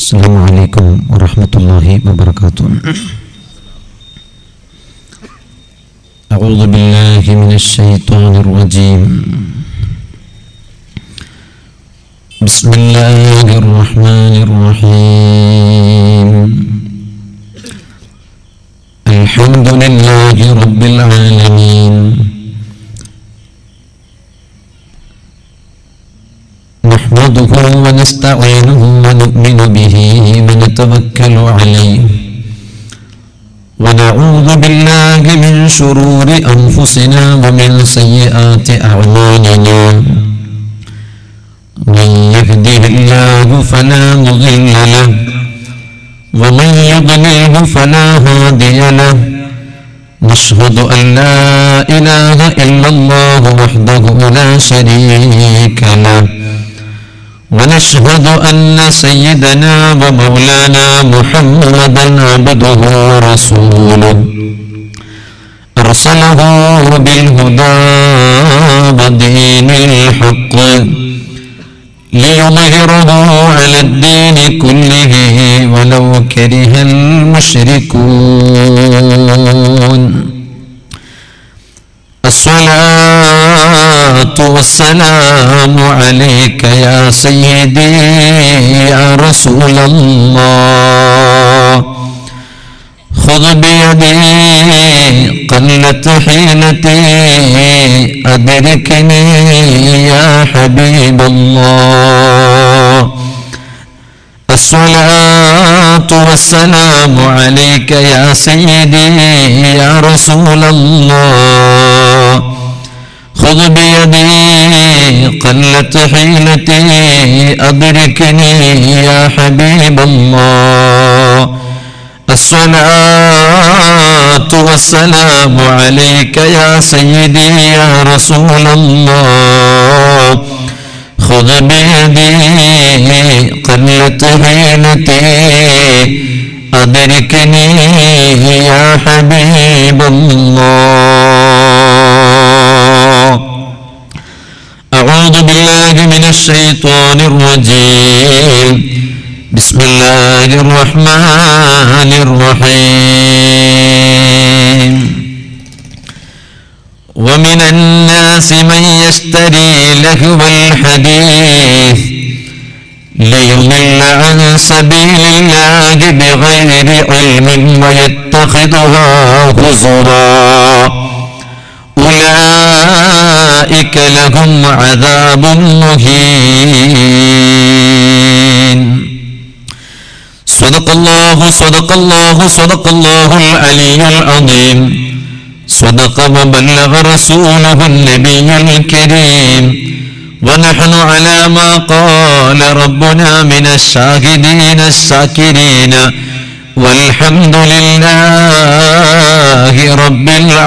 السلام عليكم ورحمة الله وبركاته أعوذ بالله من الشيطان الرجيم بسم الله الرحمن الرحيم الحمد لله رب العالمين نحمده ونستعينه ونؤمن به ونتوكل عليه ونعوذ بالله من شرور أنفسنا ومن سيئات أعمالنا من يهده الله فلا مضل له ومن يضلله فلا هادي له نشهد أن لا إله إلا الله وحده لا شريك له ونشهد أن سيدنا ومولانا محمدا عبده ورسوله أرسله بالهدى ودين الحق ليظهره على الدين كله ولو كره المشركون الصلاة والسلام عليك يا سيدي يا رسول الله خذ بيدي قلت حيلتي أدركني يا حبيب الله الصلاة والسلام عليك يا سيدي يا رسول الله خذ بيدي قلت حيلتي أدركني يا حبيب الله الصلاة والسلام عليك يا سيدي يا رسول الله خذ بيدي قلت حيلتي أدركني يا حبيب الله أعوذ بالله من الشيطان الرجيم بسم الله الرحمن الرحيم ومن الناس من يشتري لهو الحديث ليضل عن سبيل الله بغير علم ويتخذها هزوا أولئك لهم عذاب مهين صدق الله صدق الله صدق الله العلي العظيم صدق وبلغ رسوله النبي الكريم ونحن على ما قال ربنا من الشاهدين الشاكرين والحمد لله رب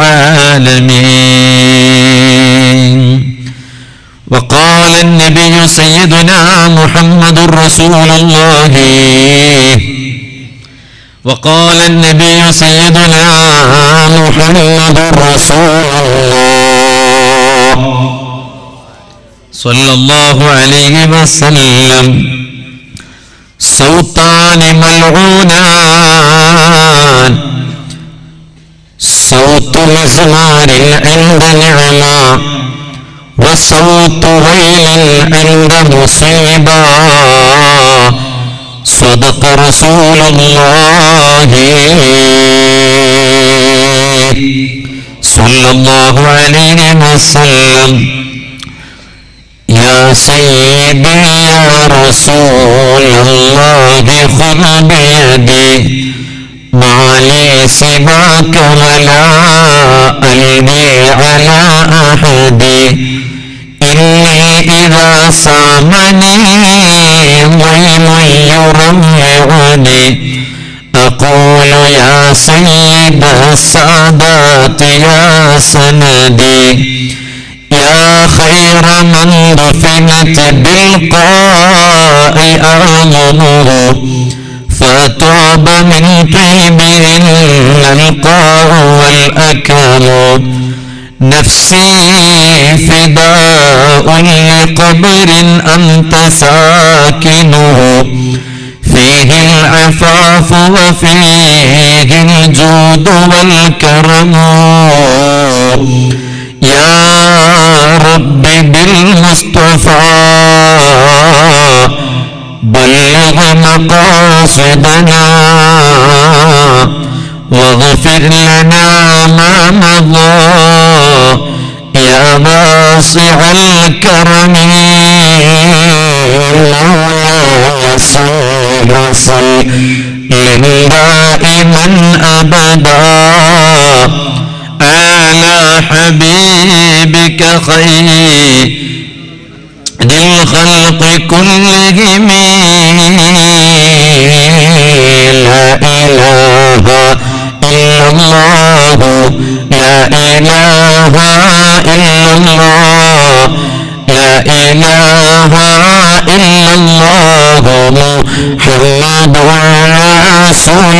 العالمين وقال النبي سيدنا محمد رسول الله وقال النبي سيدنا محمد رسول الله صلى الله عليه وسلم صوتان ملعونان صوت مزمار عند نعمة وصوت ويل عند مصيبة صدق رسول الله صلى الله عليه وسلم يا سيدي يا رسول الله خذ بيدي ما لي سواك ولا ألبي على أحد إني إذا سامني ضيم يرمعني أقول يا سيد السادات يا سندي يا خير من دفنت بالقاء أعظمه فطاب من طيبهن القاع والأكل نفسي فداء لقبر أنت ساكنه فيه فيه العفاف وفيه الجود والكرم يا رب بالمصطفى بلغ مقاصدنا واغفر لنا ما مضى يا واسع الكرم مولاي صل وسلم دائما ابدا على حبيبك خير للخلق كلهم لا إله إلا الله لا إله إلا الله لا إله إلا الله محمد رسول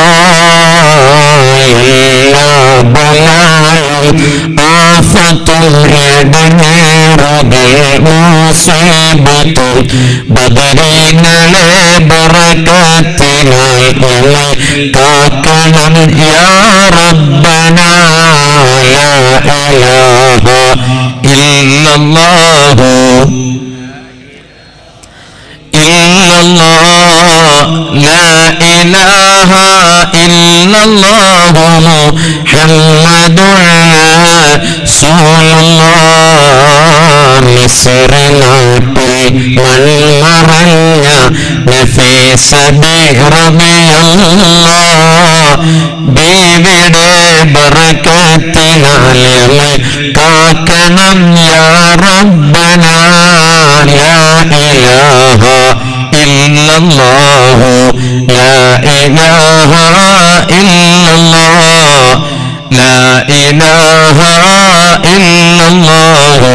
الله إلا بلاء آفة മുസീബത്തും ബദരീങ്ങളെ ബറക്കത്തിനായി ഞങ്ങൾ കാക്കണം യാ റബ്ബന ലാ ഇലാഹ ഇല്ലല്ലാഹു ഇല്ലല്ലാഹ് ലാ ഇലാഹ ഇല്ലല്ലാഹു മുഹമ്മദുർ റസൂലുള്ളാഹ് മിസ്ർ നാട്ടിൽ മൺമറഞ്ഞ നഫീസ ബീവിയുടെ ബറക്കത്തിനാൽ ഞങ്ങൾ കാക്കണം യാ റബ്ബന ലാ ഇലാഹ ഇല്ലല്ലാഹു ലാ ഇലാഹ ഇല്ലല്ലാഹ് ലാ ഇലാഹ ഇല്ലല്ലാഹു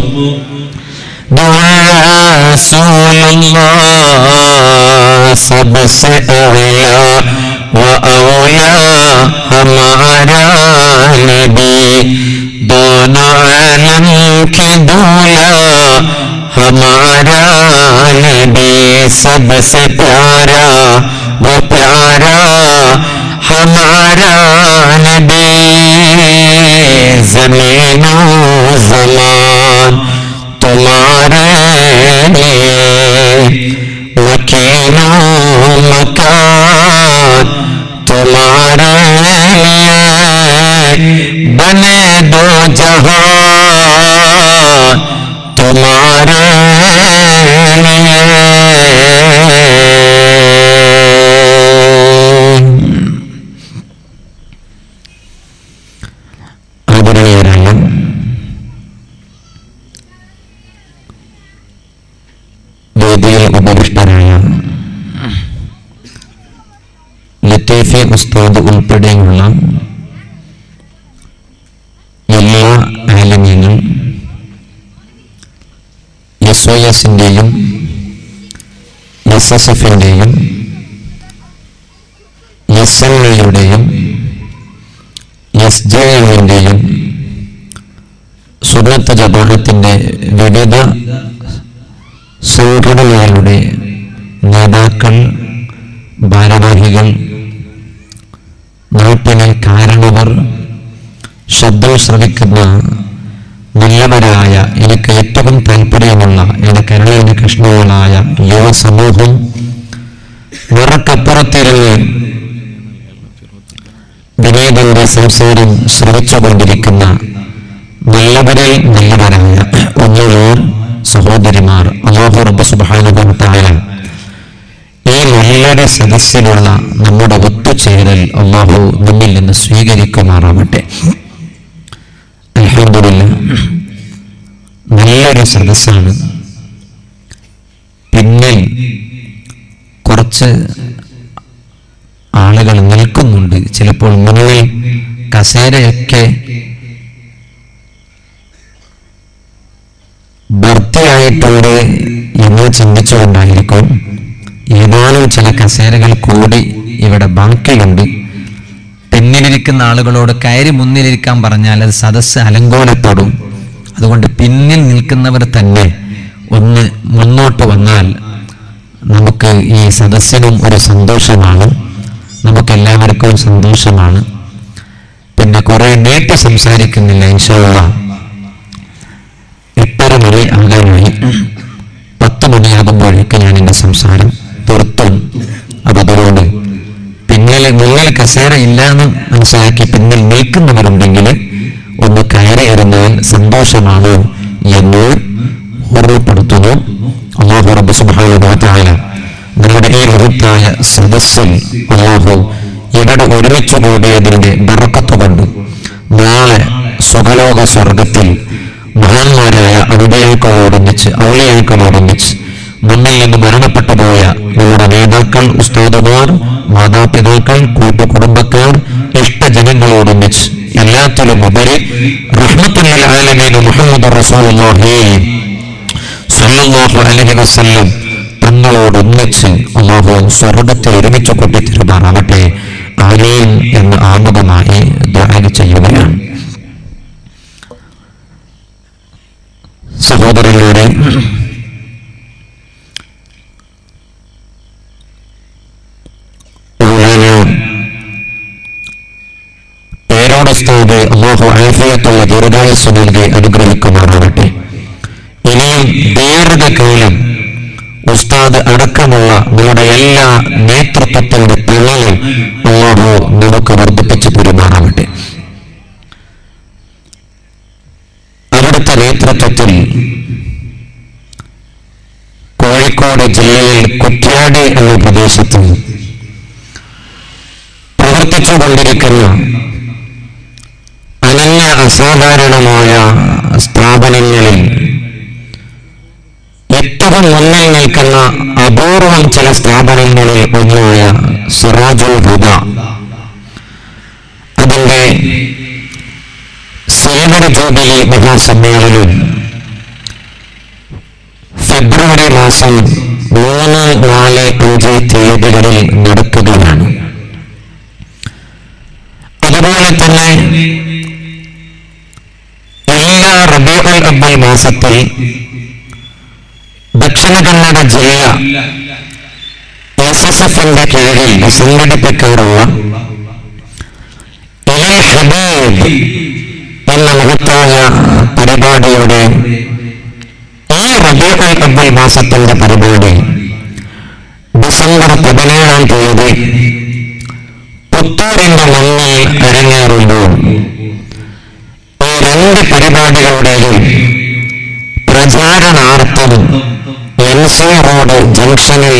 رسول الله सबसे अला व अवला हमारा नबी दोनों आलम की दूला हमारा नबी सबसे प्यारा वो प्यारा हमारा नबी जमीनो जमान तुम्हारे मकीनो मकान तुम्हारे लिए बने दो जहान तुम्हारे लिए ആദരണീയരായ വേദിയിൽ ഉപവിഷ്ടരായ ലത്തീഫി ഉസ്താദ് ഉൾപ്പെടെയുള്ള എല്ലാ ആലമ്യങ്ങൾ എസ് ഒ എസിൻ്റെയും എസ് എസ് എഫിൻ്റെയും എസ് എൻ എയുടെയും എസ് ജെ എമ്മിൻ്റെയും സുന്നത്ത ജമാഅത്തിന്റെ വിവിധ സംഘടനകളുടെ നേതാക്കൾ ഭാരവാഹികൾ നാട്ടിലെ കാരണവർ ശബ്ദം ശ്രവിക്കുന്ന നല്ലവരായ എനിക്ക് ഏറ്റവും താല്പര്യമുള്ള എന്റെ കരളിന്റെ കൃഷ്ണങ്ങളായ യുവ സമൂഹം നിറക്കപ്പുറത്തിരുന്ന് വിനീതന്റെ സംസാരം ശ്രവിച്ചുകൊണ്ടിരിക്കുന്ന നല്ലവരിൽ നല്ലവരായ ഒന്നുകൂർ സഹോദരിമാർ അള്ളാഹു റബ്ബ് സുബാനുഭവത്തായ ഈ നല്ലൊരു സദസ്സിലുള്ള നമ്മുടെ ഒത്തുചേരൽ അള്ളാഹു നമ്മിൽ നിന്ന് സ്വീകരിക്കുമാറാവട്ടെ അൽഹംദുലില്ല നല്ലൊരു സദസ്സാണ് പിന്നിൽ കുറച്ച് ആളുകൾ നിൽക്കുന്നുണ്ട് ചിലപ്പോൾ മുന്നിൽ കസേരയൊക്കെ ഭർത്തിയായിട്ടുണ്ട് എന്ന് ചിന്തിച്ചുകൊണ്ടായിരിക്കും ഏതാനും ചില കസേരകൾ കൂടി ഇവിടെ ബാക്കിയുണ്ട് പിന്നിലിരിക്കുന്ന ആളുകളോട് കയറി മുന്നിലിരിക്കാൻ പറഞ്ഞാൽ അത് സദസ്സ് അലങ്കോലപ്പെടും അതുകൊണ്ട് പിന്നിൽ നിൽക്കുന്നവർ തന്നെ ഒന്ന് മുന്നോട്ട് വന്നാൽ നമുക്ക് ഈ സദസ്സിനും ഒരു സന്തോഷമാണ് നമുക്കെല്ലാവർക്കും സന്തോഷമാണ് പിന്നെ കുറെ നീട്ടി സംസാരിക്കുന്നില്ല ഇൻഷാള്ള എട്ടര മണി ആകാനായി പത്ത് മണിയാകുമ്പോഴേക്ക് ഞാൻ എൻ്റെ സംസാരം പുറത്തും അപ്പം അതുകൊണ്ട് പിന്നിൽ മുന്നിൽ കസേര ഇല്ലാന്ന് മനസ്സിലാക്കി പിന്നിൽ നിൽക്കുന്നവരുണ്ടെങ്കിൽ ഒന്ന് കയറി ഇരുന്നാൽ സന്തോഷമാണ് എന്ന് ഓർമ്മപ്പെടുത്തുന്നു അള്ളാഹു റബ്ബ് സുബ്ഹാനഹു വ തആല നമ്മുടെ ഈ മഹത്തായ സദസ്സിൽ അള്ളാഹു ഇവിടെ ഒരുമിച്ച് കൂടിയതിന്റെ ബറക്കത്ത് കൊണ്ട് നാളെ സ്വകലോക സ്വർഗത്തിൽ മഹാന്മാരായ ഔലിയാക്കളോടൊന്നിച്ച് ഔലിയാക്കളോടൊന്നിച്ച് മുന്നിൽ നിന്ന് മരണപ്പെട്ടു പോയ നമ്മുടെ നേതാക്കൾ ഉസ്താദുമാർ മാതാപിതാക്കൾ കൂട്ടുകുടുംബക്കാർ ഇഷ്ടജനങ്ങളോടൊന്നിച്ച് എല്ലാത്തിലും ഉപരി റഹ്മത്തുൽ ആലമീൻ മുഹമ്മദ് റസൂലുള്ളാഹി സല്ലല്ലാഹു അലൈഹി വസല്ലം തങ്ങളോടൊന്നിച്ച് അള്ളാഹു സ്വർഗത്തെ ഒരുമിച്ച് കൊട്ടിത്തിരുമാറാവട്ടെ ആമീൻ എന്ന് ആമുഖമായി ദ്വാര ചെയ്യുകയാണ് സഹോദരന്മാരെ മൗലാന പേരോടസ്താവ് അള്ളാഹു ആഫിയത്തുള്ള ദീർഘായുസ് നൽകി അനുഗ്രഹിക്കുമാറാവട്ടെ ഇനിയും ദീർഘകാലം ഉസ്താദ് അടക്കമുള്ള നമ്മുടെ എല്ലാ നേതൃത്വത്തിന്റെ തണലും അള്ളാഹു നമുക്ക് വർദ്ധിപ്പിച്ചു പെരുമാറാവട്ടെ അവിടുത്തെ നേതൃത്വത്തിൽ കോഴിക്കോട് ജില്ലയിൽ കുറ്റ്യാടി എന്ന പ്രദേശത്ത് പ്രവർത്തിച്ചുകൊണ്ടിരിക്കുന്ന അനന്യ അസാധാരണമായ സ്ഥാപനങ്ങളിൽ ഏറ്റവും മുന്നിൽ നിൽക്കുന്ന അപൂർവം ചില സ്ഥാപനങ്ങളിൽ ഒന്നായ സിറാജുൽ ഹുദ അതിന്റെ സേവന ജൂബിലി മഹാസമ്മേളനം ഫെബ്രുവരി മാസം മൂന്ന് നാല് അഞ്ച് തീയതികളിൽ നടക്കുകയാണ് അതുപോലെ തന്നെ എല്ലാ റബീഉൽ അവ്വൽ മാസത്തിൽ ദക്ഷിണ കന്നഡ ജില്ല എസ് എസ് എഫിന്റെ കീഴിൽ സംഘടിപ്പിക്കാറുള്ള ഇലൽ ഹബീബ് എന്ന മഹത്തായ പരിപാടിയുടെ ഈ റബീഉൽ അവ്വൽ മാസത്തിന്റെ പരിപാടി ഡിസംബർ പതിനേഴാം തീയതി പുത്തൂരിന്റെ മണ്ണിൽ അരങ്ങേറുമ്പോൾ ഈ രണ്ട് പരിപാടികളുടെയും പ്രചാരണാർത്ഥം എൻ സി റോഡ് ജംഗ്ഷനിൽ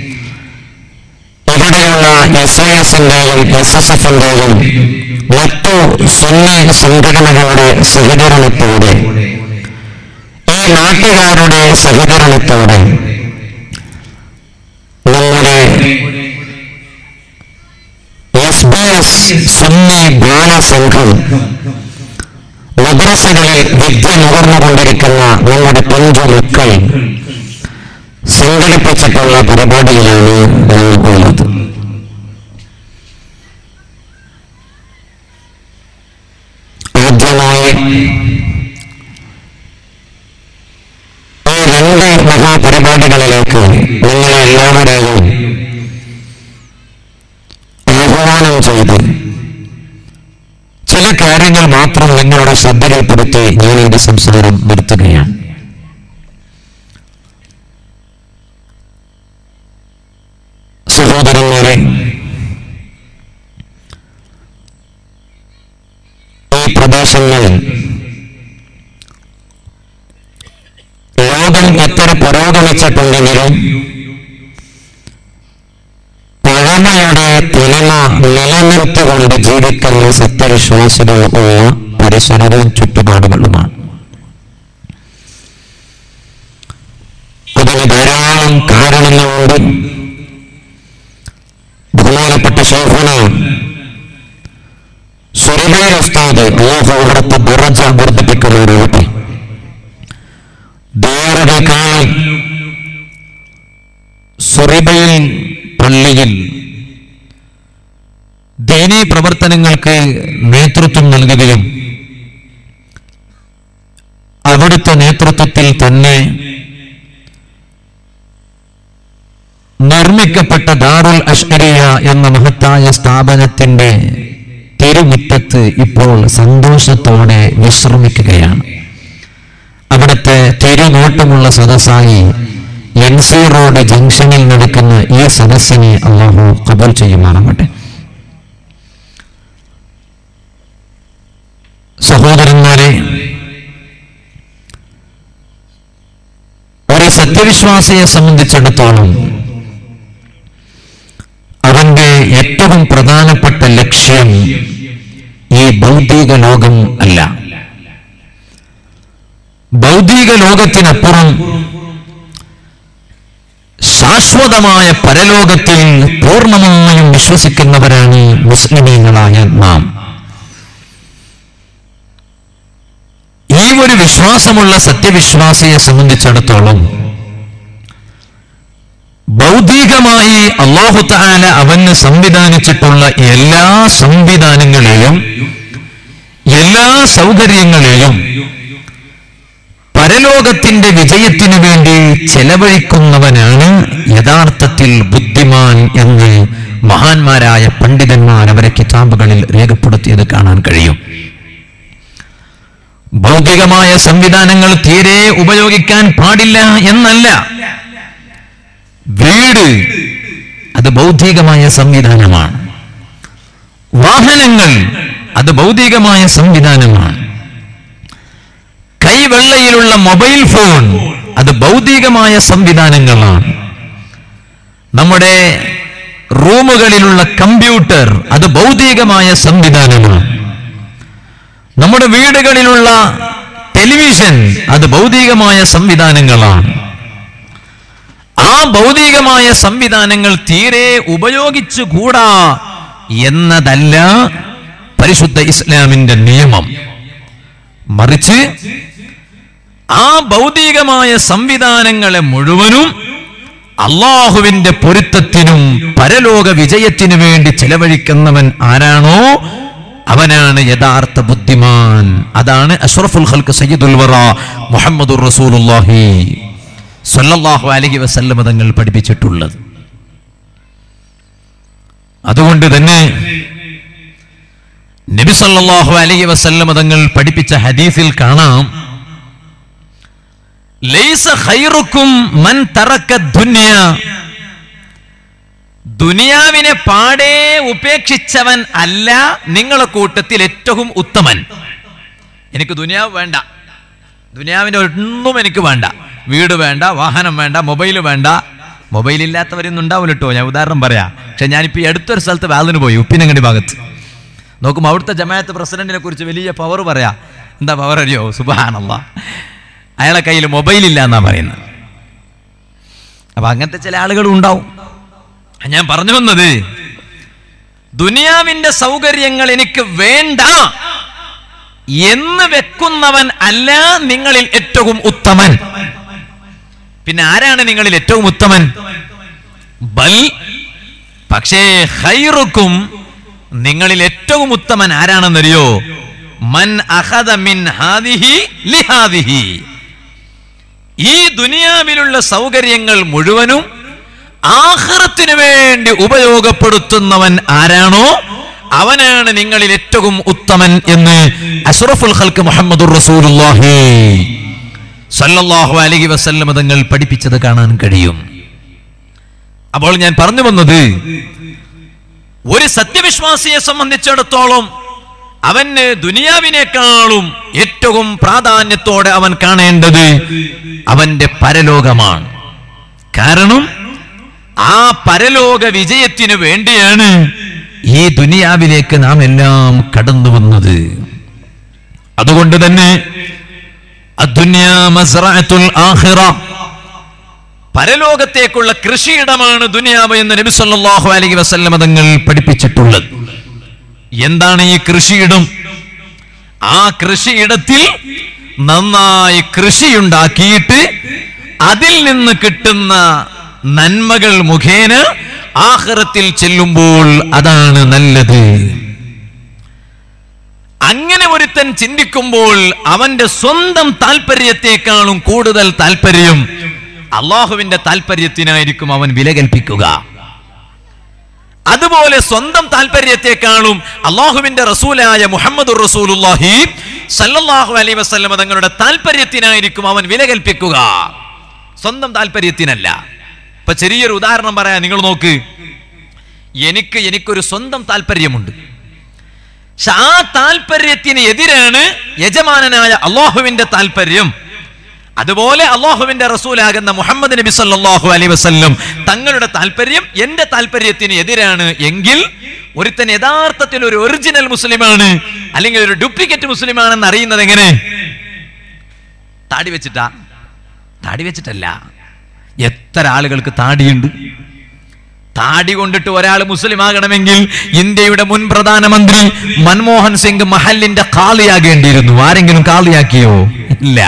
ഇവിടെയുള്ള എസ് ഐ എസിന്റെയും എസ് എസ് എഫിന്റെയും മറ്റു സുന്നി സംഘടനകളുടെ സഹകരണത്തോടെ ഈ നാട്ടുകാരുടെ സഹകരണത്തോടെ നമ്മുടെ എസ് ബി എസ് സുന്നി ബാലസംഘം മദ്രസകളിൽ വിദ്യ നുകർന്നുകൊണ്ടിരിക്കുന്ന നമ്മുടെ പിഞ്ചു മക്കൾ സംഘടിപ്പിച്ചിട്ടുള്ള പരിപാടിയിലാണ് ഞങ്ങൾക്കുള്ളത് ആദ്യമായി ഈ രണ്ട് മഹാപരിപാടികളിലേക്ക് നിങ്ങളെ എല്ലാവരെയും ആഹ്വാനം ചെയ്ത് ചില കാര്യങ്ങൾ മാത്രം നിങ്ങളുടെ ശ്രദ്ധയിൽപ്പെടുത്തി ഞാൻ എന്റെ സംസാരം നിർത്തുകയാണ് സഹോദരന്മാരെ ഈ പ്രദേശങ്ങളിൽ ലോകം എത്ര പുരോഗമിച്ചിട്ടുണ്ടെങ്കിലും പഴമയുടെ തെളിമ നിലനിർത്തിക്കൊണ്ട് ജീവിക്കുന്ന സത്യവിശ്വാസികൾ ഉള്ള പരിസരവും ചുറ്റുപാടുകളുമാണ് അതിന് ധാരാളം കാരണങ്ങളുണ്ട് ബഹുമാനപ്പെട്ട ശോഭന സുരബൈർ ഉസ്താദ് അള്ളാഹു അവിടുത്തെ ദറജ വർദ്ധിപ്പിക്കുന്നവരാകട്ടെ ദീർഘകാലം സുറിബയിൽ പള്ളിയിൽ ദീനീ പ്രവർത്തനങ്ങൾക്ക് നേതൃത്വം നൽകുകയും അവിടുത്തെ നേതൃത്വത്തിൽ തന്നെ നിർമ്മിക്കപ്പെട്ട ദാറുൽ അഷ്കരിയ എന്ന മഹത്തായ സ്ഥാപനത്തിന്റെ തിരുമുറ്റത്ത് ഇപ്പോൾ സന്തോഷത്തോടെ വിശ്രമിക്കുകയാണ് അവിടുത്തെ തിരുനോട്ടമുള്ള സദസ്സായി എൻ സി റോഡ് ജംഗ്ഷനിൽ നടക്കുന്ന ഈ സദസ്സിനെ അള്ളാഹു കബൂൽ ചെയ്യുമാറാകട്ടെ സഹോദരന്മാരെ ഒരു സത്യവിശ്വാസിയെ സംബന്ധിച്ചിടത്തോളം അവന്റെ ഏറ്റവും പ്രധാനപ്പെട്ട ലക്ഷ്യം ഈ ഭൗതിക ലോകം അല്ല ഭൗതിക ലോകത്തിനപ്പുറം ശാശ്വതമായ പരലോകത്തിൽ പൂർണ്ണമായും വിശ്വസിക്കുന്നവരാണ് മുസ്ലിമീങ്ങളായ നാം ഈ ഒരു വിശ്വാസമുള്ള സത്യവിശ്വാസിയെ സംബന്ധിച്ചിടത്തോളം ഭൗതികമായി അള്ളാഹു താല അവന് സംവിധാനിച്ചിട്ടുള്ള എല്ലാ സംവിധാനങ്ങളെയും എല്ലാ സൗകര്യങ്ങളെയും പരലോകത്തിന്റെ വിജയത്തിനു വേണ്ടി ചെലവഴിക്കുന്നവനാണ് യഥാർത്ഥത്തിൽ ബുദ്ധിമാൻ എന്ന് മഹാന്മാരായ പണ്ഡിതന്മാർ അവരെ കിതാബുകളിൽ രേഖപ്പെടുത്തിയത് കാണാൻ കഴിയും ഭൗതികമായ സംവിധാനങ്ങൾ തീരെ ഉപയോഗിക്കാൻ പാടില്ല എന്നല്ല വീട് അത് ഭൗതികമായ സംവിധാനമാണ് വാഹനങ്ങൾ അത് ഭൗതികമായ സംവിധാനമാണ് കൈവെള്ളയിലുള്ള മൊബൈൽ ഫോൺ അത് ഭൗതികമായ സംവിധാനങ്ങളാണ് നമ്മുടെ റൂമുകളിലുള്ള കമ്പ്യൂട്ടർ അത് ഭൗതികമായ സംവിധാനമാണ് നമ്മുടെ വീടുകളിലുള്ള ടെലിവിഷൻ അത് ഭൗതികമായ സംവിധാനങ്ങളാണ് ആ ഭൗതികമായ സംവിധാനങ്ങൾ തീരെ ഉപയോഗിച്ചുകൂടാ എന്നതല്ല പരിശുദ്ധ ഇസ്ലാമിന്റെ നിയമം മറിച്ച് ആ ഭൗതികമായ സംവിധാനങ്ങളെ മുഴുവനും അള്ളാഹുവിന്റെ പൊരുത്തത്തിനും പരലോക വിജയത്തിനു വേണ്ടി ചെലവഴിക്കുന്നവൻ ആരാണോ അവനാണ് യഥാർത്ഥ ബുദ്ധിമാൻ അതാണ് അഷ്റഫുൽ ഖൽക്ക് സയ്യിദുൽ വറ മുഹമ്മദുർ റസൂലുള്ളാഹി സ്വല്ലല്ലാഹു അലൈഹി വസല്ലം തങ്ങൾ പഠിപ്പിച്ചിട്ടുള്ളത് അതുകൊണ്ട് തന്നെ നബി സല്ലല്ലാഹു അലൈഹി വസല്ലം തങ്ങൾ പഠിപ്പിച്ച ഹദീസിൽ കാണാം ലൈസ ഖൈറുക്കും മൻ തറക്ക ദുനിയ ദുനിയാവിനെ പാടെ ഉപേക്ഷിച്ചവൻ അല്ല നിങ്ങളെ കൂട്ടത്തിൽ ഏറ്റവും ഉത്തമൻ എനിക്ക് ദുനിയാവ് വേണ്ട ദുനിയാവിന്റെ ഒന്നും എനിക്ക് വേണ്ട വീട് വേണ്ട വാഹനം വേണ്ട മൊബൈൽ വേണ്ട മൊബൈൽ ഇല്ലാത്തവരൊന്നും ഉണ്ടാവില്ല കേട്ടോ ഞാൻ ഉദാഹരണം പറയാം പക്ഷെ ഞാനിപ്പോൾ ഈ അടുത്തൊരു സ്ഥലത്ത് വാതിന് പോയി ഉപ്പിനങ്ങടി ഭാഗത്ത് നോക്കുമ്പോൾ അവിടുത്തെ ജമാഅത്ത് പ്രസിഡന്റിനെ കുറിച്ച് വലിയ പവർ പറയാ എന്താ പവർ അറിയോ സുബാനല്ല അയാളെ കയ്യിൽ മൊബൈൽ ഇല്ല എന്നാ പറയുന്നത് അപ്പൊ അങ്ങനത്തെ ചില ആളുകളും ഉണ്ടാവും ഞാൻ പറഞ്ഞു വന്നത് ദുനിയാവിന്റെ സൗകര്യങ്ങൾ എനിക്ക് വേണ്ട എന്ന് വെക്കുന്നവൻ അല്ല നിങ്ങളിൽ ഏറ്റവും ഉത്തമൻ പിന്നെ ആരാണ് നിങ്ങളിൽ ഏറ്റവും ഉത്തമൻ ബൽ പക്ഷേ ഹൈറുക്കും നിങ്ങളിൽ ഏറ്റവും ഉത്തമൻ ആരാണെന്നറിയോ മൻ അഹദ മിൻ ഹാദിഹി ലിഹാദിഹി ഈ ദുനിയാവിലുള്ള സൗകര്യങ്ങൾ മുഴുവനും ആഹ്റത്തിനു വേണ്ടി ഉപയോഗപ്പെടുത്തുന്നവൻ ആരാണോ അവനാണ് നിങ്ങളിൽ ഏറ്റവും ഉത്തമൻ എന്ന് അഷ്റഫുൽ ഖൽക്ക് മുഹമ്മദുർ റസൂലുള്ളാഹി സല്ലല്ലാഹു അലൈഹി വസല്ലം തങ്ങൾ പഠിപ്പിച്ചത് കാണാൻ കഴിയും അപ്പോൾ ഞാൻ പറഞ്ഞു വന്നത് ഒരു സത്യവിശ്വാസിയെ സംബന്ധിച്ചിടത്തോളം അവന് ദുനിയാവിനേക്കാളും ഏറ്റവും പ്രാധാന്യത്തോടെ അവൻ കാണേണ്ടത് അവന്റെ പരലോകമാണ് കാരണം ആ പരലോക വിജയത്തിനു വേണ്ടിയാണ് ഈ ദുനിയാവിലേക്ക് നാം എല്ലാം കടന്നു വന്നത് അതുകൊണ്ട് തന്നെ അദ്ദുന്യാ മസ്റഅത്തുൽ ആഖിറ പരലോകത്തേക്കുള്ള കൃഷിയിടമാണ് ദുനിയാവ് എന്ന് നബി സല്ലല്ലാഹു അലൈഹി വസല്ലം തങ്ങൾ പഠിപ്പിച്ചിട്ടുള്ളത് എന്താണ് ഈ കൃഷിയിടം ആ കൃഷിയിടത്തിൽ നന്നായി കൃഷിയുണ്ടാക്കിയിട്ട് അതിൽ നിന്ന് കിട്ടുന്ന നന്മകൾ മുഖേന ആഹ്റത്തിൽ ചെല്ലുമ്പോൾ അതാണ് നല്ലത് അങ്ങനെ ഒരുത്തൻ ചിന്തിക്കുമ്പോൾ അവന്റെ സ്വന്തം താല്പര്യത്തെക്കാളും കൂടുതൽ താല്പര്യം അള്ളാഹുവിന്റെ താല്പര്യത്തിനായിരിക്കും അവൻ വില കൽപ്പിക്കുക അതുപോലെ സ്വന്തം താല്പര്യത്തെക്കാളും അള്ളാഹുവിന്റെ റസൂലായ മുഹമ്മദ് റസൂലുല്ലാഹി സല്ലല്ലാഹു അലൈഹി വസല്ലമ തങ്ങളുടെ താല്പര്യത്തിനായിരിക്കും അവൻ വില കൽപ്പിക്കുക സ്വന്തം താല്പര്യത്തിനല്ല ഇപ്പൊ ചെറിയൊരു ഉദാഹരണം പറയാം നിങ്ങൾ നോക്ക് എനിക്ക് എനിക്കൊരു സ്വന്തം താല്പര്യമുണ്ട് പക്ഷെ ആ താല്പര്യത്തിന് എതിരാണ് യജമാനനായ അള്ളാഹുവിന്റെ താല്പര്യം അതുപോലെ അള്ളാഹുവിന്റെ റസൂലാകുന്ന മുഹമ്മദ് നബി സല്ലല്ലാഹു അലൈഹി വസല്ലം തങ്ങളുടെ താല്പര്യം എന്റെ താല്പര്യത്തിന് എതിരാണ് എങ്കിൽ ഒരുത്തൻ യഥാർത്ഥത്തിൽ ഒരു ഒറിജിനൽ മുസ്ലിമാണ് അല്ലെങ്കിൽ ഒരു ഡ്യൂപ്ലിക്കേറ്റ് മുസ്ലിമാണെന്ന് അറിയുന്നത് എങ്ങനെ താടി വെച്ചിട്ടാ താടി വെച്ചിട്ടല്ല എത്ര ആളുകൾക്ക് താടിയുണ്ട് താടി കൊണ്ടിട്ട് ഒരാൾ മുസ്ലിം ആകണമെങ്കിൽ ഇന്ത്യയുടെ മുൻ പ്രധാനമന്ത്രി മൻമോഹൻ സിംഗ് മഹലിന്റെ കാളിയാകേണ്ടിയിരുന്നു ആരെങ്കിലും കാളിയാക്കിയോ ഇല്ല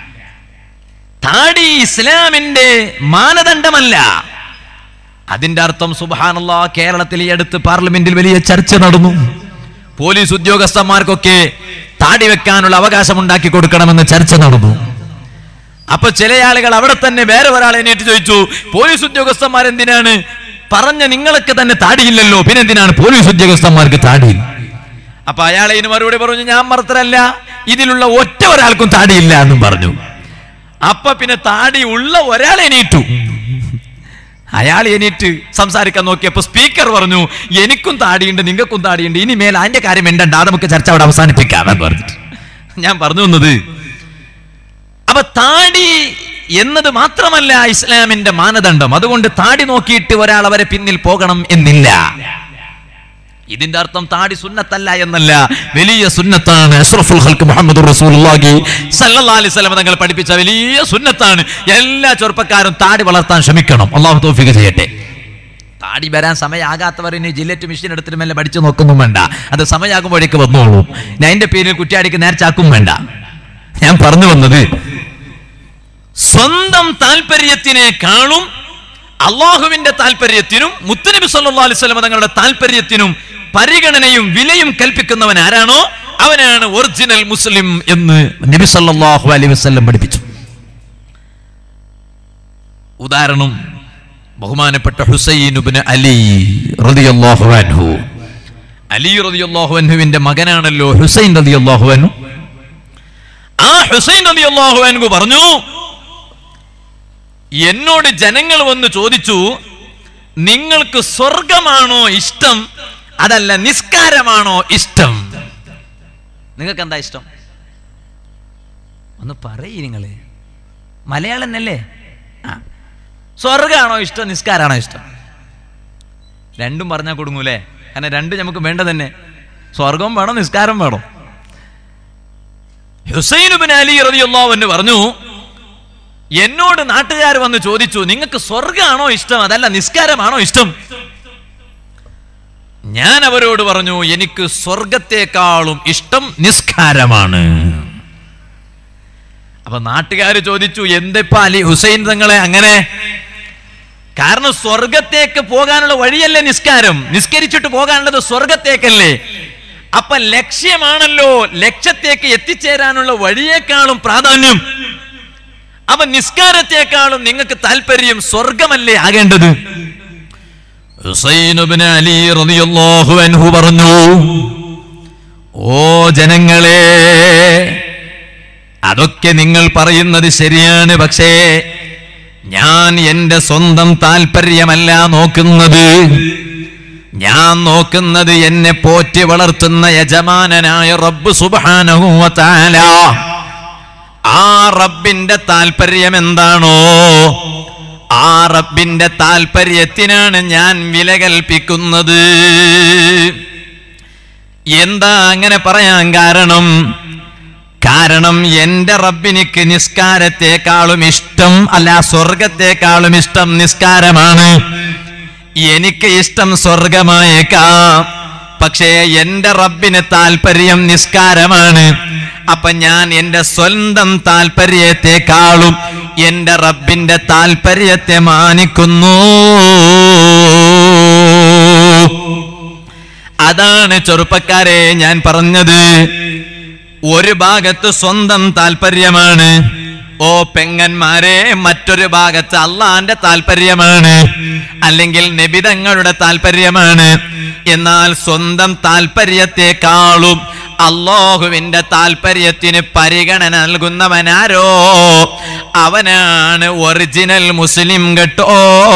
താടി ഇസ്ലാമിന്റെ മാനദണ്ഡമല്ല അതിന്റെ അർത്ഥം സുബാനുള്ള കേരളത്തിൽ ഈ അടുത്ത് പാർലമെന്റിൽ വലിയ ചർച്ച നടന്നു പോലീസ് ഉദ്യോഗസ്ഥന്മാർക്കൊക്കെ താടി വെക്കാനുള്ള അവകാശം ഉണ്ടാക്കി കൊടുക്കണമെന്ന് ചർച്ച നടന്നു അപ്പൊ ചില ആളുകൾ അവിടെ തന്നെ വേറെ ഒരാൾ എണീറ്റ് ചോദിച്ചു പോലീസ് ഉദ്യോഗസ്ഥന്മാർ എന്തിനാണ് പറഞ്ഞ നിങ്ങൾക്ക് തന്നെ താടിയില്ലല്ലോ പിന്നെ എന്തിനാണ് പോലീസ് ഉദ്യോഗസ്ഥന്മാർക്ക് താടി അപ്പൊ അയാളെ ഇതിന് മറുപടി പറഞ്ഞു ഞാൻ മറുത്തരല്ല ഇതിലുള്ള ഒറ്റ ഒരാൾക്കും താടിയില്ല എന്നും പറഞ്ഞു അപ്പൊ പിന്നെ താടി ഉള്ള ഒരാൾ എണീറ്റു അയാൾ എണീറ്റ് സംസാരിക്കാൻ നോക്കിയപ്പോ സ്പീക്കർ പറഞ്ഞു എനിക്കും താടിയുണ്ട് നിങ്ങൾക്കും താടിയുണ്ട് ഇനി മേൽ അതിന്റെ കാര്യം മിണ്ടണ്ട അത് നമുക്ക് ചർച്ച അവിടെ അവസാനിപ്പിക്കാം എന്ന് പറഞ്ഞിട്ട് ഞാൻ പറഞ്ഞു വന്നത് അപ്പൊ താടി എന്നത് മാത്രമല്ല ഇസ്ലാമിന്റെ മാനദണ്ഡം അതുകൊണ്ട് താടി നോക്കിയിട്ട് ഒരാൾ അവരെ പിന്നിൽ പോകണം എന്നില്ല ഇതിന്റെ അർത്ഥം താടി സുന്നത്തല്ല എന്നല്ല വലിയ സുന്നത്താണ് അഷ്റഫുൽ ഖൽക്ക് മുഹമ്മദ് റസൂലുള്ളാഹി സല്ലല്ലാഹു അലൈഹി വസല്ലം തങ്ങൾ പഠിപ്പിച്ച വലിയ സുന്നത്താണ് എല്ലാ ചെറുപ്പക്കാരും താടി വളർത്താൻ ശ്രമിക്കണം അള്ളാഹു തൗഫീഖ് ചെയ്യട്ടെ താടി വരാൻ സമയമാകാത്തവർ ഇനി ജില്ലറ്റ് മെഷീൻ എടുത്തിട്ട് മെല്ലെ പഠിച്ചു നോക്കൊന്നും വേണ്ട അത് സമയമാകുമ്പോഴേക്ക് വന്നോളൂ ഞാൻ എന്റെ പേരിൽ കുറ്റിയാടിക്ക് നേർച്ചാക്കും വേണ്ട ഞാൻ പറഞ്ഞു വന്നത് സ്വന്തം താല്പര്യത്തിനേക്കാളും അള്ളാഹുവിന്റെ താല്പര്യത്തിനും മുത്തുനബി സല്ലല്ലാഹു അലൈഹി വസല്ലം തങ്ങളുടെ താല്പര്യത്തിനും പരിഗണനയും വിലയും കൽപ്പിക്കുന്നവൻ ആരാണോ അവനാണ് ഒറിജിനൽ മുസ്ലിം എന്ന് നബി സല്ലല്ലാഹു അലൈഹി വസല്ലം പഠിപ്പിച്ചു ഉദാഹരണം ബഹുമാനപ്പെട്ട ഹുസൈൻ ഇബ്നു അലി റളിയല്ലാഹു അൻഹു അലി റളിയല്ലാഹു അൻഹുവിന്റെ മകനാണല്ലോ ഹുസൈൻ റളിയല്ലാഹു അൻഹു ആ ഹുസൈൻ റളിയല്ലാഹു അൻഹു പറഞ്ഞു എന്നോട് ജനങ്ങൾ വന്ന് ചോദിച്ചു നിങ്ങൾക്ക് സ്വർഗമാണോ ഇഷ്ടം അതല്ല നിസ്കാരമാണോ ഇഷ്ടം നിങ്ങൾക്ക് എന്താ ഇഷ്ടം ഒന്ന് പറയ് നിങ്ങള് മലയാളം അല്ലേ ആ സ്വർഗമാണോ ഇഷ്ടം നിസ്കാരാണോ ഇഷ്ടം രണ്ടും പറഞ്ഞാൽ കൊടുങ്ങൂലേ കാരണം രണ്ടും നമുക്ക് വേണ്ട തന്നെ സ്വർഗം വേണം നിസ്കാരം വേണം ഹുസൈനുബിൻ അലി റളിയല്ലാഹു അൻഹു പറഞ്ഞു എന്നോട് നാട്ടുകാർ വന്ന് ചോദിച്ചു നിങ്ങൾക്ക് സ്വർഗമാണോ ഇഷ്ടം അതല്ല നിസ്കാരമാണോ ഇഷ്ടം ഞാൻ അവരോട് പറഞ്ഞു എനിക്ക് സ്വർഗത്തെക്കാളും ഇഷ്ടം നിസ്കാരമാണ് അപ്പൊ നാട്ടുകാർ ചോദിച്ചു എന്തിപ്പ അലി ഹുസൈൻ തങ്ങളെ അങ്ങനെ കാരണം സ്വർഗത്തേക്ക് പോകാനുള്ള വഴിയല്ലേ നിസ്കാരം നിസ്കരിച്ചിട്ട് പോകാനുള്ളത് സ്വർഗത്തേക്കല്ലേ അപ്പൊ ലക്ഷ്യമാണല്ലോ ലക്ഷ്യത്തേക്ക് എത്തിച്ചേരാനുള്ള വഴിയേക്കാളും പ്രാധാന്യം അപ്പൊ നിസ്കാരത്തെക്കാളും നിങ്ങൾക്ക് താല്പര്യം സ്വർഗമല്ലേ ആകേണ്ടത് ഹുസൈൻ ഇബ്നു അലി റളിയല്ലാഹു അൻഹു പറഞ്ഞു ഓ ജനങ്ങളെ അതൊക്കെ നിങ്ങൾ പറയുന്നത് ശരിയാണ് പക്ഷേ ഞാൻ എന്റെ സ്വന്തം താല്പര്യമല്ല നോക്കുന്നത് ഞാൻ നോക്കുന്നത് എന്നെ പോറ്റി വളർത്തുന്ന യജമാനനായ റബ്ബ് സുബ്ഹാനഹു വ തആല ആ റബ്ബിന്റെ താല്പര്യം എന്താണോ ആ റബ്ബിന്റെ താല്പര്യത്തിനാണ് ഞാൻ വില കൽപ്പിക്കുന്നത് എന്താ അങ്ങനെ പറയാൻ കാരണം കാരണം എന്റെ റബ്ബിനിക്ക് നിസ്കാരത്തെക്കാളും ഇഷ്ടം അല്ല സ്വർഗത്തെക്കാളും ഇഷ്ടം നിസ്കാരമാണ് എനിക്ക് ഇഷ്ടം സ്വർഗമായേക്കാം പക്ഷേ എന്റെ റബ്ബിന് താല്പര്യം നിസ്കാരമാണ് അപ്പൊ ഞാൻ എന്റെ സ്വന്തം താല്പര്യത്തെക്കാളും എന്റെ റബ്ബിന്റെ താല്പര്യത്തെ മാനിക്കുന്നു അതാണ് ചെറുപ്പക്കാരെ ഞാൻ പറഞ്ഞത് ഒരു ഭാഗത്ത് സ്വന്തം താല്പര്യമാണ് ഓ പെങ്ങന്മാരെ മറ്റൊരു ഭാഗത്ത് അള്ളാന്റെ താല്പര്യമാണ് അല്ലെങ്കിൽ നബിതങ്ങളുടെ താല്പര്യമാണ് എന്നാൽ സ്വന്തം താല്പര്യത്തെക്കാളും അള്ളാഹുവിന്റെ താല്പര്യത്തിന് പരിഗണന നൽകുന്നവനാരോ അവനാണ് ഒറിജിനൽ മുസ്ലിം കേട്ടോ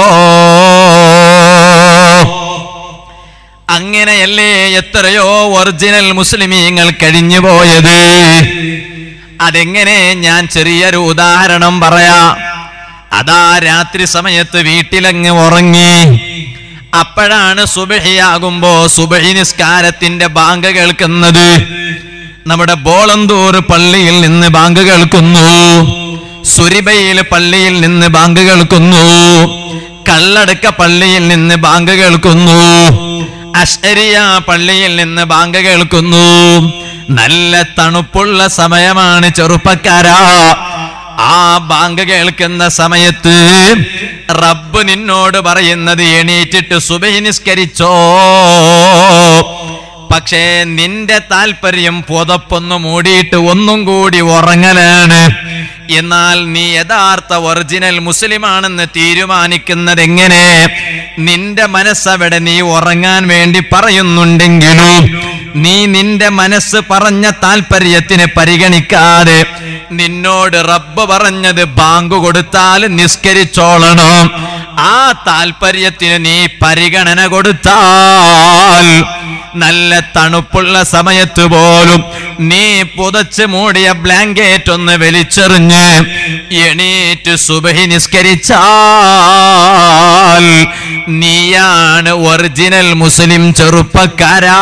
അങ്ങനെയല്ലേ എത്രയോ ഒറിജിനൽ മുസ്ലിമീങ്ങൾ കഴിഞ്ഞു പോയത് അതെങ്ങനെ ഞാൻ ചെറിയൊരു ഉദാഹരണം പറയാം അതാ രാത്രി സമയത്ത് വീട്ടിലങ്ങ് ഉറങ്ങി അപ്പോഴാണ് സുബഹിയാകുമ്പോ സുബഹി നിസ്കാരത്തിന്റെ ബാങ്ക് കേൾക്കുന്നത് നമ്മുടെ ബോളന്തൂർ പള്ളിയിൽ നിന്ന് ബാങ്ക് കേൾക്കുന്നു സുരിബയിൽ പള്ളിയിൽ നിന്ന് ബാങ്ക് കേൾക്കുന്നു കള്ളടക്ക പള്ളിയിൽ നിന്ന് ബാങ്ക് കേൾക്കുന്നു അഷരിയ പള്ളിയിൽ നിന്ന് ബാങ്ക് കേൾക്കുന്നു നല്ല തണുപ്പുള്ള സമയമാണ് ചെറുപ്പക്കാരാ ആ ബാങ്ക് കേൾക്കുന്ന സമയത്ത് റബ്ബ് നിന്നോട് പറയുന്നത് എണീറ്റിട്ട് സുബഹി നിസ്കരിച്ചോ പക്ഷേ നിന്റെ താല്പര്യം പുതപ്പൊന്ന് മൂടിയിട്ട് ഒന്നും കൂടി ഉറങ്ങലാണ് എന്നാൽ നീ യഥാർത്ഥ ഒറിജിനൽ മുസ്ലിമാണെന്ന് തീരുമാനിക്കുന്നത് എങ്ങനെ നിന്റെ മനസ്സവിടെ നീ ഉറങ്ങാൻ വേണ്ടി പറയുന്നുണ്ടെങ്കിലും നീ നിന്റെ മനസ്സ് പറഞ്ഞ താല്പര്യത്തിന് പരിഗണിക്കാതെ നിന്നോട് റബ്ബ് പറഞ്ഞത് ബാങ്ക് കൊടുത്താൽ നിസ്കരിച്ചോളണം ആ താല്പര്യത്തിന് നീ പരിഗണന കൊടുത്താൽ നല്ല തണുപ്പുള്ള സമയത്ത് പോലും നീ പുതച്ച് മൂടിയ ബ്ലാങ്കറ്റ് ഒന്ന് വലിച്ചെറിഞ്ഞ് എണീറ്റ് സുബഹി നിസ്കരിച്ചാൽ നീയാണ് ഒറിജിനൽ മുസ്ലിം ചെറുപ്പക്കാരാ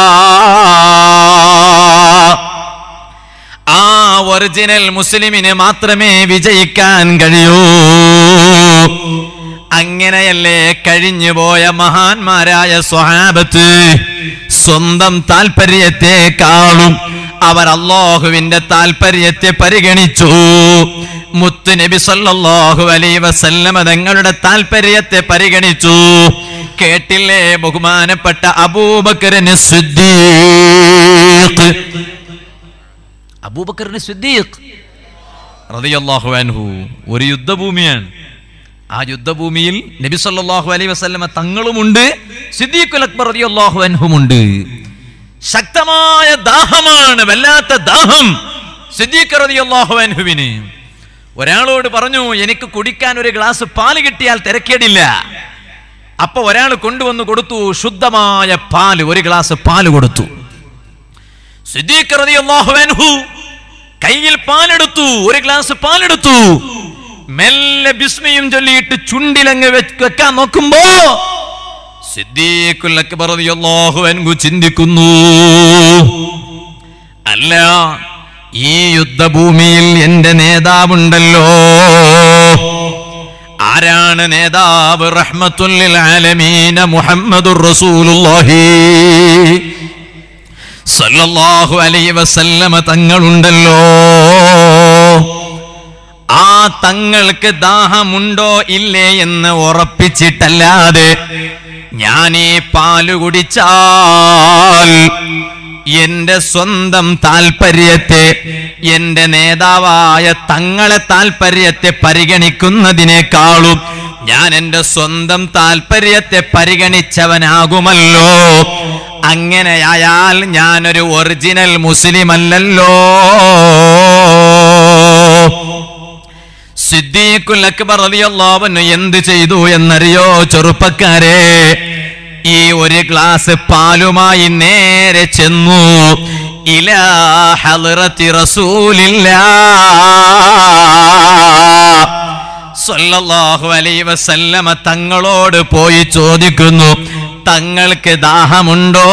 ആ ഒറിജിനൽ മുസ്ലിമിന് മാത്രമേ വിജയിക്കാൻ കഴിയൂ അങ്ങനെയല്ലേ കഴിഞ്ഞുപോയ മഹാന്മാരായ സ്വഹാബത്ത് സ്വന്തം താല്പര്യത്തെക്കാളും അവർ അള്ളാഹുവിന്റെ താല്പര്യത്തെ പരിഗണിച്ചു മുത്ത് നബി സല്ലല്ലാഹു അലൈ വസല്ലമ തങ്ങളുടെ താല്പര്യത്തെ പരിഗണിച്ചു കേട്ടില്ലേ ബഹുമാനപ്പെട്ട അബൂബക്കറിന് സിദ്ദീഖ് അബൂബക്കറിന് സിദ്ദീഖ് റളിയല്ലാഹു അൻഹു ഒരു യുദ്ധഭൂമിയാണ് ആ യുദ്ധഭൂമിയിൽ നബി സല്ലല്ലാഹു അലൈഹി വസല്ലമ തങ്ങളുമുണ്ട് സിദ്ദീഖുൽ അക്ബർ റളിയല്ലാഹു അൻഹുമുണ്ട് ശക്തമായ ദാഹമാണ് വല്ലാത്ത ദാഹം സിദ്ദീഖ് റളിയല്ലാഹു അൻഹുവിന് ഒരാളോട് പറഞ്ഞു എനിക്ക് കുടിക്കാൻ ഒരു ഗ്ലാസ് പാല് കിട്ടിയാൽ തിരക്കേടില്ല അപ്പൊ ഒരാൾ കൊണ്ടുവന്ന് കൊടുത്തു ശുദ്ധമായ പാല് ഒരു ഗ്ലാസ് പാല് കൊടുത്തു സിദ്ദീഖ് റളിയല്ലാഹു അൻഹു കയ്യിൽ പാലെടുത്തു ഒരു ഗ്ലാസ് പാലെടുത്തു മെല്ലെ ബിസ്മിയും ചൊല്ലിയിട്ട് ചുണ്ടിലങ്ങ് വെച്ച് വെക്കാൻ നോക്കുമ്പോ സിദ്ദീഖുൽ അക്ബർ റളിയല്ലാഹു അൻഹു ചിന്തിക്കുന്നു അല്ല ഈ യുദ്ധഭൂമിയിൽ എന്റെ നേതാവുണ്ടല്ലോ ആരാണ് നേതാവ് റഹ്മത്തുല്ലിൽ ആലമീന മുഹമ്മദുർ റസൂലുള്ളാഹി സല്ലല്ലാഹു അലൈഹി വസല്ലമ തങ്ങളുണ്ടല്ലോ ആ തങ്ങൾക്ക് ദാഹമുണ്ടോ ഇല്ലേ എന്ന് ഉറപ്പിച്ചിട്ടല്ലാതെ ഞാൻ ഈ പാല് കുടിച്ചാൽ എന്റെ സ്വന്തം താല്പര്യത്തെ എന്റെ നേതാവായ തങ്ങളെ താല്പര്യത്തെ പരിഗണിക്കുന്നതിനേക്കാളും ഞാൻ എന്റെ സ്വന്തം താല്പര്യത്തെ പരിഗണിച്ചവനാകുമല്ലോ അങ്ങനെയായാൽ ഞാനൊരു ഒറിജിനൽ മുസ്ലിം അല്ലല്ലോ സിദ്ദീഖുൽ അക്ബർ റളിയല്ലാഹു അൻഹു എന്ത് ചെയ്തു എന്നറിയോ ചെറുപ്പക്കാരെ ഈ ഒരു ഗ്ലാസ് പാലുമായി നേരെ ചെന്നു ഇലാ ഹളറത്തി റസൂലില്ലാ സല്ലല്ലാഹു അലൈഹി വസല്ലമ തങ്ങളോട് പോയി ചോദിക്കുന്നു തങ്ങൾക്ക് ദാഹമുണ്ടോ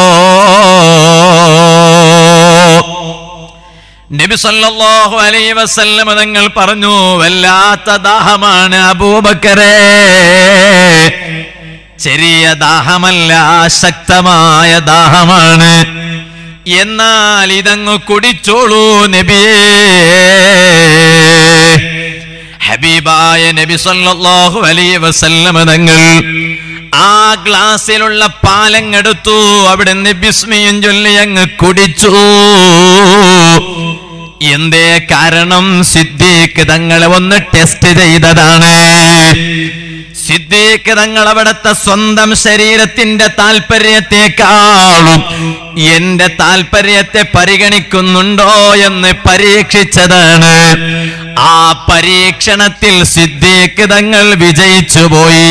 നബി സല്ലല്ലാഹു അലൈഹി വസല്ലമ തങ്ങൾ പറഞ്ഞു വല്ലാത്ത ദാഹമാണ് അബൂബക്കറേ ചെറിയ ദാഹമല്ല ശക്തമായ ദാഹമാണ് എന്നാൽ ഇതങ്ങ് കുടിച്ചോളൂ നബിയേ ഹബീബായ നബി സല്ലല്ലാഹു അലൈഹി വസല്ലമ തങ്ങൾ ആ ഗ്ലാസ്സിലുള്ള പാലങ്ങെടുത്തു അവിടുന്ന് ബിസ്മിയും ചൊല്ലി അങ്ങ് കുടിച്ചു എന്തേ കാരണം സിദ്ദീഖ് തങ്ങളെ ഒന്ന് ടെസ്റ്റ് ചെയ്തതാണ് സിദ്ദീഖ് തങ്ങൾ അവിടുത്തെ സ്വന്തം ശരീരത്തിന്റെ താല്പര്യത്തെക്കാളും എന്റെ താല്പര്യത്തെ പരിഗണിക്കുന്നുണ്ടോ എന്ന് പരീക്ഷിച്ചതാണ് ആ പരീക്ഷണത്തിൽ സിദ്ദീഖ് തങ്ങൾ വിജയിച്ചു പോയി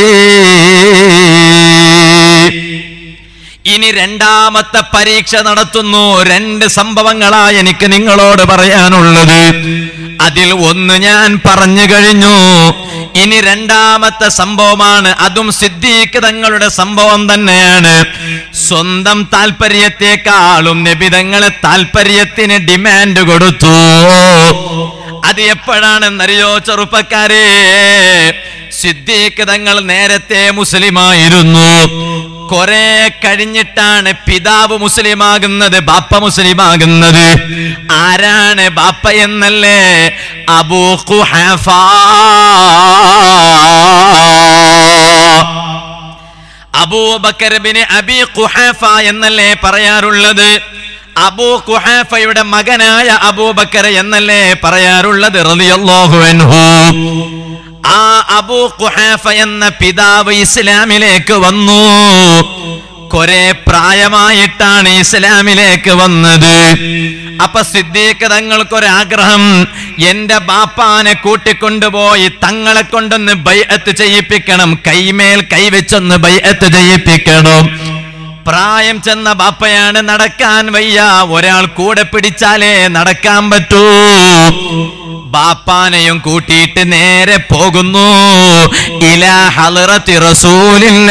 ഇനി രണ്ടാമത്തെ പരീക്ഷ നടത്തുന്നു രണ്ട് സംഭവങ്ങളാ എനിക്ക് നിങ്ങളോട് പറയാനുള്ളത് അതിൽ ഒന്ന് ഞാൻ പറഞ്ഞു കഴിഞ്ഞു ഇനി രണ്ടാമത്തെ സംഭവമാണ് അതും സിദ്ദീഖ് തങ്ങളുടെ സംഭവം തന്നെയാണ് സ്വന്തം താല്പര്യത്തെക്കാളും നബിതങ്ങളെ താല്പര്യത്തിന് ഡിമാൻഡ് കൊടുത്തു അത് എപ്പോഴാണെന്നറിയോ ചെറുപ്പക്കാരെ സിദ്ദീഖ് തങ്ങൾ നേരത്തെ മുസ്ലിമായിരുന്നു കുറെ കഴിഞ്ഞിട്ടാണ് പിതാവ് മുസ്ലിമാകുന്നത് ബാപ്പ മുസ്ലിമാകുന്നത് ആരാണ് ബാപ്പ എന്നല്ലേ Abu Quhafa Abu Bakr bin Abi Quhafa എന്നല്ലേ പറയാറുള്ളത് അബൂ ഖുഹാഫയുടെ മകനായ അബൂബക്കർ എന്നല്ലേ പറയാറുള്ളത് റളിയല്ലാഹു അൻഹു ആ അബൂ ഖുഹാഫ എന്ന പിതാവ് ഇസ്ലാമിലേക്ക് വന്നു കുറെ പ്രായമായിട്ടാണ് ഇസ്ലാമിലേക്ക് വന്നത് അപ്പൊ സിദ്ദീഖ് തങ്ങൾക്കൊരാഗ്രഹം എന്റെ ബാപ്പാനെ കൂട്ടിക്കൊണ്ടുപോയി തങ്ങളെ കൊണ്ടൊന്ന് ബൈഅത്ത് ചെയ്യിപ്പിക്കണം കൈമേൽ കൈവച്ചൊന്ന് ബൈഅത്ത് ചെയ്യിപ്പിക്കണം പ്രായം ചെന്ന ബാപ്പയാണ് നടക്കാൻ വയ്യ ഒരാൾ കൂടെ പിടിച്ചാലേ നടക്കാൻ പറ്റൂ ബാപ്പാനെയും കൂട്ടിയിട്ട് നേരെ പോകുന്നു ഇലാ ഹലറത്തി റസൂലില്ല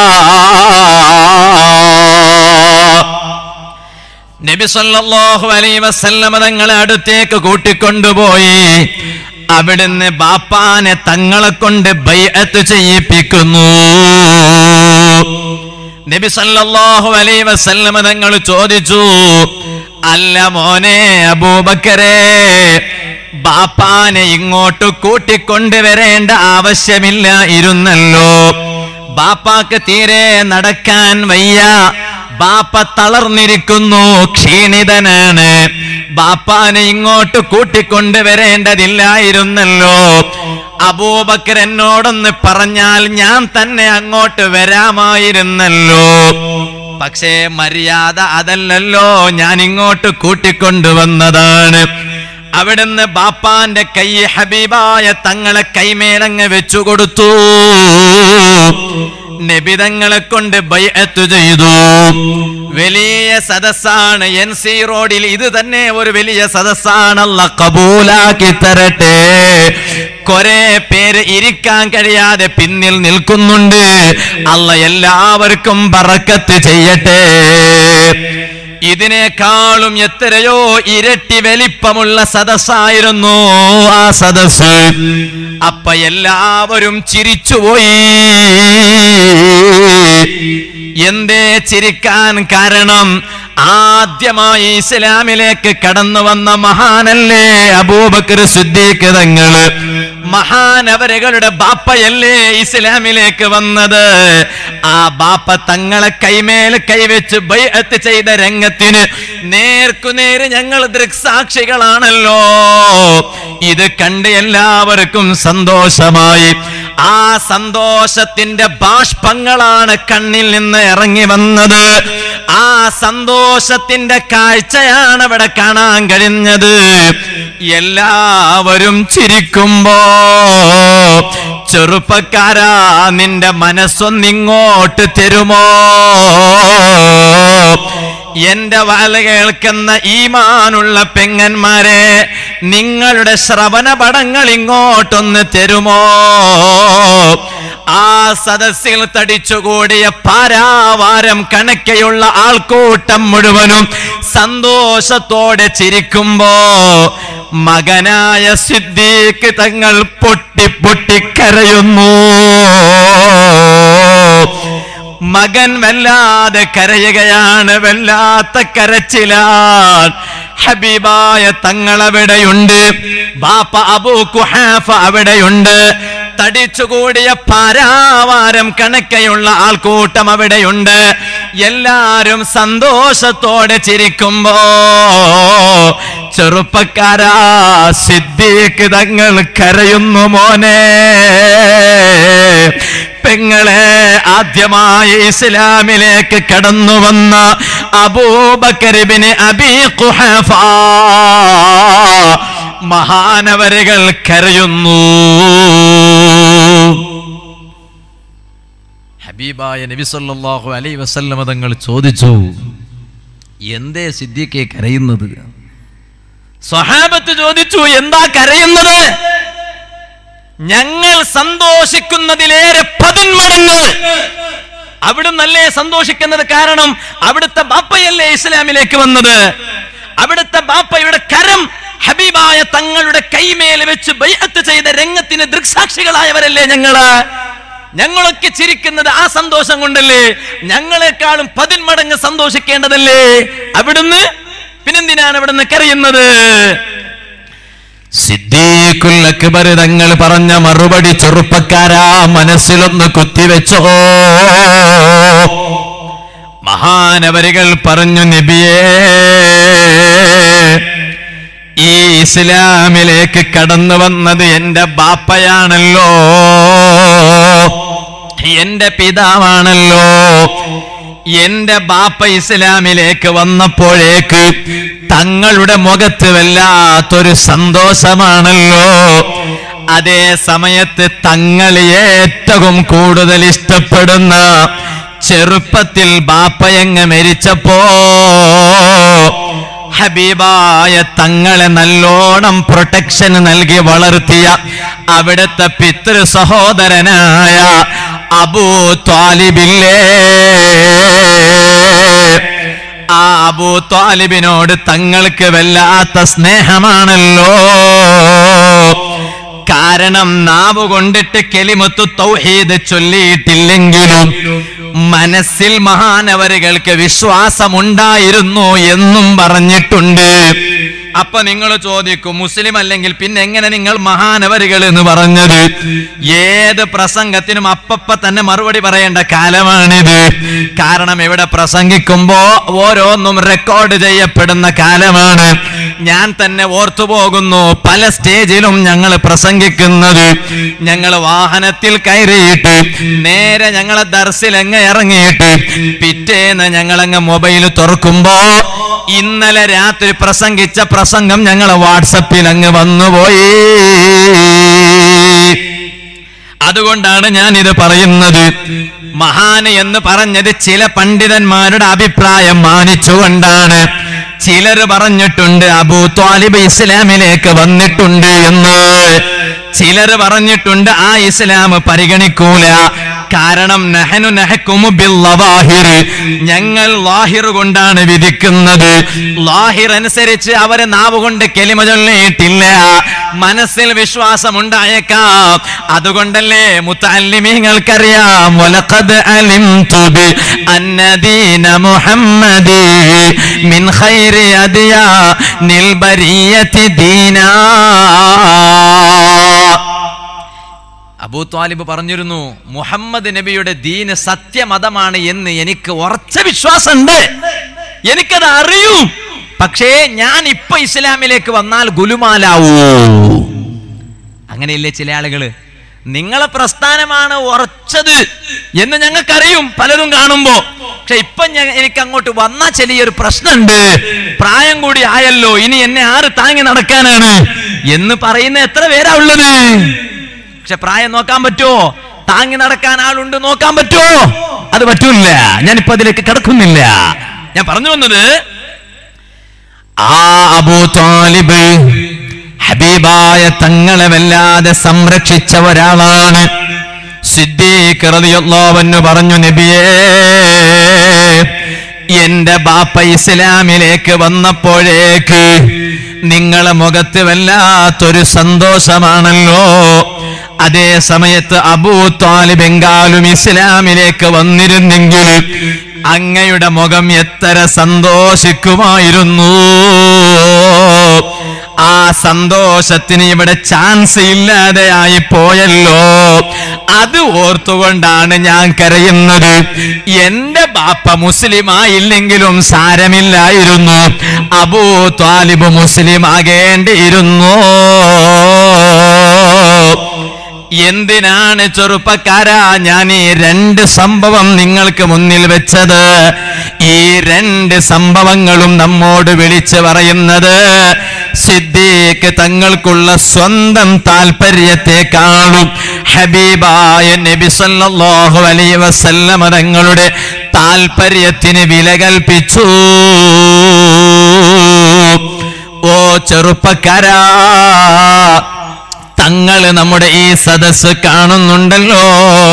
നബി സല്ലല്ലാഹു അലൈഹി വസല്ലമ തങ്ങളെ അടുത്തേക്ക് കൂട്ടിക്കൊണ്ടുപോയി അവിടുന്ന് ബാപ്പാനെ തങ്ങളെ കൊണ്ട് ബൈഅത്ത് ചെയ്യിപ്പിക്കുന്നു നബി സല്ലല്ലാഹു അലൈഹി വസല്ലമ തങ്ങൾ ചോദിച്ചു അല്ല മോനെ അബൂബക്കരെ ബാപ്പാനെ ഇങ്ങോട്ട് കൂട്ടിക്കൊണ്ടുവരേണ്ട ആവശ്യമില്ല ഇരുന്നല്ലോ ബാപ്പാക്ക് തീരെ നടക്കാൻ വയ്യ ബാപ്പ തളർന്നിരിക്കുന്നു ക്ഷീണിതനാണ് ബാപ്പാനെ ഇങ്ങോട്ട് കൂട്ടിക്കൊണ്ടുവരേണ്ടതില്ലായിരുന്നല്ലോ അബൂബക്കർ എന്നോടൊന്ന് പറഞ്ഞാൽ ഞാൻ തന്നെ അങ്ങോട്ട് വരാമായിരുന്നല്ലോ പക്ഷേ മര്യാദ അതല്ലല്ലോ ഞാൻ ഇങ്ങോട്ട് കൂട്ടിക്കൊണ്ടുവന്നതാണ് അവിടുന്ന് ബാപ്പാന്റെ കൈ ഹബീബായ തങ്ങളെ കൈമേലങ്ങ് വെച്ചു കൊടുത്തു നബിതങ്ങളെ കൊണ്ട് ബൈഅത്ത് ചെയ്തു വലിയ സദസ്സാണ് എൻ സി റോഡിൽ ഇത് തന്നെ ഒരു വലിയ സദസ്സാണല്ല കബൂലാക്കി തരട്ടെ കൊറേ പേര് ഇരിക്കാൻ കഴിയാതെ പിന്നിൽ നിൽക്കുന്നുണ്ട് അല്ല എല്ലാവർക്കും ബറക്കത്ത് ചെയ്യട്ടെ ഇതിനേക്കാളും എത്രയോ ഇരട്ടി വലിപ്പമുള്ള സദസ്സായിരുന്നു ആ സദസ് അപ്പ എല്ലാവരും ചിരിച്ചുപോയി എന്തേ ചിരിക്കാൻ കാരണം ആദ്യമായി ഇസ്ലാമിലേക്ക് കടന്നു വന്ന മഹാനല്ലേ അബൂബക്കർ സിദ്ദീഖ് തങ്ങള് മഹാനവരകളുടെ ബാപ്പയല്ലേ ഇസ്ലാമിലേക്ക് വന്നത് ആ ബാപ്പ തങ്ങളെ കൈമേൽ കൈവച്ച് ബൈഅത്ത് ചെയ്ത രംഗത്തിന് നേർക്കുനേര് ഞങ്ങൾ ദൃക്സാക്ഷികളാണല്ലോ ഇത് കണ്ട് എല്ലാവർക്കും സന്തോഷമായി ആ സന്തോഷത്തിന്റെ ബാഷ്പങ്ങളാണ് കണ്ണിൽ നിന്ന് ഇറങ്ങി വന്നത് ആ സന്തോഷത്തിന്റെ കാഴ്ചയാണ് അവിടെ കാണാൻ കഴിഞ്ഞത് എല്ലാവരും ചിരിക്കുമ്പോ ചെറുപ്പക്കാരാ നിന്റെ മനസ്സൊന്നിങ്ങോട്ട് തരുമോ എന്റെ വാല കേൾക്കുന്ന ഈമാനുള്ള പെങ്ങന്മാരെ നിങ്ങളുടെ ശ്രവണ പടങ്ങൾ ഇങ്ങോട്ടൊന്ന് തരുമോ ആ സദസ്സിൽ തടിച്ചുകൂടിയ പാരാവാരം കണക്കെയുള്ള ആൾക്കൂട്ടം മുഴുവനും സന്തോഷത്തോടെ ചിരിക്കുമ്പോ മകനായ സിദ്ദീഖ് തങ്ങൾ പൊട്ടി പൊട്ടിക്കരയുന്നു മകൻ വല്ലാതെ കരയുകയാണ് വല്ലാത്ത കരച്ചിലാണ് ഹബീബായ തങ്ങളവിടെയുണ്ട് ബാപ്പ അബൂ കുഹാഫ അവിടെയുണ്ട് തടിച്ചുകൂടിയ പാരാവാരം കണക്കെയുള്ള ആൾക്കൂട്ടം അവിടെയുണ്ട് എല്ലാരും സന്തോഷത്തോടെ ചിരിക്കുമ്പോ ചെറുപ്പക്കാരാ സിദ്ദീഖ് തങ്ങൾ കരയുന്നു മോനെ പെങ്ങളെ ആദ്യമായി ഇസ്ലാമിലേക്ക് കടന്നു വന്ന അബൂബക്കരിബിന് അബീ ഖുഹഫ മഹാനവരുകൾ കരയുന്നു ഹബീബായ നബി സല്ലല്ലാഹു അലൈഹി വസല്ലമ തങ്ങൾ ചോദിച്ചു എന്തേ സിദ്ദീഖെ കരയുന്നത് സ്വഹാബത്ത് ചോദിച്ചു എന്താ കരയുന്നത് ഞങ്ങൾ സന്തോഷിക്കുന്നതിലേറെ പതിന്മടങ്ങ് അവിടുന്നല്ലേ സന്തോഷിക്കുന്നത് കാരണം അവിടുത്തെ ബാപ്പയല്ലേ ഇസ്ലാമിലേക്ക് വന്നത് അവിടുത്തെ ബാപ്പയുടെ കരം ഹബീബായ തങ്ങളുടെ കൈമേൽ വെച്ച് ബൈഅത്ത് ചെയ്ത രംഗത്തിന് ദൃക്സാക്ഷികളായവരല്ലേ ഞങ്ങള് ഞങ്ങളൊക്കെ ചിരിക്കുന്നത് ആ സന്തോഷം കൊണ്ടല്ലേ ഞങ്ങളെക്കാളും പതിന്മടങ്ങ് സന്തോഷിക്കേണ്ടതല്ലേ അവിടുന്ന് പിന്നെന്തിനാണ് അവിടുന്ന് കരയുന്നത് സിദ്ദീഖുൽ അക്ബർ തങ്ങൾ പറഞ്ഞ മറുപടി ചെറുപ്പക്കാരാ മനസ്സിലൊന്ന് കുത്തിവെച്ചോ മഹാനവരികൾ പറഞ്ഞു നബിയേ ഈ ഇസ്ലാമിലേക്ക് കടന്നു വന്നത് എന്റെ ബാപ്പയാണല്ലോ എന്റെ പിതാവാണല്ലോ എന്റെ ബാപ്പ ഇസ്ലാമിലേക്ക് വന്നപ്പോഴേക്ക് തങ്ങളുടെ മുഖത്ത് വല്ലാത്തൊരു സന്തോഷമാണല്ലോ അതേ സമയത്ത് തങ്ങൾ ഏറ്റവും കൂടുതൽ ഇഷ്ടപ്പെടുന്ന ചെറുപ്പത്തിൽ ബാപ്പയങ്ങ് മരിച്ചപ്പോ ഹബീബായ തങ്ങളെ നല്ലോണം പ്രൊട്ടക്ഷൻ നൽകി വളർത്തിയ അവിടുത്തെ പിതൃ സഹോദരനായ അബൂ ത്വാലിബില്ലേ ആ അബൂ ത്വാലിബിനോട് തങ്ങൾക്ക് വല്ലാത്ത സ്നേഹമാണല്ലോ കാരണം നാവ് കൊണ്ടിട്ട് കെലിമത്തു തൗഹീദ് ചൊല്ലിയിട്ടില്ലെങ്കിലും മനസ്സിൽ മഹാനവരുകൾക്ക് വിശ്വാസമുണ്ടായിരുന്നു എന്നും പറഞ്ഞിട്ടുണ്ട് അപ്പൊ നിങ്ങൾ ചോദിക്കും മുസ്ലിം അല്ലെങ്കിൽ പിന്നെ എങ്ങനെ നിങ്ങൾ മഹാനവരുകൾ എന്ന് പറഞ്ഞത് ഏത് പ്രസംഗത്തിനും അപ്പപ്പ തന്നെ മറുപടി പറയേണ്ട കാലമാണിത് കാരണം ഇവിടെ പ്രസംഗിക്കുമ്പോ ഓരോന്നും റെക്കോർഡ് ചെയ്യപ്പെടുന്ന കാലമാണ് ഞാൻ തന്നെ ഓർത്തു പോകുന്നു പല സ്റ്റേജിലും ഞങ്ങൾ പ്രസംഗിക്കുന്നത് ഞങ്ങൾ വാഹനത്തിൽ കയറിയിട്ട് നേരെ ഞങ്ങളെ ദർസിലങ്ങ് ഇറങ്ങിയിട്ട് പിറ്റേന്ന് ഞങ്ങളങ്ങ് മൊബൈൽ തുറക്കുമ്പോ ഇന്നലെ രാത്രി പ്രസംഗിച്ച പ്രസംഗം ഞങ്ങൾ വാട്സപ്പിൽ അങ്ങ് വന്നുപോയി അതുകൊണ്ടാണ് ഞാൻ ഇത് പറയുന്നത് മഹാന് എന്ന് പറഞ്ഞത് ചില പണ്ഡിതന്മാരുടെ അഭിപ്രായം മാനിച്ചുകൊണ്ടാണ് ചിലർ പറഞ്ഞിട്ടുണ്ട് അബൂ ത്വാലിബ് ഇസ്ലാമിലേക്ക് വന്നിട്ടുണ്ട് എന്ന് ചിലർ പറഞ്ഞിട്ടുണ്ട് ആ ഇസ്ലാം പരിഗണിക്കൂല കാരണം നഹനു നഹക്കുമു ബിൽ ലവാഹിർ ഞങ്ങൾ ലാഹിർ കൊണ്ടാണ് വിധിക്കുന്നത് ലാഹിർ അനുസരിച്ച് അവരെ നാവ് കൊണ്ട് കെലിമ ചൊല്ലിയിട്ടില്ല മനസ്സിൽ വിശ്വാസം ഉണ്ടായേക്കാം അതുകൊണ്ടല്ലേ മുത്തല്ലിമീങ്ങൾക്കറിയാം വലഖദ് അലിംതു ബി അന്ന ദീന മുഹമ്മദി മിൻ ഖൈരി അദിയാ നിൽ ബരിയത്തി ദീനാ അബൂ ത്വാലിബ് പറഞ്ഞിരുന്നു മുഹമ്മദ് നബിയുടെ ദീന് സത്യമതമാണ് എന്ന് എനിക്ക് ഉറച്ച വിശ്വാസമുണ്ട് എനിക്കത് അറിയും പക്ഷേ ഞാൻ ഇപ്പൊ ഇസ്ലാമിലേക്ക് വന്നാൽ ഗുലുമാലാവൂ അങ്ങനെയല്ലേ ചില ആളുകള് നിങ്ങളെ പ്രസ്ഥാനമാണ് ഉറച്ചത് എന്ന് ഞങ്ങൾക്കറിയും പലരും കാണുമ്പോ പക്ഷെ ഇപ്പൊ ഞാൻ- എനിക്ക് അങ്ങോട്ട് വന്ന ചെറിയൊരു പ്രശ്നമുണ്ട് പ്രായം കൂടി ആയല്ലോ ഇനി എന്നെ ആര് താങ്ങി നടക്കാനാണ് എന്ന് പറയുന്ന എത്ര പേരാ ഉള്ളത് പക്ഷെ പ്രായം നോക്കാൻ പറ്റുമോ താങ്ങി നടക്കാൻ ആളുണ്ട് നോക്കാൻ പറ്റുമോ അത് പറ്റൂല ഞാനിപ്പോ അതിലേക്ക് കിടക്കുന്നില്ല ഞാൻ പറഞ്ഞു വന്നത് ആ അബൂ താലിബ് ഹബീബായ തങ്ങളെ വല്ലാതെ സംരക്ഷിച്ച ഒരാളാണ് സിദ്ദീഖ് റളിയല്ലാഹു അൻഹു പറഞ്ഞു നബിയേ എന്റെ ബാപ്പ ഇസ്ലാമിലേക്ക് വന്നപ്പോഴേക്ക് നിങ്ങളെ മുഖത്ത് വല്ലാത്തൊരു സന്തോഷമാണല്ലോ അതേ സമയത്ത് അബൂ താലിബ് എങ്കാലും ഇസ്ലാമിലേക്ക് വന്നിരുന്നെങ്കിൽ അങ്ങയുടെ മുഖം എത്ര സന്തോഷിക്കുമായിരുന്നു ആ സന്തോഷത്തിന് ഇവിടെ ചാൻസ് ഇല്ലാതെയായി പോയല്ലോ അത് ഓർത്തുകൊണ്ടാണ് ഞാൻ കരയുന്നത് എന്റെ ബാപ്പ മുസ്ലിമായില്ലെങ്കിലും സാരമില്ലായിരുന്നു അബൂ ത്വാലിബ് മുസ്ലിം ആകേണ്ടിയിരുന്നു എന്തിനാണ് ചെറുപ്പക്കാരാ ഞാൻ ഈ രണ്ട് സംഭവം നിങ്ങൾക്ക് മുന്നിൽ വെച്ചത് ഈ രണ്ട് സംഭവങ്ങളും നമ്മോട് വിളിച്ചു പറയുന്നത് സിദ്ദീഖ് തങ്ങൾക്കുള്ള സ്വന്തം താല്പര്യത്തെക്കാളും ഹബീബായ നബി സല്ലല്ലാഹു അലൈഹി വസല്ലമ തങ്ങളുടെ താല്പര്യത്തിന് വില കൽപ്പിച്ചു ഓ ചെറുപ്പക്കാരാ തങ്ങൾ നമ്മുടെ ഈ സദസ് കാണുന്നുണ്ടല്ലോ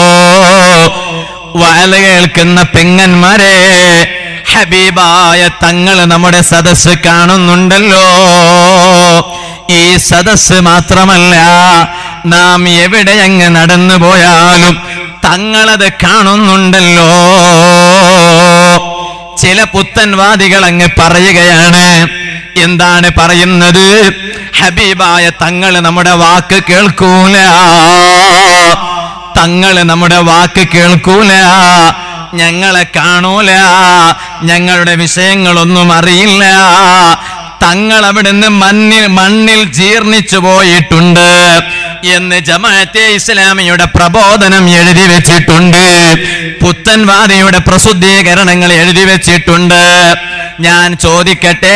വയല കേൾക്കുന്ന പെങ്ങന്മാരെ ഹബീബായ തങ്ങൾ നമ്മുടെ സദസ് കാണുന്നുണ്ടല്ലോ ഈ സദസ് മാത്രമല്ല നാം എവിടെ അങ്ങ് നടന്നു പോയാലും തങ്ങളത് കാണുന്നുണ്ടല്ലോ ചില പുത്തൻവാദികൾ അങ്ങ് പറയുകയാണ് എന്താണ് പറയുന്നത് ഹബീബായ തങ്ങള് നമ്മുടെ വാക്ക് കേൾക്കൂല തങ്ങള് നമ്മുടെ വാക്ക് കേൾക്കൂല ഞങ്ങളെ കാണൂല ഞങ്ങളുടെ വിഷയങ്ങളൊന്നും അറിയില്ല തങ്ങൾ അവിടുന്ന് മണ്ണിൽ മണ്ണിൽ ജീർണിച്ചു പോയിട്ടുണ്ട് എന്ന് ജമാഅത്തെ ഇസ്ലാമിയുടെ പ്രബോധനം എഴുതി വെച്ചിട്ടുണ്ട് പുത്തൻവാദിയുടെ പ്രസിദ്ധീകരണങ്ങൾ എഴുതി വെച്ചിട്ടുണ്ട് ഞാൻ ചോദിക്കട്ടെ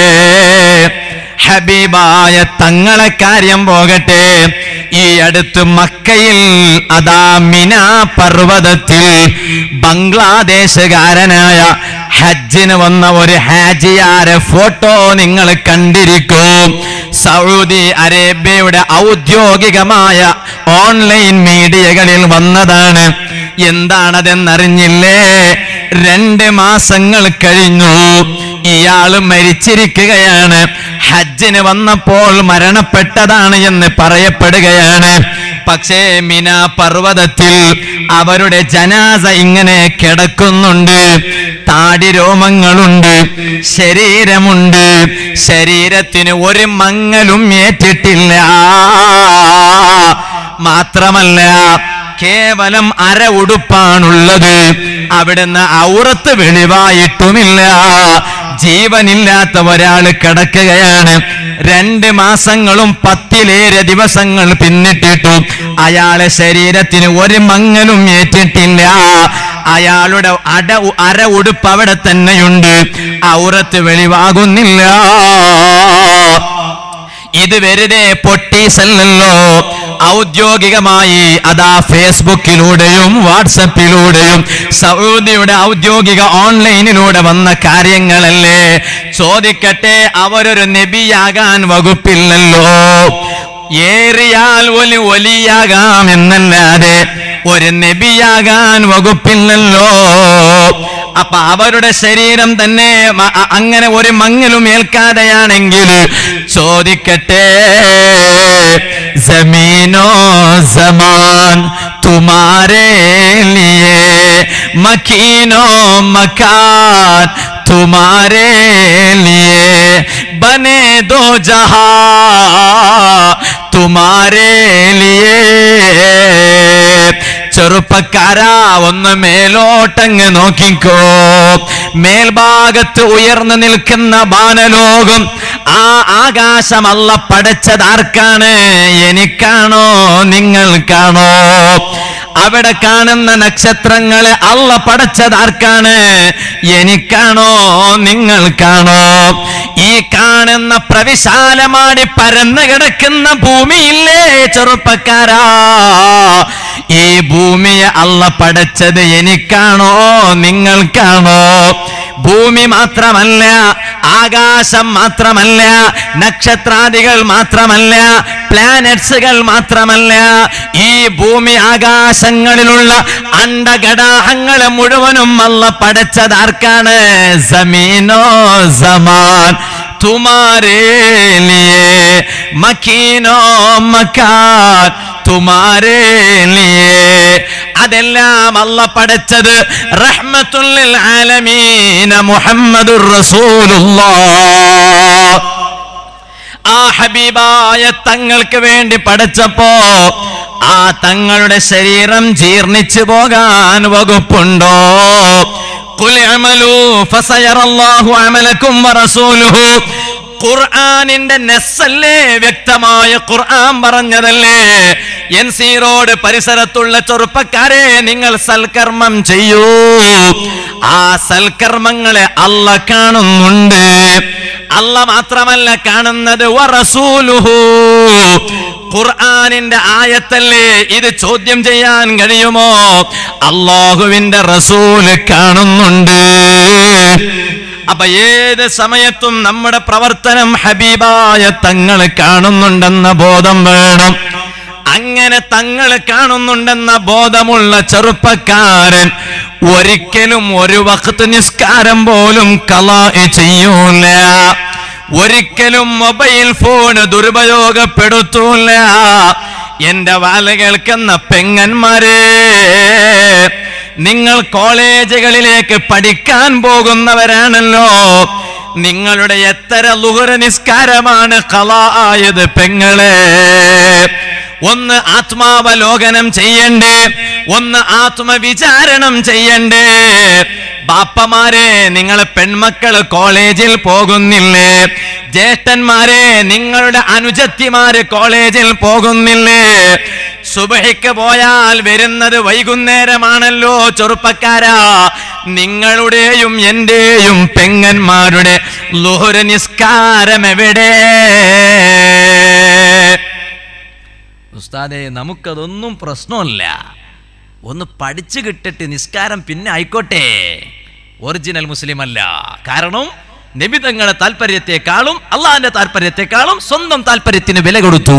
ഹബീബായ തങ്ങളെ കാര്യം പോകട്ടെ ഈ അടുത്ത് മക്കയിൽ അതാ മിന പർവ്വതത്തിൽ ബംഗ്ലാദേശുകാരനായ ഹജ്ജിന് വന്ന ഒരു ഹാജിയാരെ ഫോട്ടോ നിങ്ങൾ കണ്ടിരിക്കും സൗദി അറേബ്യയുടെ ഔദ്യോഗികമായ ഓൺലൈൻ മീഡിയകളിൽ വന്നതാണ് എന്താണതെന്നറിഞ്ഞില്ലേ രണ്ട് മാസങ്ങൾ കഴിഞ്ഞു ഇയാള് മരിച്ചിരിക്കുകയാണ് ഹജ്ജിന് വന്നപ്പോൾ മരണപ്പെട്ടതാണ് എന്ന് പറയപ്പെടുകയാണ് പക്ഷേ മിന പർവ്വതത്തിൽ അവരുടെ ജനാസ ഇങ്ങനെ കിടക്കുന്നുണ്ട് താടി രോമങ്ങളുണ്ട് ശരീരമുണ്ട് ശരീരത്തിന് ഒരു മങ്ങലും ഏറ്റിട്ടില്ല മാത്രമല്ല കേവലം അര ഉടുപ്പാണുള്ളത് അവിടുന്ന് ഔറത്ത് വെളിവായിട്ടുമില്ല ജീവനില്ലാത്ത ഒരാൾ കിടക്കുകയാണ് രണ്ട് മാസങ്ങളും പത്തിലേറെ ദിവസങ്ങൾ പിന്നിട്ടിട്ടു അയാളെ ശരീരത്തിന് ഒരു മങ്ങലും ഏറ്റിട്ടില്ല അയാളുടെ അട അര ഉടുപ്പ് അവിടെ തന്നെയുണ്ട് ഔറത്ത് വെളിവാകുന്നില്ല ഇത് വെറുതെ പൊട്ടീസല്ലല്ലോ ഔദ്യോഗികമായി അതാ ഫേസ്ബുക്കിലൂടെയും വാട്സപ്പിലൂടെയും സൗദിയുടെ ഔദ്യോഗിക ഓൺലൈനിലൂടെ വന്ന കാര്യങ്ങളല്ലേ ചോദിക്കട്ടെ അവരൊരു നബിയാകാൻ വകുപ്പില്ലല്ലോ ഏറിയാൽ ഒരു ഒലിയാകാം എന്നല്ലാതെ ഒരു നബിയാകാൻ വകുപ്പില്ലല്ലോ അപ്പൊ അവരുടെ ശരീരം തന്നെ മ- അ- അങ്ങനെ ഒരു മങ്ങലും ഏൽക്കാതെയാണെങ്കിൽ ചോദിക്കട്ടെ ജമീനോ സമാൻ തുമാരേ ലിയേ മക്കീനോ മക്കാൻ तुम्हारे लिए बने दो जहां तुम्हारे लिए ചെറുപ്പക്കാരാ ഒന്ന് മേലോട്ടങ്ങ് നോക്കിക്കോ മേൽഭാഗത്ത് ഉയർന്നു നിൽക്കുന്ന ബാനലോകം ആ ആകാശമല്ല പടച്ചതാർക്കാണ് എനിക്കാണോ നിങ്ങൾക്കാണോ അവിടെ കാണുന്ന നക്ഷത്രങ്ങളെ അള്ള പടച്ചതാർക്കാണ് എനിക്കാണോ നിങ്ങൾക്കാണോ ഈ കാണുന്ന പ്രവിശാലമാടി പരന്നു കിടക്കുന്ന ഭൂമിയില്ലേ ചെറുപ്പക്കാരാ ഈ ഭൂമിയെ അള്ള പടച്ചത് എനിക്കാണോ നിങ്ങൾക്കാണോ ഭൂമി മാത്രമല്ല ആകാശം മാത്രമല്ല നക്ഷത്രാദികൾ മാത്രമല്ല പ്ലാനറ്റ്സുകൾ മാത്രമല്ല ഈ ഭൂമി ആകാശങ്ങളിലുള്ള അണ്ടഘടാഹങ്ങളെ മുഴുവനും അല്ല പടച്ചതാർക്കാണ് സമീനോ സമാൻ തുമാരേ ലിയേ മക്കീനോ മക്കാൻ തുമാരേ ലിയേ അതെല്ലാം അല്ല പടച്ചത് റഹ്മത്തുല്ലിൽ ആലമീന മുഹമ്മദുർ റസൂലുള്ളാഹ് ആ ഹബീബായ തങ്ങൾക്ക് വേണ്ടി പഠിച്ചപ്പോ ആ തങ്ങളുടെ ശരീരം ജീർണിച്ചു പോകാൻ വകുപ്പുണ്ടോ قل اعملوا فسيرى الله عملكم ورسوله ഖുർആനിന്റെ നെസ്സല്ലേ വ്യക്തമായ ഖുർആൻ പറഞ്ഞതല്ലേ എൻ സി റോഡ് പരിസരത്തുള്ള ചെറുപ്പക്കാരെ നിങ്ങൾ സൽക്കർമ്മം ചെയ്യൂ ആ സൽക്കർമ്മങ്ങളെ അല്ല കാണുന്നുണ്ട് അല്ല മാത്രമല്ല കാണുന്നത് വറസൂലുഹു ഖുർആനിന്റെ ആയത്തല്ലേ ഇത് ചോദ്യം ചെയ്യാൻ കഴിയുമോ അള്ളാഹുവിന്റെ റസൂല് കാണുന്നുണ്ട് അപ്പൊ ഏത് സമയത്തും നമ്മുടെ പ്രവർത്തനം ഹബീബായ തങ്ങൾ കാണുന്നുണ്ടെന്ന ബോധം വേണം അങ്ങനെ തങ്ങൾ കാണുന്നുണ്ടെന്ന ബോധമുള്ള ചെറുപ്പക്കാരൻ ഒരിക്കലും ഒരു വഖത്ത് നിസ്കാരം പോലും കലാ ചെയ്യൂല ഒരിക്കലും മൊബൈൽ ഫോൺ ദുരുപയോഗപ്പെടുത്തൂല എന്റെ വാല കേൾക്കുന്ന പെങ്ങന്മാരെ നിങ്ങൾ കോളേജുകളിലേക്ക് പഠിക്കാൻ പോകുന്നവരാണല്ലോ നിങ്ങളുടെ എത്ര ലുഹുര നിസ്കാരമാണ് കല ആയത് പെങ്ങളെ ഒന്ന് ആത്മാവലോകനം ചെയ്യണ്ടേ ഒന്ന് ആത്മവിചാരണം ചെയ്യണ്ടേ ബാപ്പമാരെ നിങ്ങൾ പെൺമക്കൾ കോളേജിൽ പോകുന്നില്ലേ ജ്യേഷ്ഠന്മാരെ നിങ്ങളുടെ അനുജത്തിമാര് കോളേജിൽ പോകുന്നില്ലേ സുബഹിക്ക് പോയാൽ വരുന്നത് വൈകുന്നേരമാണല്ലോ ചെറുപ്പക്കാരാ നിങ്ങളുടെയും എന്റെയും പെങ്ങന്മാരുടെ ലുഹുര നിസ്കാരം എവിടെ ഉസ്താദെ നമുക്കതൊന്നും പ്രശ്നമല്ല ഒന്ന് പഠിച്ചു കിട്ടിട്ട് നിസ്കാരം പിന്നെ ആയിക്കോട്ടെ ഒറിജിനൽ മുസ്ലിം അല്ല കാരണം നിബിതങ്ങളുടെ താല്പര്യത്തെക്കാളും അള്ളാഹിന്റെ താല്പര്യത്തെക്കാളും സ്വന്തം താല്പര്യത്തിന് വില കൊടുത്തു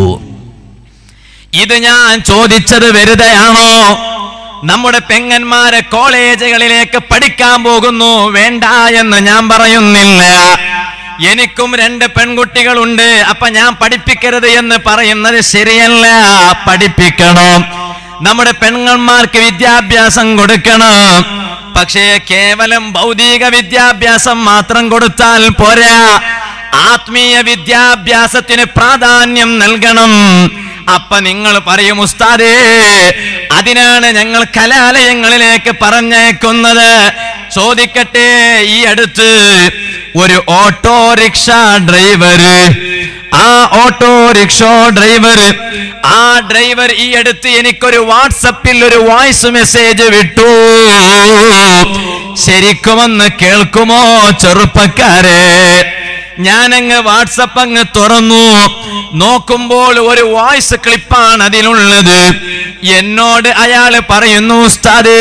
ഇത് ഞാൻ ചോദിച്ചത് വെറുതെയാണോ നമ്മുടെ പെങ്ങന്മാരെ കോളേജുകളിലേക്ക് പഠിക്കാൻ പോകുന്നു വേണ്ട എന്ന് ഞാൻ പറയുന്നില്ല എനിക്കും രണ്ട് പെൺകുട്ടികളുണ്ട് അപ്പൊ ഞാൻ പഠിപ്പിക്കരുത് എന്ന് പറയുന്നത് ശരിയല്ല പഠിപ്പിക്കണം നമ്മുടെ പെൺകന്മാർക്ക് വിദ്യാഭ്യാസം കൊടുക്കണം പക്ഷേ കേവലം ഭൗതിക വിദ്യാഭ്യാസം മാത്രം കൊടുത്താൽ പോരാ ആത്മീയ വിദ്യാഭ്യാസത്തിന് പ്രാധാന്യം നൽകണം അപ്പൊ നിങ്ങൾ പറയും ഉസ്താദേ അതിനാണ് ഞങ്ങൾ കലാലയങ്ങളിലേക്ക് പറഞ്ഞേക്കുന്നത് ചോദിക്കട്ടെ ഈ അടുത്ത് ഒരു ഓട്ടോറിക്ഷ ഡ്രൈവർ ആ ഓട്ടോറിക്ഷ ഡ്രൈവർ ആ ഡ്രൈവർ ഈ അടുത്ത് എനിക്കൊരു വാട്സപ്പിൽ ഒരു വോയിസ് മെസ്സേജ് വിട്ടു ശരിക്കുമെന്ന് കേൾക്കുമോ ചെറുപ്പക്കാരെ ഞാനങ്ങ് വാട്സപ്പ് അങ്ങ് തുറന്നു നോക്കുമ്പോൾ ഒരു വോയിസ് ക്ലിപ്പാണ് അതിലുള്ളത് എന്നോട് അയാള് പറയുന്നു ഉസ്താദേ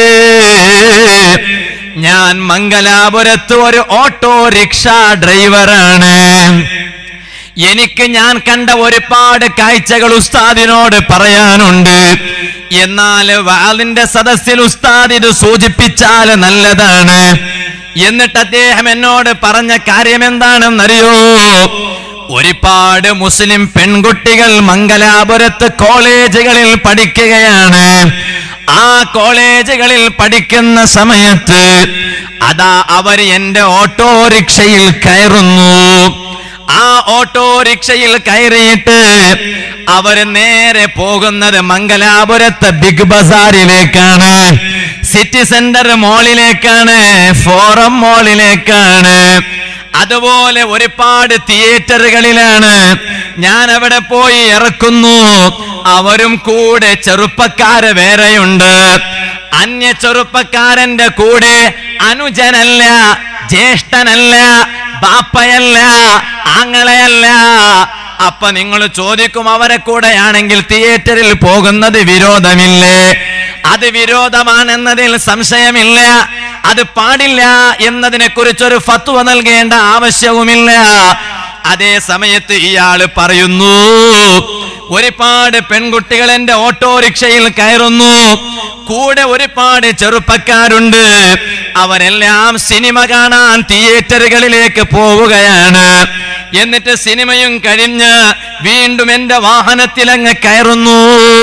ഞാൻ മംഗലാപുരത്ത് ഒരു ഓട്ടോറിക്ഷ ഡ്രൈവറാണ് എനിക്ക് ഞാൻ കണ്ട ഒരുപാട് കാഴ്ചകൾ ഉസ്താദിനോട് പറയാനുണ്ട് എന്നാൽ വാലിന്റെ സദസ്സിൽ ഉസ്താദ് ഇത് സൂചിപ്പിച്ചാൽ നല്ലതാണ് എന്നിട്ട് അദ്ദേഹം എന്നോട് പറഞ്ഞ കാര്യം എന്താണെന്നറിയോ ഒരുപാട് മുസ്ലിം പെൺകുട്ടികൾ മംഗലാപുരത്ത് കോളേജുകളിൽ പഠിക്കുകയാണ് ആ കോളേജുകളിൽ പഠിക്കുന്ന സമയത്ത് അതാ അവർ എന്റെ ഓട്ടോറിക്ഷയിൽ കയറുന്നു ആ ഓട്ടോറിക്ഷയിൽ കയറിയിട്ട് അവര് നേരെ പോകുന്നത് മംഗലാപുരത്തെ ബിഗ് ബസാറിലേക്കാണ് സിറ്റി സെന്റർ മോളിലേക്കാണ് ഫോറം മോളിലേക്കാണ് അതുപോലെ ഒരുപാട് തിയേറ്ററുകളിലാണ് ഞാൻ അവിടെ പോയി ഇറക്കുന്നു അവരും കൂടെ ചെറുപ്പക്കാര് വേറെയുണ്ട് അന്യ ചെറുപ്പക്കാരന്റെ കൂടെ അനുജനല്ല ജ്യേഷ്ഠനല്ല ബാപ്പയല്ല ആങ്ങളെയല്ല അപ്പൊ നിങ്ങൾ ചോദിക്കും അവരെ കൂടെയാണെങ്കിൽ തിയേറ്ററിൽ പോകുന്നത് വിരോധമില്ലേ അത് വിരോധമാണെന്നതിൽ സംശയമില്ല അത് പാടില്ല എന്നതിനെ കുറിച്ചൊരു ഫത്വ നൽകേണ്ട ആവശ്യവുമില്ല അതേ സമയത്ത് ഇയാള് പറയുന്നു ഒരുപാട് പെൺകുട്ടികൾ എന്റെ ഓട്ടോറിക്ഷയിൽ കയറുന്നു കൂടെ ഒരുപാട് ചെറുപ്പക്കാരുണ്ട് അവരെല്ലാം സിനിമ കാണാൻ തിയേറ്ററുകളിലേക്ക് പോവുകയാണ് എന്നിട്ട് സിനിമയും കഴിഞ്ഞ് വീണ്ടും എന്റെ വാഹനത്തിൽ അങ്ങ് കയറുന്നു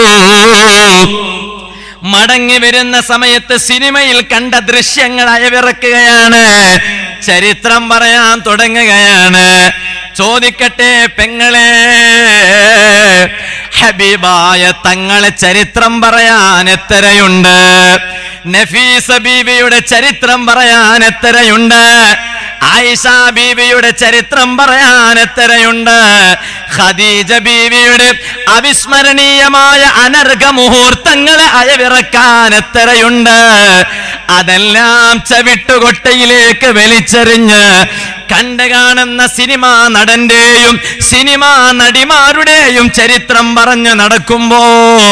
മടങ്ങി വരുന്ന സമയത്ത് സിനിമയിൽ കണ്ട ദൃശ്യങ്ങൾ അയവിറക്കുകയാണ് ചരിത്രം പറയാൻ തുടങ്ങുകയാണ് ചോദിക്കട്ടെ പെങ്ങളെ ഹബീബായ തങ്ങളെ ചരിത്രം പറയാൻ എത്രയുണ്ട് നഫീസ ബീവിയുടെ ചരിത്രം പറയാൻ എത്രയുണ്ട് ആയിഷ ബീവിയുടെ ചരിത്രം പറയാൻ എത്രയുണ്ട് ഖദീജ ബീവിയുടെ അവിസ്മരണീയമായ അനർഘ മുഹൂർത്തങ്ങളെ അയവിറക്കാൻ എത്രയുണ്ട് അതെല്ലാം ചവിട്ടുകൊട്ടയിലേക്ക് വലിച്ചെറിഞ്ഞ് കണ്ടു കാണുന്ന സിനിമാ നടന്റെയും സിനിമാ നടിമാരുടെയും ചരിത്രം പറഞ്ഞു നടക്കുമ്പോ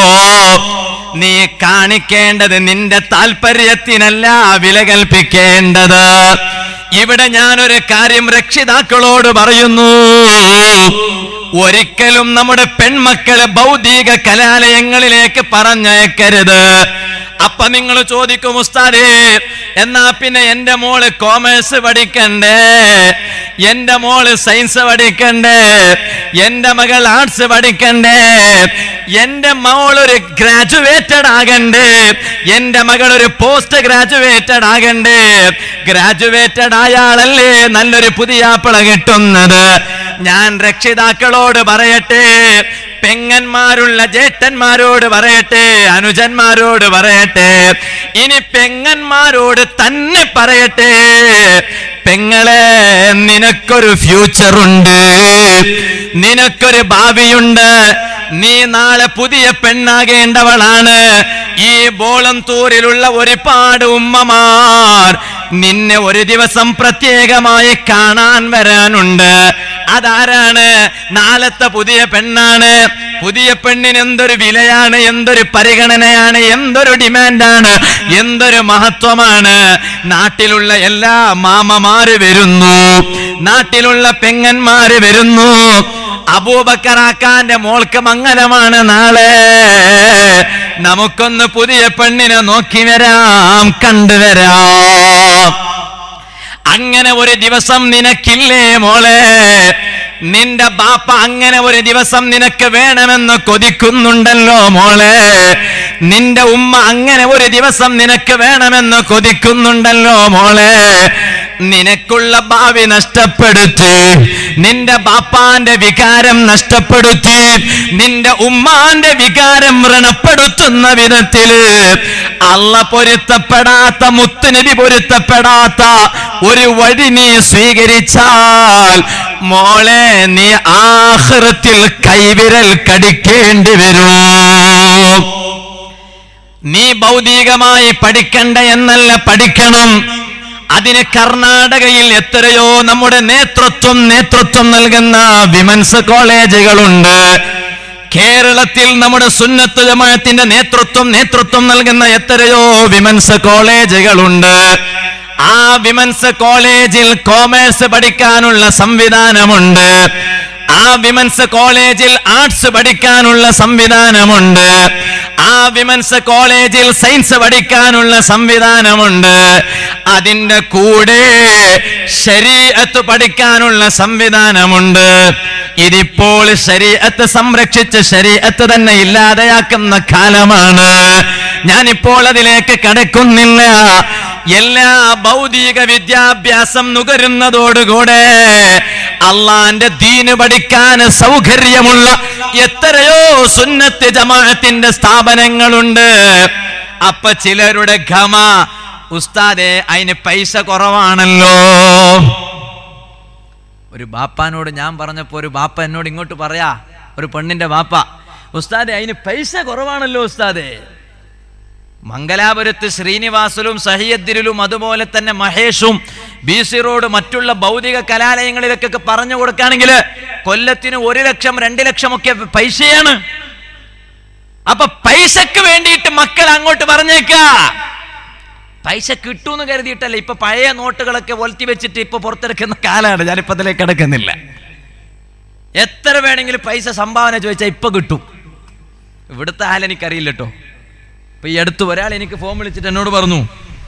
നീ കാണിക്കേണ്ടത് നിന്റെ താല്പര്യത്തിനല്ല വില കൽപ്പിക്കേണ്ടത് ഇവിടെ ഞാനൊരു കാര്യം രക്ഷിതാക്കളോട് പറയുന്നു ഒരിക്കലും നമ്മുടെ പെൺമക്കളെ ഭൗതിക കലാലയങ്ങളിലേക്ക് പറഞ്ഞയക്കരുത് അപ്പൊ നിങ്ങൾ ചോദിക്കും ഉസ്താദേ എന്നാ പിന്നെ എന്റെ മോള് കോമേഴ്സ് പഠിക്കണ്ടേ എന്റെ മോള് സയൻസ് പഠിക്കണ്ടേ എന്റെ മകൾ ആർട്സ് പഠിക്കണ്ടേ എന്റെ മോൾ ഒരു ഗ്രാജുവേറ്റഡ് ആകണ്ടേ എന്റെ മകൾ ഒരു പോസ്റ്റ് ഗ്രാജുവേറ്റഡ് ആകണ്ടേ ഗ്രാജുവേറ്റഡ് ആയാളല്ലേ നല്ലൊരു പുതിയ ആപ്പിള കിട്ടുന്നത് ഞാൻ രക്ഷിതാക്കളോട് പറയട്ടെ പെങ്ങന്മാരുള്ള ജേട്ടന്മാരോട് പറയട്ടെ അനുജന്മാരോട് പറയട്ടെ ഇനി പെങ്ങന്മാരോട് തന്നെ പറയട്ടെ പെങ്ങളെ നിനക്കൊരു ഫ്യൂച്ചർ ഉണ്ട് നിനക്കൊരു ഭാവിയുണ്ട് നീ നാളെ പുതിയ പെണ്ണാകേണ്ടവളാണ് ഈ ബോളംതൂരിലുള്ള ഒരുപാട് ഉമ്മമാർ നിന്നെ ഒരു ദിവസം പ്രത്യേകമായി കാണാൻ വരാനുണ്ട് അതാരാണ് നാളത്തെ പുതിയ പെണ്ണാണ് പുതിയ പെണ്ണിന് എന്തൊരു വിലയാണ് എന്തൊരു പരിഗണനയാണ് എന്തൊരു ഡിമാൻഡാണ് എന്തൊരു മഹത്വമാണ് നാട്ടിലുള്ള എല്ലാ മാമമാര് വരുന്നു നാട്ടിലുള്ള പെങ്ങന്മാര് വരുന്നു അബൂബക്കറാക്കാന്റെ മോൾക്ക് മംഗലമാണ് നാളെ നമുക്കൊന്ന് പുതിയ പെണ്ണിനെ നോക്കി വരാം കണ്ടുവരാം അങ്ങനെ ഒരു ദിവസം നിനക്കില്ലേ മോളെ നിന്റെ ബാപ്പ അങ്ങനെ ഒരു ദിവസം നിനക്ക് വേണമെന്ന് കൊതിക്കുന്നുണ്ടല്ലോ മോളെ നിന്റെ ഉമ്മ അങ്ങനെ ഒരു ദിവസം നിനക്ക് വേണമെന്ന് കൊതിക്കുന്നുണ്ടല്ലോ മോളെ നിനക്കുള്ള ഭാവി നഷ്ടപ്പെടുത്തി നിന്റെ ബാപ്പാന്റെ വികാരം നഷ്ടപ്പെടുത്തി നിന്റെ ഉമ്മാന്റെ വികാരം വ്രണപ്പെടുത്തുന്ന വിധത്തില് അല്ല പൊരുത്തപ്പെടാത്ത മുത്തുനബി പൊരുത്തപ്പെടാത്ത ഒരു വഴി നീ സ്വീകരിച്ചാൽ മോളെ നീ ആഹൃത്തിൽ കൈവിരൽ കടിക്കേണ്ടി വരൂ നീ ഭൗതികമായി പഠിക്കണ്ട എന്നല്ല പഠിക്കണം അതിന് കർണാടകയിൽ എത്രയോ നമ്മുടെ നേതൃത്വം നേതൃത്വം നൽകുന്ന വിമൻസ് കോളേജുകളുണ്ട് കേരളത്തിൽ നമ്മുടെ സുന്നത്ത് ജമാഅത്തിന്റെ നേതൃത്വം നേതൃത്വം നൽകുന്ന എത്രയോ വിമൻസ് കോളേജുകളുണ്ട് ആ വിമൻസ് കോളേജിൽ കോമേഴ്സ് പഠിക്കാനുള്ള സംവിധാനമുണ്ട് ആ വിമൻസ് കോളേജിൽ ആർട്സ് പഠിക്കാനുള്ള സംവിധാനമുണ്ട് ആ വിമൻസ് കോളേജിൽ സയൻസ് പഠിക്കാനുള്ള സംവിധാനമുണ്ട് അതിന്റെ കൂടെ ശരീഅത്ത് പഠിക്കാനുള്ള സംവിധാനമുണ്ട് ഇതിപ്പോൾ ശരീഅത്ത് സംരക്ഷിച്ച് ശരീഅത്ത് തന്നെ ഇല്ലാതെയാക്കുന്ന കാലമാണ് ഞാനിപ്പോൾ അതിലേക്ക് കടക്കുന്നില്ല എല്ലാ ഭൗതിക വിദ്യാഭ്യാസം നുകരുന്നതോടുകൂടെ അള്ളാന്റെ ദീന് പഠിക്കാൻ സൗകര്യമുള്ള എത്രയോ സുന്നത്ത് ജമാഅത്തിന്റെ സ്ഥാപനങ്ങളുണ്ട് അപ്പൊ ചിലരുടെ ഘമ ഉസ്താദെ അതിന് പൈസ കുറവാണല്ലോ ഒരു ബാപ്പാനോട് ഞാൻ പറഞ്ഞപ്പോ ഒരു ബാപ്പ എന്നോട് ഇങ്ങോട്ട് പറയാ ഒരു പെണ്ണിന്റെ ബാപ്പ ഉസ്താദെ അതിന് പൈസ കുറവാണല്ലോ ഉസ്താദെ മംഗലാപുരത്ത് ശ്രീനിവാസലും സഹിയദ്ദിരിലും അതുപോലെ തന്നെ മഹേഷും ബി സി റോഡ് മറ്റുള്ള ഭൗതിക കലാലയങ്ങളിലൊക്കെ പറഞ്ഞു കൊടുക്കുകയാണെങ്കിൽ കൊല്ലത്തിന് ഒരു ലക്ഷം രണ്ട് ലക്ഷം ഒക്കെ പൈസയാണ് അപ്പൊ പൈസക്ക് വേണ്ടിയിട്ട് മക്കൾ അങ്ങോട്ട് പറഞ്ഞേക്ക പൈസ കിട്ടൂന്ന് കരുതിയിട്ടല്ല ഇപ്പൊ പഴയ നോട്ടുകളൊക്കെ ഒലത്തി വെച്ചിട്ട് ഇപ്പൊ പുറത്തെടുക്കുന്ന കാലാണ് ഞാനിപ്പോ അതിലേക്ക് കിടക്കുന്നില്ല എത്ര വേണമെങ്കിലും പൈസ സംഭാവന ചോദിച്ചാൽ ഇപ്പൊ കിട്ടും ഇവിടുത്തെ ആൾ എനിക്കറിയില്ല കേട്ടോ ഇപ്പൊ ഈ അടുത്ത് ഒരാൾ എനിക്ക് ഫോൺ വിളിച്ചിട്ട് എന്നോട് പറഞ്ഞു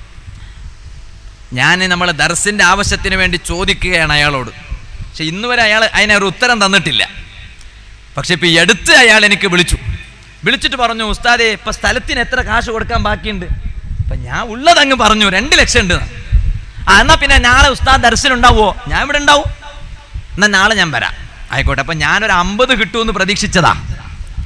ഞാൻ നമ്മളെ ദർസിന്റെ ആവശ്യത്തിന് വേണ്ടി ചോദിക്കുകയാണ് അയാളോട് പക്ഷെ ഇന്ന് വരെ അയാൾ അതിനൊരു ഉത്തരം തന്നിട്ടില്ല പക്ഷെ ഇപ്പൊ ഈ അടുത്ത് അയാൾ എനിക്ക് വിളിച്ചു വിളിച്ചിട്ട് പറഞ്ഞു ഉസ്താദെ ഇപ്പൊ സ്ഥലത്തിന് എത്ര കാശ് കൊടുക്കാൻ ബാക്കിയുണ്ട് അപ്പൊ ഞാൻ ഉള്ളതങ്ങ് പറഞ്ഞു രണ്ട് ലക്ഷം ഉണ്ട് ആ എന്നാ പിന്നെ നാളെ ഉസ്താദ് ദർശനുണ്ടാവോ ഞാൻ ഇവിടെ ഉണ്ടാവും എന്നാ നാളെ ഞാൻ വരാം ആയിക്കോട്ടെ അപ്പൊ ഞാനൊരു അമ്പത് കിട്ടുമെന്ന് പ്രതീക്ഷിച്ചതാ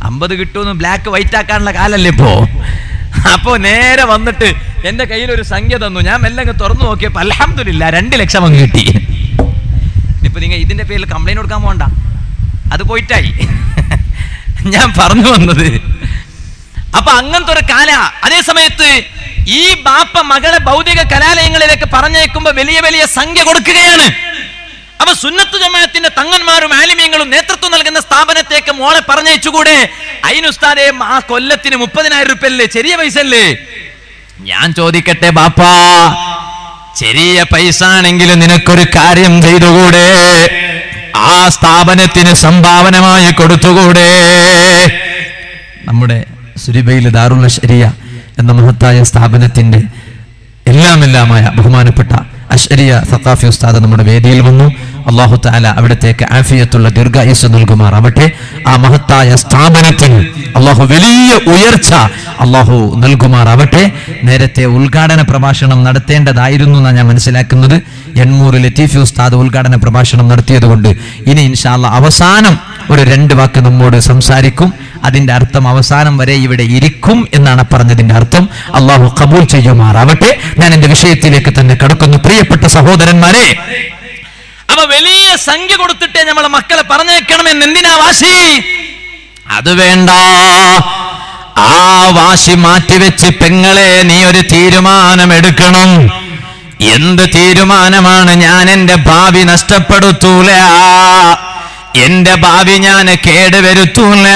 അമ്പത് കിട്ടുമെന്ന് ബ്ലാക്ക് വൈറ്റ് ആക്കാനുള്ള കാലല്ലേ ഇപ്പോ അപ്പോ നേരെ വന്നിട്ട് എന്റെ കയ്യിൽ ഒരു സംഖ്യ തന്നു ഞാൻ മെല്ലെ അങ്ങ് തുറന്നു നോക്കിയപ്പോ അലഹമില്ല രണ്ട് ലക്ഷം അങ്ങ് കിട്ടി ഇപ്പൊ നിങ്ങൾ ഇതിന്റെ പേരിൽ കംപ്ലൈന്റ് കൊടുക്കാൻ പോണ്ട അത് പോയിട്ടായി ഞാൻ പറഞ്ഞു വന്നത് അപ്പൊ അങ്ങനത്തെ ഒരു കാല അതേ സമയത്ത് ഈ ബാപ്പ മകളെ ഭൗതിക കലാലയങ്ങളിലേക്ക് പറഞ്ഞേക്കുമ്പോ വലിയ വലിയ സംഖ്യ കൊടുക്കുകയാണ് അപ്പൊ സുന്നത്ത് ജമാഅത്തിന്റെ തങ്ങന്മാരും ആലിമ്യങ്ങളും നേതൃത്വം നൽകുന്ന സ്ഥാപനത്തേക്ക് മോളെ പറഞ്ഞയച്ചുകൂടെ അതിനുസ്താദെ ആ കൊല്ലത്തിന് മുപ്പതിനായിരം റുപ്യ അല്ലേ ചെറിയ പൈസ അല്ലേ ഞാൻ ചോദിക്കട്ടെ ബാപ്പാ ചെറിയ പൈസ ആണെങ്കിലും നിനക്കൊരു കാര്യം ചെയ്തുകൂടെ ആ സ്ഥാപനത്തിന് സംഭാവനമായി കൊടുത്തുകൂടെ നമ്മുടെ സുരിബയിൽ ദാറുൽ ശരിയ എന്ന മഹത്തായ സ്ഥാപനത്തിന്റെ എല്ലാം എല്ലാമായ ബഹുമാനപ്പെട്ട അഷരിയ സത്താഫി ഉസ്താദ് നമ്മുടെ വേദിയിൽ വന്നു അള്ളാഹു താല അവിടത്തേക്ക് ആഫിയത്തുള്ള ദീർഘായുസ് നൽകുമാറാവട്ടെ ആ മഹത്തായ സ്ഥാപനത്തിന് അള്ളാഹു വലിയ ഉയർച്ച അള്ളാഹു നൽകുമാറാവട്ടെ നേരത്തെ ഉദ്ഘാടന പ്രഭാഷണം നടത്തേണ്ടതായിരുന്നു എന്നാണ് ഞാൻ മനസ്സിലാക്കുന്നത് എണ്ണൂർ ലത്തീഫി ഉസ്താദ് ഉദ്ഘാടന പ്രഭാഷണം നടത്തിയതുകൊണ്ട് ഇനി ഇൻഷാല്ല അവസാനം ഒരു രണ്ട് വാക്ക് നമ്മോട് സംസാരിക്കും അതിന്റെ അർത്ഥം അവസാനം വരെ ഇവിടെ ഇരിക്കും എന്നാണ് പറഞ്ഞതിന്റെ അർത്ഥം അള്ളാഹു കബൂൽ ചെയ്യുമാറാവട്ടെ ഞാൻ എന്റെ വിഷയത്തിലേക്ക് തന്നെ കടക്കുന്നു പ്രിയപ്പെട്ട സഹോദരന്മാരെ അപ്പൊ വലിയ സംഖ്യ കൊടുത്തിട്ടേ നമ്മളെ മക്കളെ പറഞ്ഞേക്കണമെന്ന് എന്തിനാ വാശി അത് വേണ്ട ആ വാശി മാറ്റിവെച്ച് പെങ്ങളെ നീ ഒരു തീരുമാനമെടുക്കണം എന്ത് തീരുമാനമാണ് ഞാൻ എന്റെ ഭാവി നഷ്ടപ്പെടുത്തൂല എന്റെ ഭാവി ഞാൻ കേടുവരുത്തൂല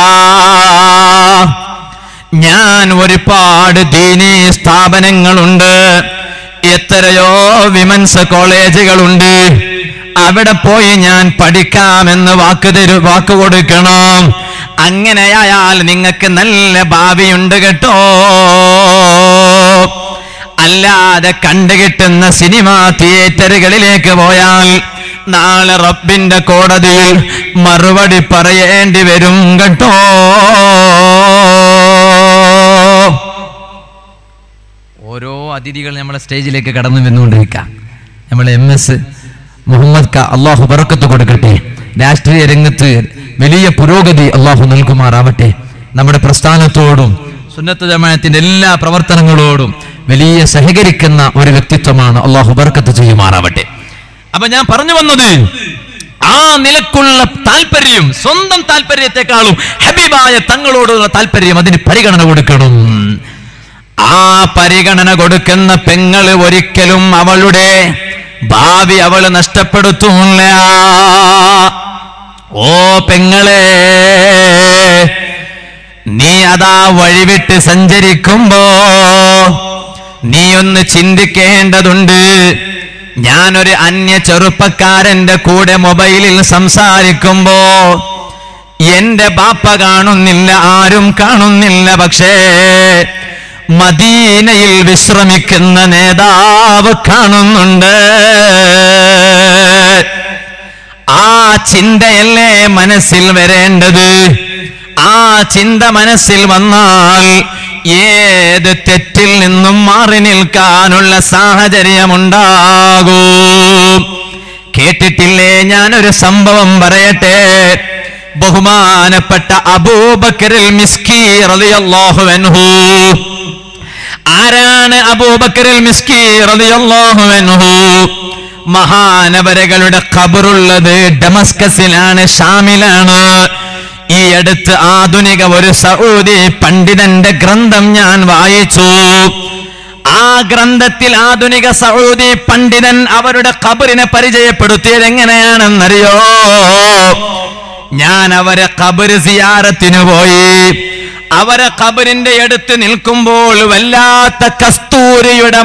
ഞാൻ ഒരുപാട് ദീനീ സ്ഥാപനങ്ങളുണ്ട് എത്രയോ വിമൻസ് കോളേജുകളുണ്ട് അവിടെ പോയി ഞാൻ പഠിക്കാമെന്ന് വാക്ക് തരു വാക്ക് കൊടുക്കണം അങ്ങനെയായാൽ നിങ്ങൾക്ക് നല്ല ഭാവിയുണ്ട് കേട്ടോ അല്ലാതെ കണ്ടുകിട്ടുന്ന സിനിമാ തിയേറ്ററുകളിലേക്ക് പോയാൽ നാളെ റബ്ബിന്റെ കോടതിയിൽ മറുപടി പറയേണ്ടി വരും കേട്ടോ ഓരോ അതിഥികൾ നമ്മളെ സ്റ്റേജിലേക്ക് കടന്നു വന്നുകൊണ്ടിരിക്കാം നമ്മളെ എം എസ് മുഹമ്മദ് ക അള്ളാഹു ബറക്കത്ത് കൊടുക്കട്ടെ രാഷ്ട്രീയ രംഗത്ത് വലിയ പുരോഗതി അള്ളാഹു നൽകുമാറാവട്ടെ നമ്മുടെ പ്രസ്ഥാനത്തോടും സുന്നത്ത് ജമാഅത്തിന്റെ എല്ലാ പ്രവർത്തനങ്ങളോടും വലിയ സഹകരിക്കുന്ന ഒരു വ്യക്തിത്വമാണ് അള്ളാഹു ബർക്കത്ത് ചെയ്യുമാറാവട്ടെ അപ്പൊ ഞാൻ പറഞ്ഞു വന്നത് ആ നിലക്കുള്ള താല്പര്യം സ്വന്തം താല്പര്യത്തെക്കാളും ഹബീബായ തങ്ങളോടുള്ള താല്പര്യം അതിന് പരിഗണന കൊടുക്കണം ആ പരിഗണന കൊടുക്കുന്ന പെങ്ങള് ഒരിക്കലും അവളുടെ ഭാവി അവള് നഷ്ടപ്പെടുത്തൂല്ല ഓ പെങ്ങളെ നീ അതാ വഴിവിട്ട് സഞ്ചരിക്കുമ്പോ നീ ഒന്ന് ചിന്തിക്കേണ്ടതുണ്ട് ഞാനൊരു അന്യ ചെറുപ്പക്കാരന്റെ കൂടെ മൊബൈലിൽ സംസാരിക്കുമ്പോ എന്റെ ബാപ്പ കാണുന്നില്ല ആരും കാണുന്നില്ല പക്ഷേ മദീനയിൽ വിശ്രമിക്കുന്ന നേതാവ് കാണുന്നുണ്ട് ആ ചിന്തയല്ലേ മനസ്സിൽ വരേണ്ടത് ആ ചിന്ത മനസ്സിൽ വന്നാൽ ഏത് തെറ്റിൽ നിന്നും മാറി നിൽക്കാനുള്ള സാഹചര്യമുണ്ടാകും കേട്ടിട്ടില്ലേ ഞാനൊരു സംഭവം പറയട്ടെ ബഹുമാനപ്പെട്ട അബൂബക്കറിൽ മിസ്കി റളിയല്ലാഹു അൻഹു ആരാണ് അബൂബക്കറിൽ മിസ്കി റളിയല്ലാഹു അൻഹു മഹാനവരകളുടെ ഖബറുള്ളത് ഡമസ്കസിലാണ് ഷാമിലാണ് ഈ അടുത്ത് ആധുനിക ഒരു സൗദി പണ്ഡിതന്റെ ഗ്രന്ഥം ഞാൻ വായിച്ചു ആ ഗ്രന്ഥത്തിൽ ആധുനിക സൗദി പണ്ഡിതൻ അവരുടെ ഖബറിനെ പരിചയപ്പെടുത്തിയത് എങ്ങനെയാണെന്നറിയോ ഞാൻ അവരെ ഖബർ സിയാറത്തിന് പോയി അവരെ ഖബറിന്റെ അടുത്ത് നിൽക്കുമ്പോൾ വല്ലാത്ത കസ്തൂരിയുടെ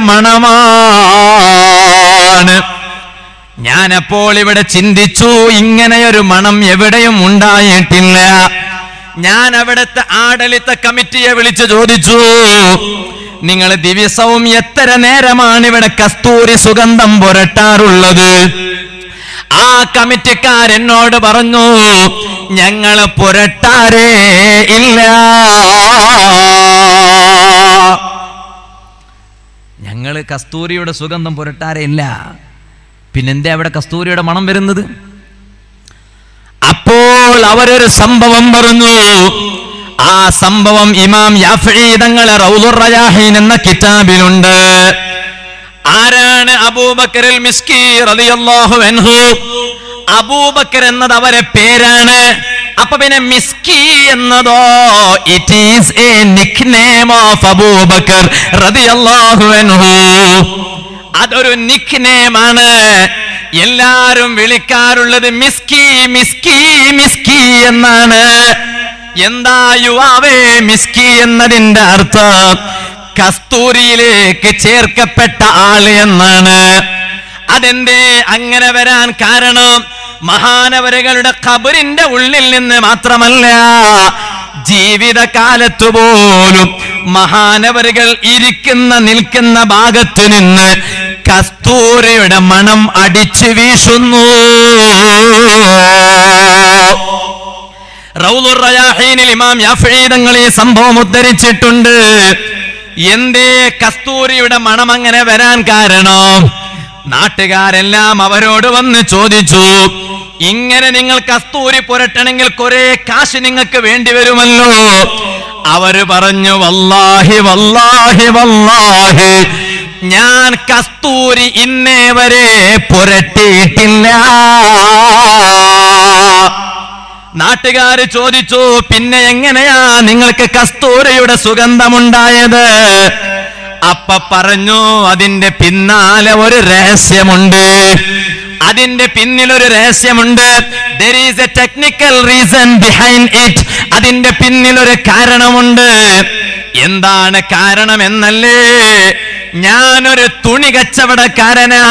മണമാണ് ഞാനപ്പോൾ ഇവിടെ ചിന്തിച്ചു ഇങ്ങനെയൊരു മണം എവിടെയും ഉണ്ടായിട്ടില്ല ഞാൻ അവിടുത്തെ ആഡളിത്ത കമ്മിറ്റിയെ വിളിച്ചു ചോദിച്ചു നിങ്ങൾ ദിവസവും എത്ര നേരമാണ് ഇവിടെ കസ്തൂരി സുഗന്ധം പുരട്ടാറുള്ളത് ആ കമ്മിറ്റിക്കാരെന്നോട് പറഞ്ഞു ഞങ്ങള് പുരട്ടാരേ ഇല്ല ഞങ്ങള് കസ്തൂരിയുടെ സുഗന്ധം പുരട്ടാരേ ഇല്ല പിന്നെന്തേ അവിടെ കസ്തൂരിയുടെ മണം വരുന്നത് അപ്പോൾ അവരൊരു സംഭവം പറഞ്ഞു ആ സംഭവം ഇമാം യാഫി തങ്ങളെ റൗദുർ റയാഹീൻ എന്ന കിതാബിലുണ്ട് ആരാണ് അബൂബക്കർ മിസ്കി റളിയല്ലാഹു അൻഹു അബൂബക്കർ എന്നത് അവരെ പേരാണ് അപ്പൊ പിന്നെ മിസ്കി എന്നതോ it is a nick name of Abu Bakr റളിയല്ലാഹു അൻഹു അതൊരു നിക് ആണ് എല്ലാരും വിളിക്കാറുള്ളത് മിസ്കി മിസ്കി മിസ്കി എന്നാണ് എന്താ യുവാവേ മിസ്കി എന്നതിന്റെ അർത്ഥം കസ്തൂരിയിലേക്ക് ചേർക്കപ്പെട്ട ആള് എന്നാണ് അതെന്തേ അങ്ങനെ വരാൻ കാരണം മഹാനവരുകളുടെ ഖബറിന്റെ ഉള്ളിൽ നിന്ന് മാത്രമല്ല ജീവിതകാലത്തു പോലും മഹാനവരുകൾ ഇരിക്കുന്ന നിൽക്കുന്ന ഭാഗത്ത് നിന്ന് കസ്തൂരയുടെ മണം അടിച്ചു വീശുന്നു റൗലുർ റയാഹീനിൽ ഇമാം യാഫഈ തങ്ങൾ ഈ സംഭവം ഉദ്ധരിച്ചിട്ടുണ്ട് എന്തേ കസ്തൂരിയുടെ മണം അങ്ങനെ വരാൻ കാരണം നാട്ടുകാരെല്ലാം അവരോട് വന്ന് ചോദിച്ചു ഇങ്ങനെ നിങ്ങൾ കസ്തൂരി പുരട്ടണമെങ്കിൽ കുറെ കാശ് നിങ്ങൾക്ക് വേണ്ടി വരുമല്ലോ അവര് പറഞ്ഞു വല്ലാഹി വല്ലാഹി വല്ലാഹി ഞാൻ കസ്തൂരി ഇന്നേ വരെ പുരട്ടിയിട്ടില്ല നാട്ടുകാര് ചോദിച്ചു പിന്നെ എങ്ങനെയാ നിങ്ങൾക്ക് കസ്തൂരയുടെ സുഗന്ധമുണ്ടായത് അപ്പ പറഞ്ഞു അതിന്റെ പിന്നാലെ ഒരു രഹസ്യമുണ്ട് അതിന്റെ പിന്നിൽ ഒരു രഹസ്യമുണ്ട് there is a technical reason behind it അതിന്റെ പിന്നിൽ ഒരു കാരണമുണ്ട് എന്താണ് കാരണം എന്നല്ലേ ഞാനൊരു തുണി കച്ചവടക്കാരനാ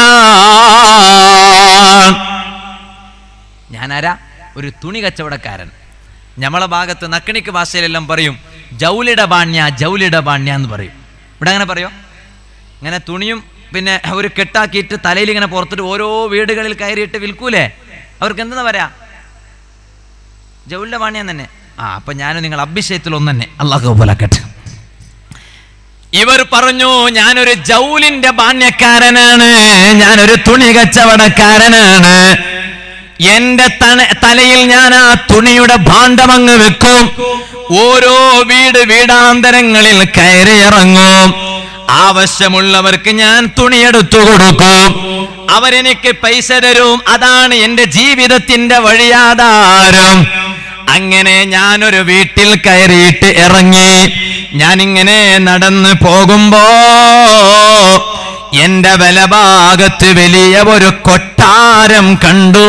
ഞാനാരാ ഒരു തുണി കച്ചവടക്കാരൻ ഞമ്മളെ ഭാഗത്ത് നക്കണിക്ക് ഭാഷയിലെല്ലാം പറയും ജൗലിട ബാണ്യ ജൗലിട ബാണ്യ എന്ന് പറയും ഇവിടെ അങ്ങനെ പറയോ ഇങ്ങനെ തുണിയും പിന്നെ ഒരു കെട്ടാക്കിയിട്ട് തലയിൽ ഇങ്ങനെ പുറത്തിട്ട് ഓരോ വീടുകളിൽ കയറിയിട്ട് വിൽക്കൂലേ അവർക്ക് എന്തെന്ന് പറയാ ജൗലിട ബാണ്യം തന്നെ ആ അപ്പൊ ഞാനും നിങ്ങൾ അഭിഷേകത്തിൽ ഒന്ന് തന്നെ അള്ളാഹു പോലാക്കട്ടെ ഇവർ പറഞ്ഞു ഞാനൊരു ജൗലിന്റെ ബാണ്യക്കാരനാണ് ഞാനൊരു തുണി കച്ചവടക്കാരനാണ് എന്റെ തന- തലയിൽ ഞാൻ ആ തുണിയുടെ ഭാണ്ഡമങ്ങ് വെക്കും ഓരോ വീട് വീടാന്തരങ്ങളിൽ കയറി ഇറങ്ങും ആവശ്യമുള്ളവർക്ക് ഞാൻ തുണിയെടുത്തു കൊടുക്കും അവരെനിക്ക് പൈസ തരും അതാണ് എന്റെ ജീവിതത്തിന്റെ വഴിയാധാരം അങ്ങനെ ഞാനൊരു വീട്ടിൽ കയറിയിട്ട് ഇറങ്ങി ഞാനിങ്ങനെ നടന്ന് പോകുമ്പോ എന്റെ വലഭാഗത്ത് വലിയ ഒരു കൊട്ടാരം കണ്ടു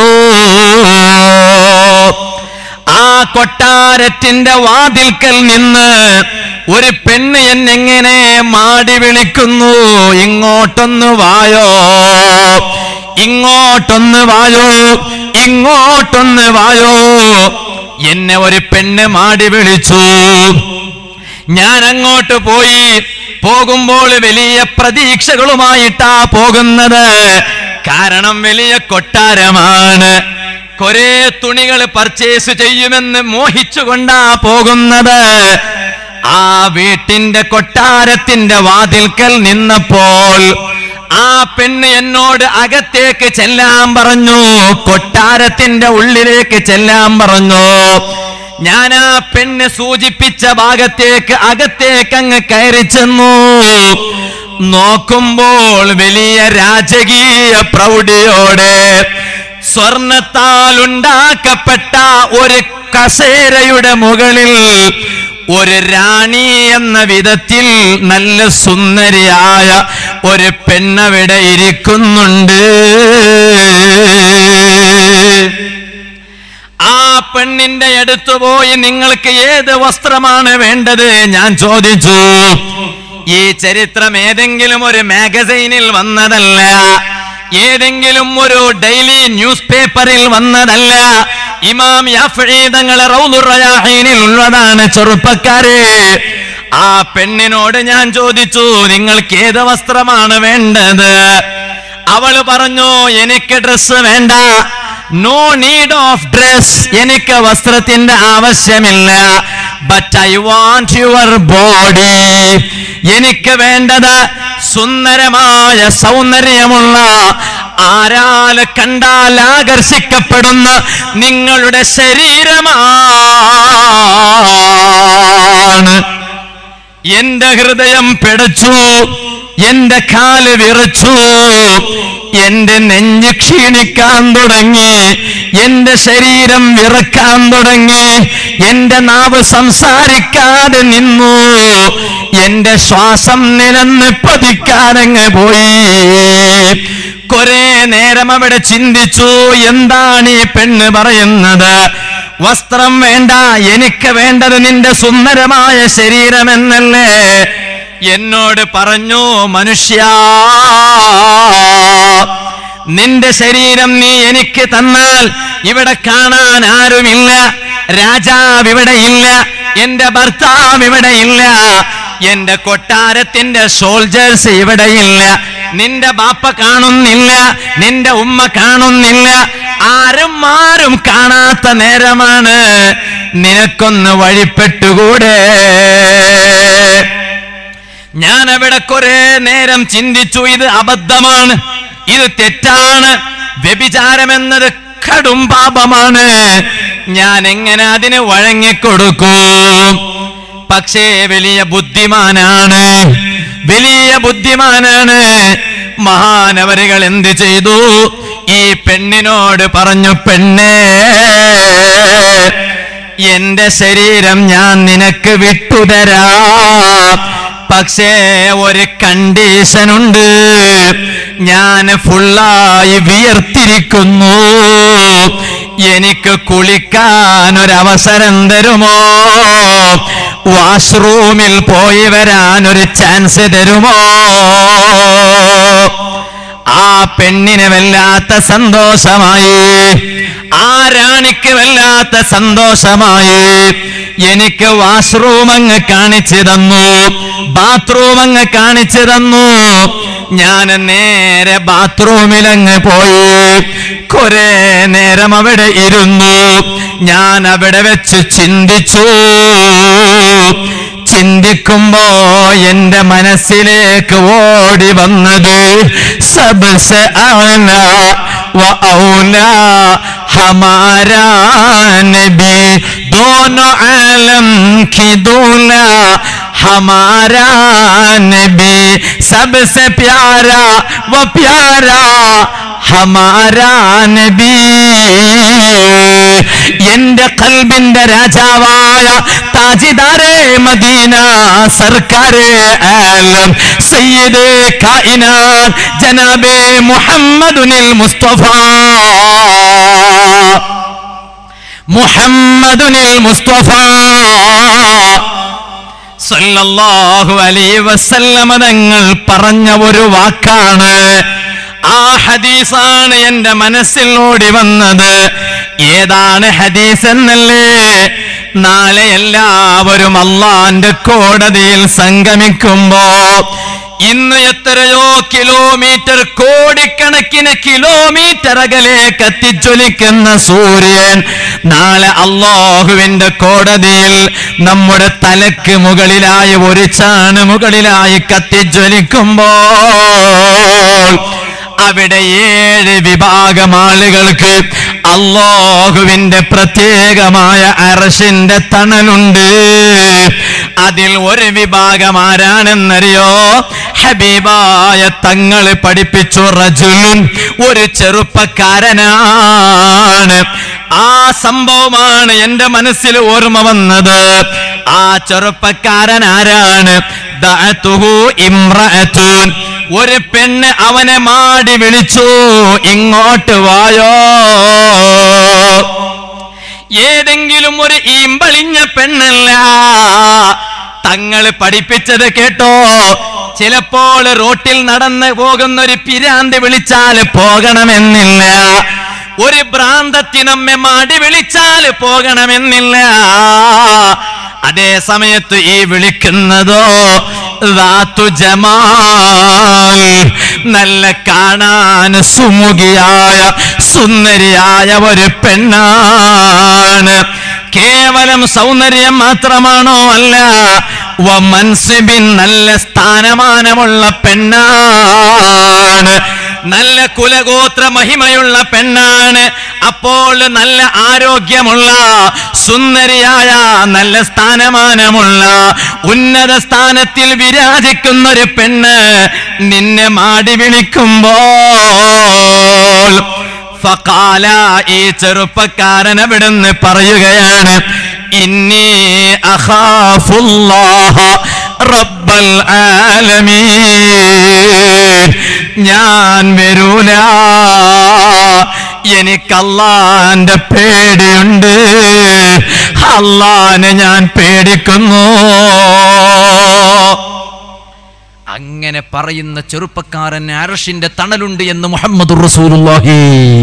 ആ കൊട്ടാരത്തിന്റെ വാതിൽക്കൽ നിന്ന് ഒരു പെണ്ണ് എന്നെങ്ങനെ മാടി വിളിക്കുന്നു ഇങ്ങോട്ടൊന്ന് വായോ ഇങ്ങോട്ടൊന്ന് വായോ ഇങ്ങോട്ടൊന്ന് വായോ എന്നെ ഒരു പെണ്ണ് മാടി വിളിച്ചു ഞാൻ അങ്ങോട്ട് പോയി പോകുമ്പോൾ വലിയ പ്രതീക്ഷകളുമായിട്ടാ പോകുന്നത് കാരണം വലിയ കൊട്ടാരമാണ് കുറെ തുണികൾ പർച്ചേസ് ചെയ്യുമെന്ന് മോഹിച്ചുകൊണ്ടാ പോകുന്നത് ആ വീട്ടിന്റെ കൊട്ടാരത്തിന്റെ വാതിൽക്കൽ നിന്നപ്പോൾ ആ പെണ്ണ് എന്നോട് അകത്തേക്ക് ചെല്ലാൻ പറഞ്ഞു കൊട്ടാരത്തിന്റെ ഉള്ളിലേക്ക് ചെല്ലാൻ പറഞ്ഞു ഞാൻ ആ പെണ്ണ് സൂചിപ്പിച്ച ഭാഗത്തേക്ക് അകത്തേക്ക് അങ്ങ് കയറി ചെന്നു നോക്കുമ്പോൾ വലിയ രാജകീയ പ്രൗഢിയോടെ സ്വർണത്താൽ ഉണ്ടാക്കപ്പെട്ട ഒരു കസേരയുടെ മുകളിൽ ഒരു റാണി എന്ന വിധത്തിൽ നല്ല സുന്ദരിയായ ഒരു പെണ്ണവിടെ ഇരിക്കുന്നുണ്ട് ആ പെണ്ണിന്റെ അടുത്ത് പോയി നിങ്ങൾക്ക് ഏത് വസ്ത്രമാണ് വേണ്ടത് ഞാൻ ചോദിച്ചു ഈ ചരിത്രം ഏതെങ്കിലും ഒരു മാഗസൈനിൽ വന്നതല്ല ഏതെങ്കിലും ഒരു ഡെയിലി ന്യൂസ് പേപ്പറിൽ വന്നതല്ല ഇമാം യാഫീതങ്ങളെ റൗദുറയാഹീനിൽ ഉള്ളതാണ് ചെറുപ്പക്കാരെ ആ പെണ്ണിനോട് ഞാൻ ചോദിച്ചു നിങ്ങൾക്ക് ഏത് വസ്ത്രമാണ് വേണ്ടത് അവള് പറഞ്ഞു എനിക്ക് ഡ്രസ്സ് വേണ്ട നോ നീഡ് ഓഫ് ഡ്രസ് എനിക്ക് വസ്ത്രത്തിന്റെ ആവശ്യമില്ല but I want your body എനിക്ക് വേണ്ടത് സുന്ദരമായ സൗന്ദര്യമുള്ള ആരാൽ കണ്ടാൽ ആകർഷിക്കപ്പെടുന്ന നിങ്ങളുടെ ശരീരമാ ഹൃദയം പിടച്ചു എന്റെ കാല് വിറച്ചു എന്റെ നെഞ്ച് ക്ഷീണിക്കാൻ തുടങ്ങി എന്റെ ശരീരം വിറക്കാൻ തുടങ്ങി എന്റെ നാവ് സംസാരിക്കാതെ നിന്നു എന്റെ ശ്വാസം നിലന്ന് പതിക്കാനങ്ങ് പോയി കുറെ നേരം അവിടെ ചിന്തിച്ചു എന്താണ് ഈ പെണ്ണ് പറയുന്നത് വസ്ത്രം വേണ്ട എനിക്ക് വേണ്ടത് നിന്റെ സുന്ദരമായ ശരീരമെന്നല്ലേ എന്നോട് പറഞ്ഞു മനുഷ്യ നിന്റെ ശരീരം നീ എനിക്ക് തന്നാൽ ഇവിടെ കാണാൻ ആരുമില്ല രാജാവ് ഇവിടെ ഇല്ല എന്റെ ഭർത്താവ് ഇവിടെ ഇല്ല എന്റെ കൊട്ടാരത്തിന്റെ സോൾജേഴ്സ് ഇവിടെ ഇല്ല നിന്റെ ബാപ്പ കാണുന്നില്ല നിന്റെ ഉമ്മ കാണുന്നില്ല ആരും ആരും കാണാത്ത നേരമാണ് നിനക്കൊന്ന് വഴിപ്പെട്ടുകൂടെ ഞാൻ അവിടെ കുറെ നേരം ചിന്തിച്ചു ഇത് അബദ്ധമാണ് ഇത് തെറ്റാണ് വ്യഭിചാരമെന്നത് കടും പാപമാണ് ഞാൻ എങ്ങനെ അതിന് വഴങ്ങിക്കൊടുക്കൂ പക്ഷേ വലിയ ബുദ്ധിമാനാണ് വലിയ ബുദ്ധിമാനാണ് മഹാനവരുകൾ എന്ത് ചെയ്തു ഈ പെണ്ണിനോട് പറഞ്ഞു പെണ്ണേ എന്റെ ശരീരം ഞാൻ നിനക്ക് വിട്ടുതരാം പക്ഷേ ഒരു കണ്ടീഷനുണ്ട് ഞാൻ ഫുള്ളായി വിയർത്തിരിക്കുന്നു എനിക്ക് കുളിക്കാൻ ഒരവസരം തരുമോ വാഷ്റൂമിൽ പോയി വരാൻ ഒരു ചാൻസ് തരുമോ ആ പെണ്ണിന് വല്ലാത്ത സന്തോഷമായി ആ രാണിക്ക് വല്ലാത്ത സന്തോഷമായി എനിക്ക് വാഷ്റൂം അങ്ങ് കാണിച്ചു തന്നു ബാത്റൂം അങ്ങ് കാണിച്ചു തന്നു ഞാൻ നേരെ ബാത്റൂമിൽ അങ്ങ് പോയി കുറെ നേരം അവിടെ ഇരുന്നു ഞാൻ അവിടെ വെച്ച് ചിന്തിച്ചു ചിന്തിക്കുമ്പോ എന്റെ മനസ്സിലേക്ക് ഓടി വന്നത് സബ്സ അഅല വ ഔല ഹമാരാ നബി ദോനോ ആലം की दूल्हा हमारा नबी सबसे प्यारा वो प्यारा हमारा നബി എന്റെ കൽബിന്റെ രാജാവായ താജിദാരെ മദീന സർക്കാരെ ആലം സയ്യിദ് കായിനാത്ത് ജനാബെ മുഹമ്മദുനിൽ മുസ്തഫ മുഹമ്മദുനിൽ മുസ്തഫ സല്ലല്ലാഹു അലൈഹി വസല്ലമ തങ്ങൾ പറഞ്ഞ ഒരു വാക്കാണ് ആ ഹദീസാണ് എന്റെ മനസ്സിൽ ഓടി വന്നത് ഏതാണ് ഹദീസ് എന്നല്ലേ നാളെ എല്ലാവരും അള്ളാന്റെ കോടതിയിൽ സംഗമിക്കുമ്പോ ഇന്ന് എത്രയോ കിലോമീറ്റർ കോടിക്കണക്കിന് കിലോമീറ്റർ അകലെ കത്തിജ്വലിക്കുന്ന സൂര്യൻ നാളെ അള്ളാഹുവിന്റെ കോടതിയിൽ നമ്മുടെ തലക്ക് മുകളിലായി ഒരു ചാണ് മുകളിലായി കത്തിജ്വലിക്കുമ്പോൾ അവിടെ ഏഴ് വിഭാഗം ആളുകൾക്ക് അള്ളാഹുവിന്റെ പ്രത്യേകമായ അറഷിന്റെ തണലുണ്ട് അതിൽ ഒരു വിഭാഗം ആരാണെന്നറിയോ ഹബീബായ തങ്ങൾ പഠിപ്പിച്ചു റജുലുൻ ഒരു ചെറുപ്പക്കാരനാണ് ആ സംഭവമാണ് എന്റെ മനസ്സിൽ ഓർമ്മ വന്നത് ആ ചെറുപ്പക്കാരൻ ആരാണ് ദഅതുഹു ഇമ്രഅത്തുൻ ഒരു പെണ്ണ് അവനെ മാടി വിളിച്ചു ഇങ്ങോട്ട് വായോ ഏതെങ്കിലും ഒരു ഈമ്പളിഞ്ഞ പെണ്ണല്ല തങ്ങൾ പഠിപ്പിച്ചത് കേട്ടോ ചിലപ്പോൾ റോട്ടിൽ നടന്ന് പോകുന്ന ഒരു പിരാന്ത് വിളിച്ചാൽ പോകണമെന്നില്ല ഒരു ഭ്രാന്തത്തി നമ്മെ മാടി വിളിച്ചാൽ പോകണമെന്നില്ല അതേ സമയത്ത് ഈ വിളിക്കുന്നതോ റാത്തു ജമാൽ നല്ല കാണാൻ സുമുഖിയായ സുന്ദരിയായ ഒരു പെണ്ണാണ് കേവലം സൗന്ദര്യം മാത്രമാണോ അല്ല വ മൻസിബിൻ നല്ല സ്ഥാനമാനമുള്ള പെണ്ണാണ് നല്ല കുലഗോത്ര മഹിമയുള്ള പെണ്ണാണ് അപ്പോൾ നല്ല ആരോഗ്യമുള്ള സുന്ദരിയായ നല്ല സ്ഥാനമാനമുള്ള ഉന്നത സ്ഥാനത്തിൽ വിരാജിക്കുന്ന ഒരു പെണ്ണ് നിന്നെ മാടി വിളിക്കുമ്പോൾ ഫഖാല ഈ ചെറുപ്പക്കാരൻ അവിടുന്ന് പറയുകയാണ് ഇന്നി അഖാഫുല്ലാഹ റബ്ബൽ ആലമീൻ ഞാൻ വരൂല എനിക്ക് അള്ളാന്റെ പേടിയുണ്ട് അള്ളാനെ ഞാൻ പേടിക്കുന്നു അങ്ങനെ പറയുന്ന ചെറുപ്പക്കാരൻ അരഷിന്റെ തണലുണ്ട് എന്ന് മുഹമ്മദ് റസൂലുള്ളാഹി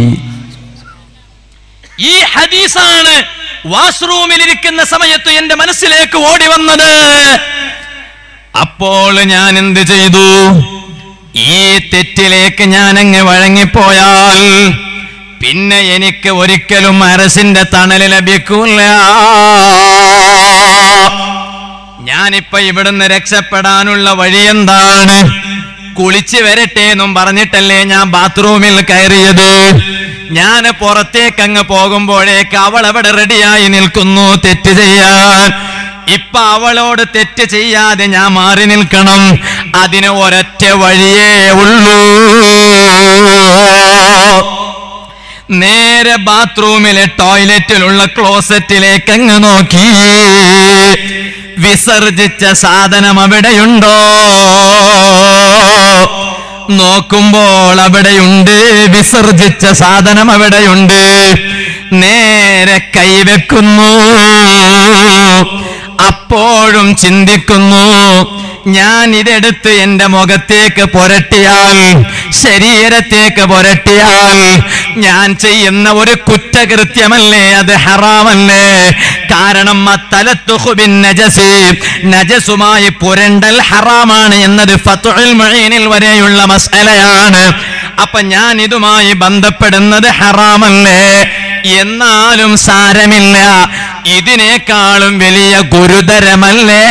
ഈ ഹദീസാണ് വാഷ്റൂമിൽ ഇരിക്കുന്ന സമയത്ത് എന്റെ മനസ്സിലേക്ക് ഓടി വന്നത് അപ്പോൾ ഞാൻ എന്ത് ചെയ്തു ഈ തെറ്റിലേക്ക് ഞാൻ അങ്ങ് വഴങ്ങിപ്പോയാൽ പിന്നെ എനിക്ക് ഒരിക്കലും അരസിന്റെ തണല് ലഭിക്കൂല ഞാനിപ്പോ ഇവിടുന്ന് രക്ഷപ്പെടാനുള്ള വഴി എന്താണ് കുളിച്ച് വരട്ടെ എന്നും പറഞ്ഞിട്ടല്ലേ ഞാൻ ബാത്റൂമിൽ കയറിയത് ഞാൻ പുറത്തേക്ക് അങ്ങ് പോകുമ്പോഴേക്ക് അവൾ അവിടെ റെഡിയായി നിൽക്കുന്നു തെറ്റ് ചെയ്യാൻ ഇപ്പൊ അവളോട് തെറ്റ് ചെയ്യാതെ ഞാൻ മാറി നിൽക്കണം അതിന് ഒരൊറ്റ വഴിയേ ഉള്ളൂ നേരെ ബാത്റൂമിലെ ടോയ്ലറ്റിലുള്ള ക്ലോസറ്റിലേക്ക് അങ്ങ് നോക്കി വിസർജിച്ച സാധനം അവിടെയുണ്ടോ നോക്കുമ്പോൾ അവിടെയുണ്ട് വിസർജിച്ച സാധനം അവിടെയുണ്ട് നേരെ കൈവെക്കുന്നു അപ്പോഴും ചിന്തിക്കുന്നു ഞാൻ ഇതെടുത്ത് എന്റെ മുഖത്തേക്ക് പുരട്ടിയാൽ ശരീരത്തേക്ക് പുരട്ടിയാൽ ഞാൻ ചെയ്യുന്ന ഒരു കുറ്റകൃത്യമല്ലേ അത് ഹറാമല്ലേ കാരണം അത്തലത്തുഹുബിൻ നജസ് നജസുമായി പുരണ്ടൽ ഹറാമാണ് എന്നത് ഫത്തുൽ മുഈനിൽ വരെയുള്ള മസലയാണ് അപ്പൊ ഞാൻ ഇതുമായി ബന്ധപ്പെടുന്നത് ഹറാമല്ലേ എന്നാലും സാരമില്ല ഇതിനേക്കാളും വലിയ ഗുരുതരമല്ലേ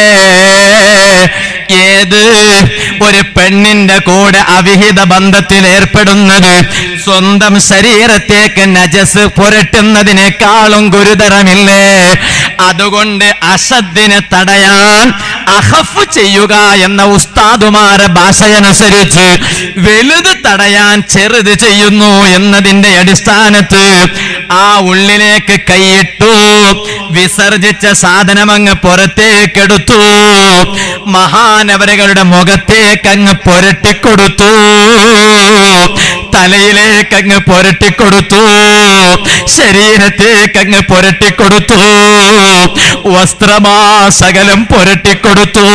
ഏത് ഒരു പെണ്ണിന്റെ കൂടെ അവിഹിത ബന്ധത്തിൽ ഏർപ്പെടുന്നത് സ്വന്തം ശരീരത്തേക്ക് നജസ് പുരട്ടുന്നതിനേക്കാളും ഗുരുതരമില്ലേ അതുകൊണ്ട് അസദ്ദിനെ തടയാൻ അഹഫ് ചെയ്യുക എന്ന ഉസ്താദുമാരെ ഭാഷയനുസരിച്ച് വലുത് തടയാൻ ചെറുത് ചെയ്യുന്നു എന്നതിന്റെ അടിസ്ഥാനത്ത് ആ ഉള്ളിലേക്ക് കൈയിട്ടു വിസർജിച്ച സാധനം അങ്ങ് പുറത്തേക്കെടുത്തു മഹാനവരകളുടെ മുഖത്തേക്ക് അങ്ങ് പുരട്ടിക്കൊടുത്തു തലയിലേക്ക് അങ്ങ് പുരട്ടിക്കൊടുത്തു ശരീരത്തേക്ക് അങ്ങ് പുരട്ടിക്കൊടുത്തു വസ്ത്രമാ സകലം പുരട്ടിക്കൊടുത്തു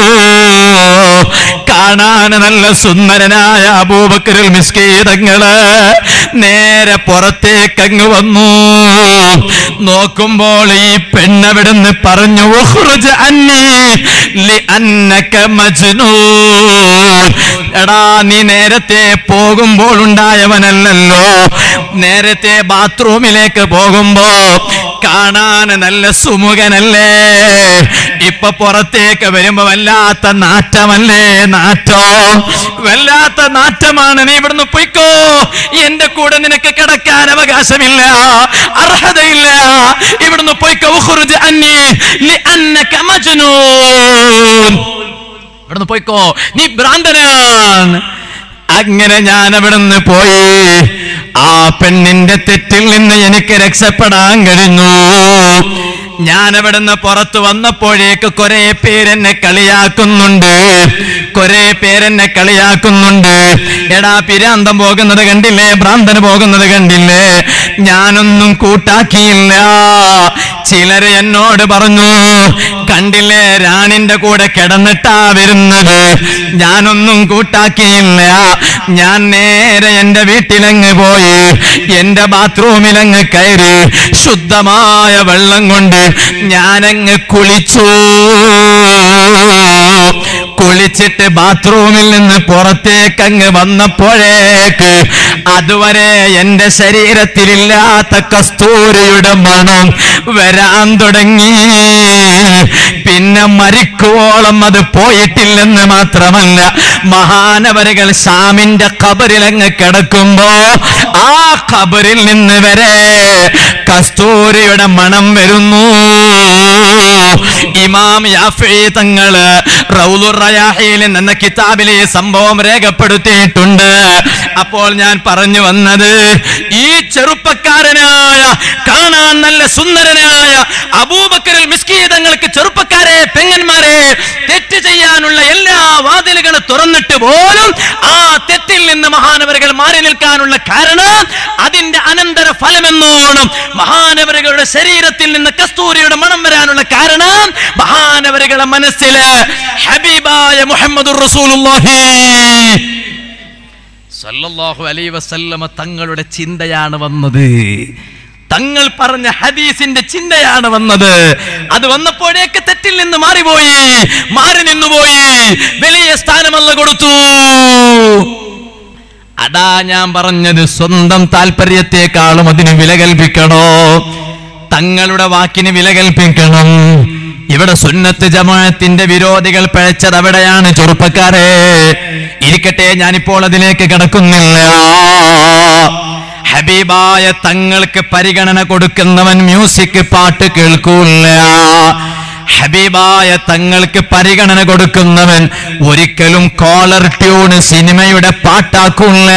കാണാൻ നല്ല സുന്ദരനായ അബൂബക്കറിൽ മിസ്കീതങ്ങള് നേരെ പുറത്തേക്ക് അങ്ങ് വന്നു നോക്കുമ്പോൾ ഈ പെണ്ണവിടുന്ന് പറഞ്ഞു "ഉഖ്റുജ് അന്നീ ലിഅന്നക മജ്നൂൻ." എടാ നീ നേരത്തെ പോകുമ്പോൾ ഉണ്ടായവനല്ലല്ലോ നേരത്തെ ബാത്റൂമിലേക്ക് പോകുമ്പോ കാണാൻ നല്ല സുമുഖനല്ലേ ഇപ്പൊ പുറത്തേക്ക് വരുമ്പോ വല്ലാത്ത നാറ്റമല്ലേ നാറ്റോ വല്ലാത്ത നാറ്റമാണ് നീ ഇവിടുന്ന് പൊയ്ക്കോ എന്റെ കൂടെ നിനക്ക് കിടക്കാൻ അവകാശമില്ല അർഹതയില്ല ഇവിടുന്ന് പൊയ്ക്കോ ഉഖ്റുജ് അന്നീ ലിഅന്നക മജ്നൂൻ ഇവിടുന്ന് പോയിക്കോ നീ ഭ്രാന്തനാണ് അങ്ങനെ ഞാൻ അവിടുന്ന് പോയി ആ പെണ്ണിന്റെ തെറ്റിൽ നിന്ന് എനിക്ക് രക്ഷപ്പെടാൻ കഴിഞ്ഞു ഞാൻ അവിടുന്ന് പുറത്തു വന്നപ്പോഴേക്ക് കുറെ പേരെന്നെ കളിയാക്കുന്നുണ്ട് കുറെ പേരെന്നെ കളിയാക്കുന്നുണ്ട് എടാ പിരാന്തം പോകുന്നത് കണ്ടില്ലേ ഭ്രാന്തന് പോകുന്നത് കണ്ടില്ലേ ഞാനൊന്നും കൂട്ടാക്കിയില്ല ചിലര് എന്നോട് പറഞ്ഞു കണ്ടില്ലേ രാണിന്റെ കൂടെ കിടന്നിട്ടാ വരുന്നത് ഞാനൊന്നും കൂട്ടാക്കിയില്ല ഞാൻ നേരെ എന്റെ വീട്ടിലങ്ങ് പോയി എന്റെ ബാത്റൂമിലങ്ങ് കയറി ശുദ്ധമായ വെള്ളം കൊണ്ട് ഞാനങ്ങ് കുളിച്ചു കുളിച്ചിട്ട് ബാത്റൂമിൽ നിന്ന് പുറത്തേക്ക് അങ്ങ് വന്നപ്പോഴേക്ക് അതുവരെ എന്റെ ശരീരത്തിലില്ലാത്ത കസ്തൂരിയുടെ മണം വരാൻ തുടങ്ങി പിന്നെ മരിക്കുവോളം അത് പോയിട്ടില്ലെന്ന് മാത്രമല്ല മഹാനവരുകൾ ഷാമിന്റെ ഖബറിലങ്ങ് കിടക്കുമ്പോ ആ ഖബറിൽ നിന്ന് വരെ കസ്തൂരിയുടെ മണം വരുന്നു ഇമാം യാഫി തങ്ങള് റൗലുർ റയാഹിൽ എന്ന കിതാബിൽ ഈ സംഭവം രേഖപ്പെടുത്തിയിട്ടുണ്ട് അപ്പോൾ ഞാൻ പറഞ്ഞു വന്നത് ഈ ചെറുപ്പക്കാരനായ കാണാൻ നല്ല സുന്ദരനായ അബൂബക്കറിൽ മിസ്കീതങ്ങൾക്ക് ചെറുപ്പക്കാരെ പെങ്ങന്മാരെ തെറ്റ് ചെയ്യാനുള്ള എല്ലാ വാതിലുകളും തുറന്നിട്ട് പോലും ആ തെറ്റിൽ നിന്ന് മഹാനവരുകൾ മാറി നിൽക്കാനുള്ള കാരണം അതിന്റെ അനന്തര ഫലമെന്നോണം മഹാനവരുകളുടെ ശരീരത്തിൽ നിന്ന് കസ്തൂരിയുടെ മണം വരാനുള്ള കാരണം മഹാനവരുകളുടെ മനസ്സില് ഹബീബായ മുഹമ്മദ് റസൂലുള്ളാഹി സല്ലല്ലാഹു അലൈഹി വസല്ലമ തങ്ങളുടെ ചിന്തയാണ് വന്നത് തങ്ങൾ പറഞ്ഞ ഹദീസിന്റെ ചിന്തയാണ് വന്നത് അത് വന്നപ്പോഴേക്ക് തെറ്റിൽ നിന്ന് മാറിപ്പോയി മാറി നിന്നുപോയി വലിയ സ്ഥാനമല്ല കൊടുത്തു അതാ ഞാൻ പറഞ്ഞത് സ്വന്തം താല്പര്യത്തെക്കാളും അതിന് വില കൽപ്പിക്കണോ തങ്ങളുടെ വാക്കിന് വില കൽപ്പിക്കണം ഇവിടെ സുന്നത്ത് ജമാഅത്തിന്റെ വിരോധികൾ പിഴച്ചത് അവിടെയാണ് ചെറുപ്പക്കാരെ ഇരിക്കട്ടെ ഞാനിപ്പോൾ അതിലേക്ക് കിടക്കുന്നില്ല ഹബീബായ തങ്ങൾക്ക് പരിഗണന കൊടുക്കുന്നവൻ മ്യൂസിക് പാട്ട് കേൾക്കൂല ഹബീബായ തങ്ങൾക്ക് പരിഗണന കൊടുക്കുന്നവൻ ഒരിക്കലും കോളർ ട്യൂണ് സിനിമയുടെ പാട്ടാക്കൂല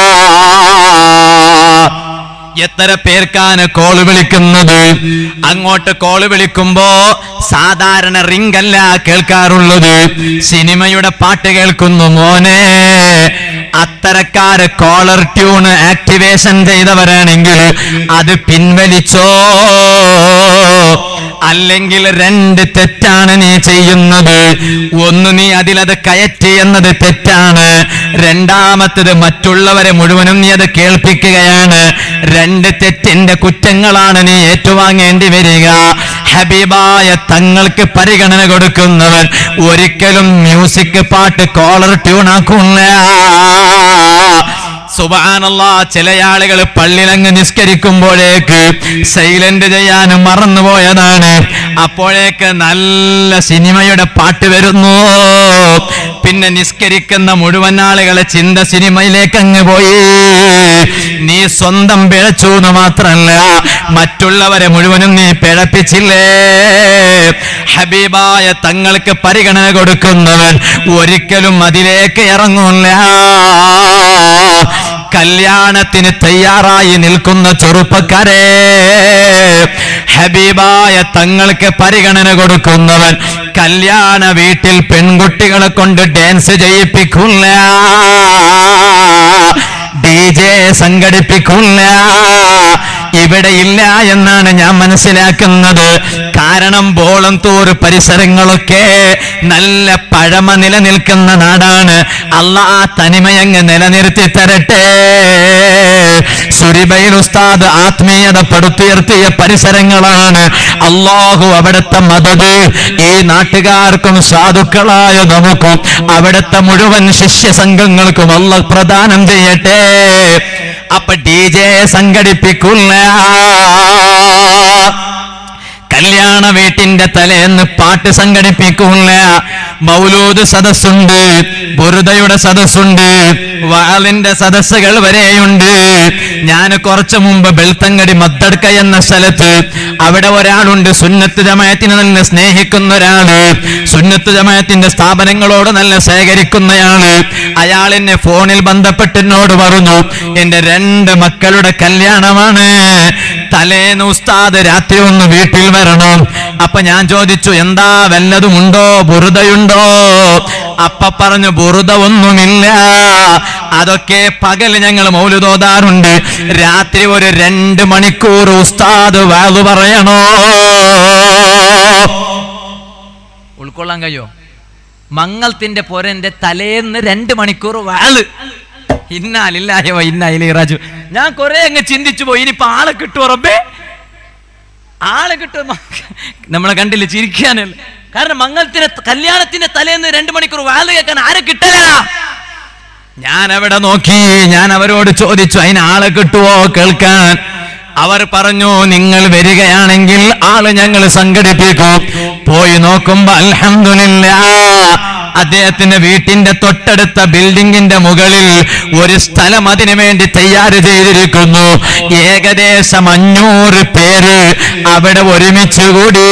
എത്ര പേർക്കാണ് കോള് വിളിക്കുന്നത് അങ്ങോട്ട് കോള് വിളിക്കുമ്പോ സാധാരണ റിംഗ് അല്ല കേൾക്കാറുള്ളത് സിനിമയുടെ പാട്ട് കേൾക്കുന്നു മോനെ അത്തരക്കാര് കോളർ ട്യൂൺ ആക്ടിവേഷൻ ചെയ്തവരാണെങ്കിൽ അത് പിൻവലിച്ചോ അല്ലെങ്കിൽ രണ്ട് തെറ്റാണ് നീ ചെയ്യുന്നത് ഒന്ന് നീ അതിലത് കയറ്റി എന്നത് തെറ്റാണ് രണ്ടാമത്തത് മറ്റുള്ളവരെ മുഴുവനും നീ അത് കേൾപ്പിക്കുകയാണ് രണ്ട് തെറ്റിന്റെ കുറ്റങ്ങളാണ് നീ ഏറ്റുവാങ്ങേണ്ടി വരിക ഹബീബായ തങ്ങൾക്ക് പരിഗണന കൊടുക്കുന്നവൻ ഒരിക്കലും മ്യൂസിക് പാട്ട് കോളർ ട്യൂൺ ആക്കില്ല സുബാനല്ലാ ചില ആളുകൾ പള്ളിലങ്ങ് നിസ്കരിക്കുമ്പോഴേക്ക് സൈലന്റ് ചെയ്യാൻ മറന്നുപോയതാണ് അപ്പോഴേക്ക് നല്ല സിനിമയുടെ പാട്ട് വരുന്നു പിന്നെ നിസ്കരിക്കുന്ന മുഴുവൻ ആളുകളെ ചിന്ത സിനിമയിലേക്ക് അങ്ങ് പോയി നീ സ്വന്തം പിഴച്ചു എന്ന് മാത്രല്ല മറ്റുള്ളവരെ മുഴുവനും നീ പിഴപ്പിച്ചില്ലേ ഹബീബായ തങ്ങൾക്ക് പരിഗണന കൊടുക്കുന്നവൻ ഒരിക്കലും അതിലേക്ക് ഇറങ്ങൂല്ല കല്യാണത്തിന് തയ്യാറായി നിൽക്കുന്ന ചെറുപ്പക്കാരെ ഹബീബായ തങ്ങൾക്ക് പരിഗണന കൊടുക്കുന്നവൻ കല്യാണ വീട്ടിൽ പെൺകുട്ടികളെ കൊണ്ട് ഡാൻസ് ചെയ്യിപ്പിക്കില്ല ഡി ജെ സംഘടിപ്പിക്കില്ല ഇവിടെ ഇല്ല എന്നാണ് ഞാൻ മനസ്സിലാക്കുന്നത് കാരണം ബോളംതൂർ പരിസരങ്ങളൊക്കെ നല്ല പഴമ നിലനിൽക്കുന്ന നാടാണ് അള്ളാ ആ തനിമയങ്ങ് നിലനിർത്തി തരട്ടെ സുരിബൈൽ ഉസ്താദ് ആത്മീയത പടുത്തുയർത്തിയ പരിസരങ്ങളാണ് അള്ളാഹു അവിടുത്തെ മദത് ഈ നാട്ടുകാർക്കും സാധുക്കളായ നമുക്കും അവിടുത്തെ മുഴുവൻ ശിഷ്യ സംഘങ്ങൾക്കും അല്ല പ്രദാനം ചെയ്യട്ടെ അപ്പൊ ഡി ജെ സംഘടിപ്പിക്കില്ല കല്യാണ വീട്ടിന്റെ തലേന്ന് പാട്ട് സംഘടിപ്പിക്കില്ല മൗലൂദ് സദസ്സുണ്ട് ബുറുദയുടെ സദസ്സുണ്ട് വാളിന്റെ സദസ്സുകൾ വരെയുണ്ട് ഞാൻ കുറച്ചു മുമ്പ് ബെൽത്തങ്കടി മത്തടുക്ക എന്ന സ്ഥലത്ത് അവിടെ ഒരാളുണ്ട് സുന്നത്ത് ജമായത്തിനെ നല്ല സ്നേഹിക്കുന്ന ഒരാള് സുന്നത്ത് ജമായത്തിന്റെ സ്ഥാപനങ്ങളോട് നല്ല ശേഖരിക്കുന്നയാള് അയാൾ എന്നെ ഫോണിൽ ബന്ധപ്പെട്ട് എന്നോട് പറഞ്ഞു എന്റെ രണ്ട് മക്കളുടെ കല്യാണമാണ് തലേന്ന് ഉസ്താദ് രാത്രി ഒന്ന് വീട്ടിൽ വരണം അപ്പൊ ഞാൻ ചോദിച്ചു എന്താ വല്ലതുമുണ്ടോ ബുറുദയുണ്ടോ അപ്പ പറഞ്ഞു ബുറുദ ഒന്നുമില്ല അതൊക്കെ പകൽ ഞങ്ങൾ മൗലുതോതാറുണ്ട് രാത്രി ഒരു രണ്ട് മണിക്കൂർ ഉസ്താദ് വാതു പറയണോ ഉൾക്കൊള്ളാൻ കഴിയോ മംഗളത്തിന്റെ പൊരന്റെ തലേന്ന് രണ്ട് മണിക്കൂർ വാള് ഇന്നാലില്ലായോ ഇന്നായില്ലേ രാജു ഞാൻ കുറെ അങ്ങ് ചിന്തിച്ചു പോയി ഇനിയിപ്പോ ആളെ കിട്ടുമോ റബ്ബേ ആളെ കിട്ടും നമ്മളെ കണ്ടില്ല ചിരിക്കാനല്ല കാരണം മംഗളത്തിന്റെ കല്യാണത്തിന്റെ തലേന്ന് രണ്ട് മണിക്കൂർ വാള് കേൾക്കാൻ ആരെ കിട്ടല ഞാൻ അവിടെ നോക്കി ഞാൻ അവരോട് ചോദിച്ചു അതിന് ആളെ കിട്ടുവോ കേൾക്കാൻ അവർ പറഞ്ഞു നിങ്ങൾ വരികയാണെങ്കിൽ ആള് ഞങ്ങൾ സംഘടിപ്പിക്കും പോയി നോക്കുമ്പോ അൽഹംദുലില്ല അദ്ദേഹത്തിന്റെ വീട്ടിന്റെ തൊട്ടടുത്ത ബിൽഡിങ്ങിന്റെ മുകളിൽ ഒരു സ്ഥലം അതിനു വേണ്ടി തയ്യാറ് ചെയ്തിരിക്കുന്നു ഏകദേശം അഞ്ഞൂറ് പേര് അവിടെ ഒരുമിച്ച് കൂടി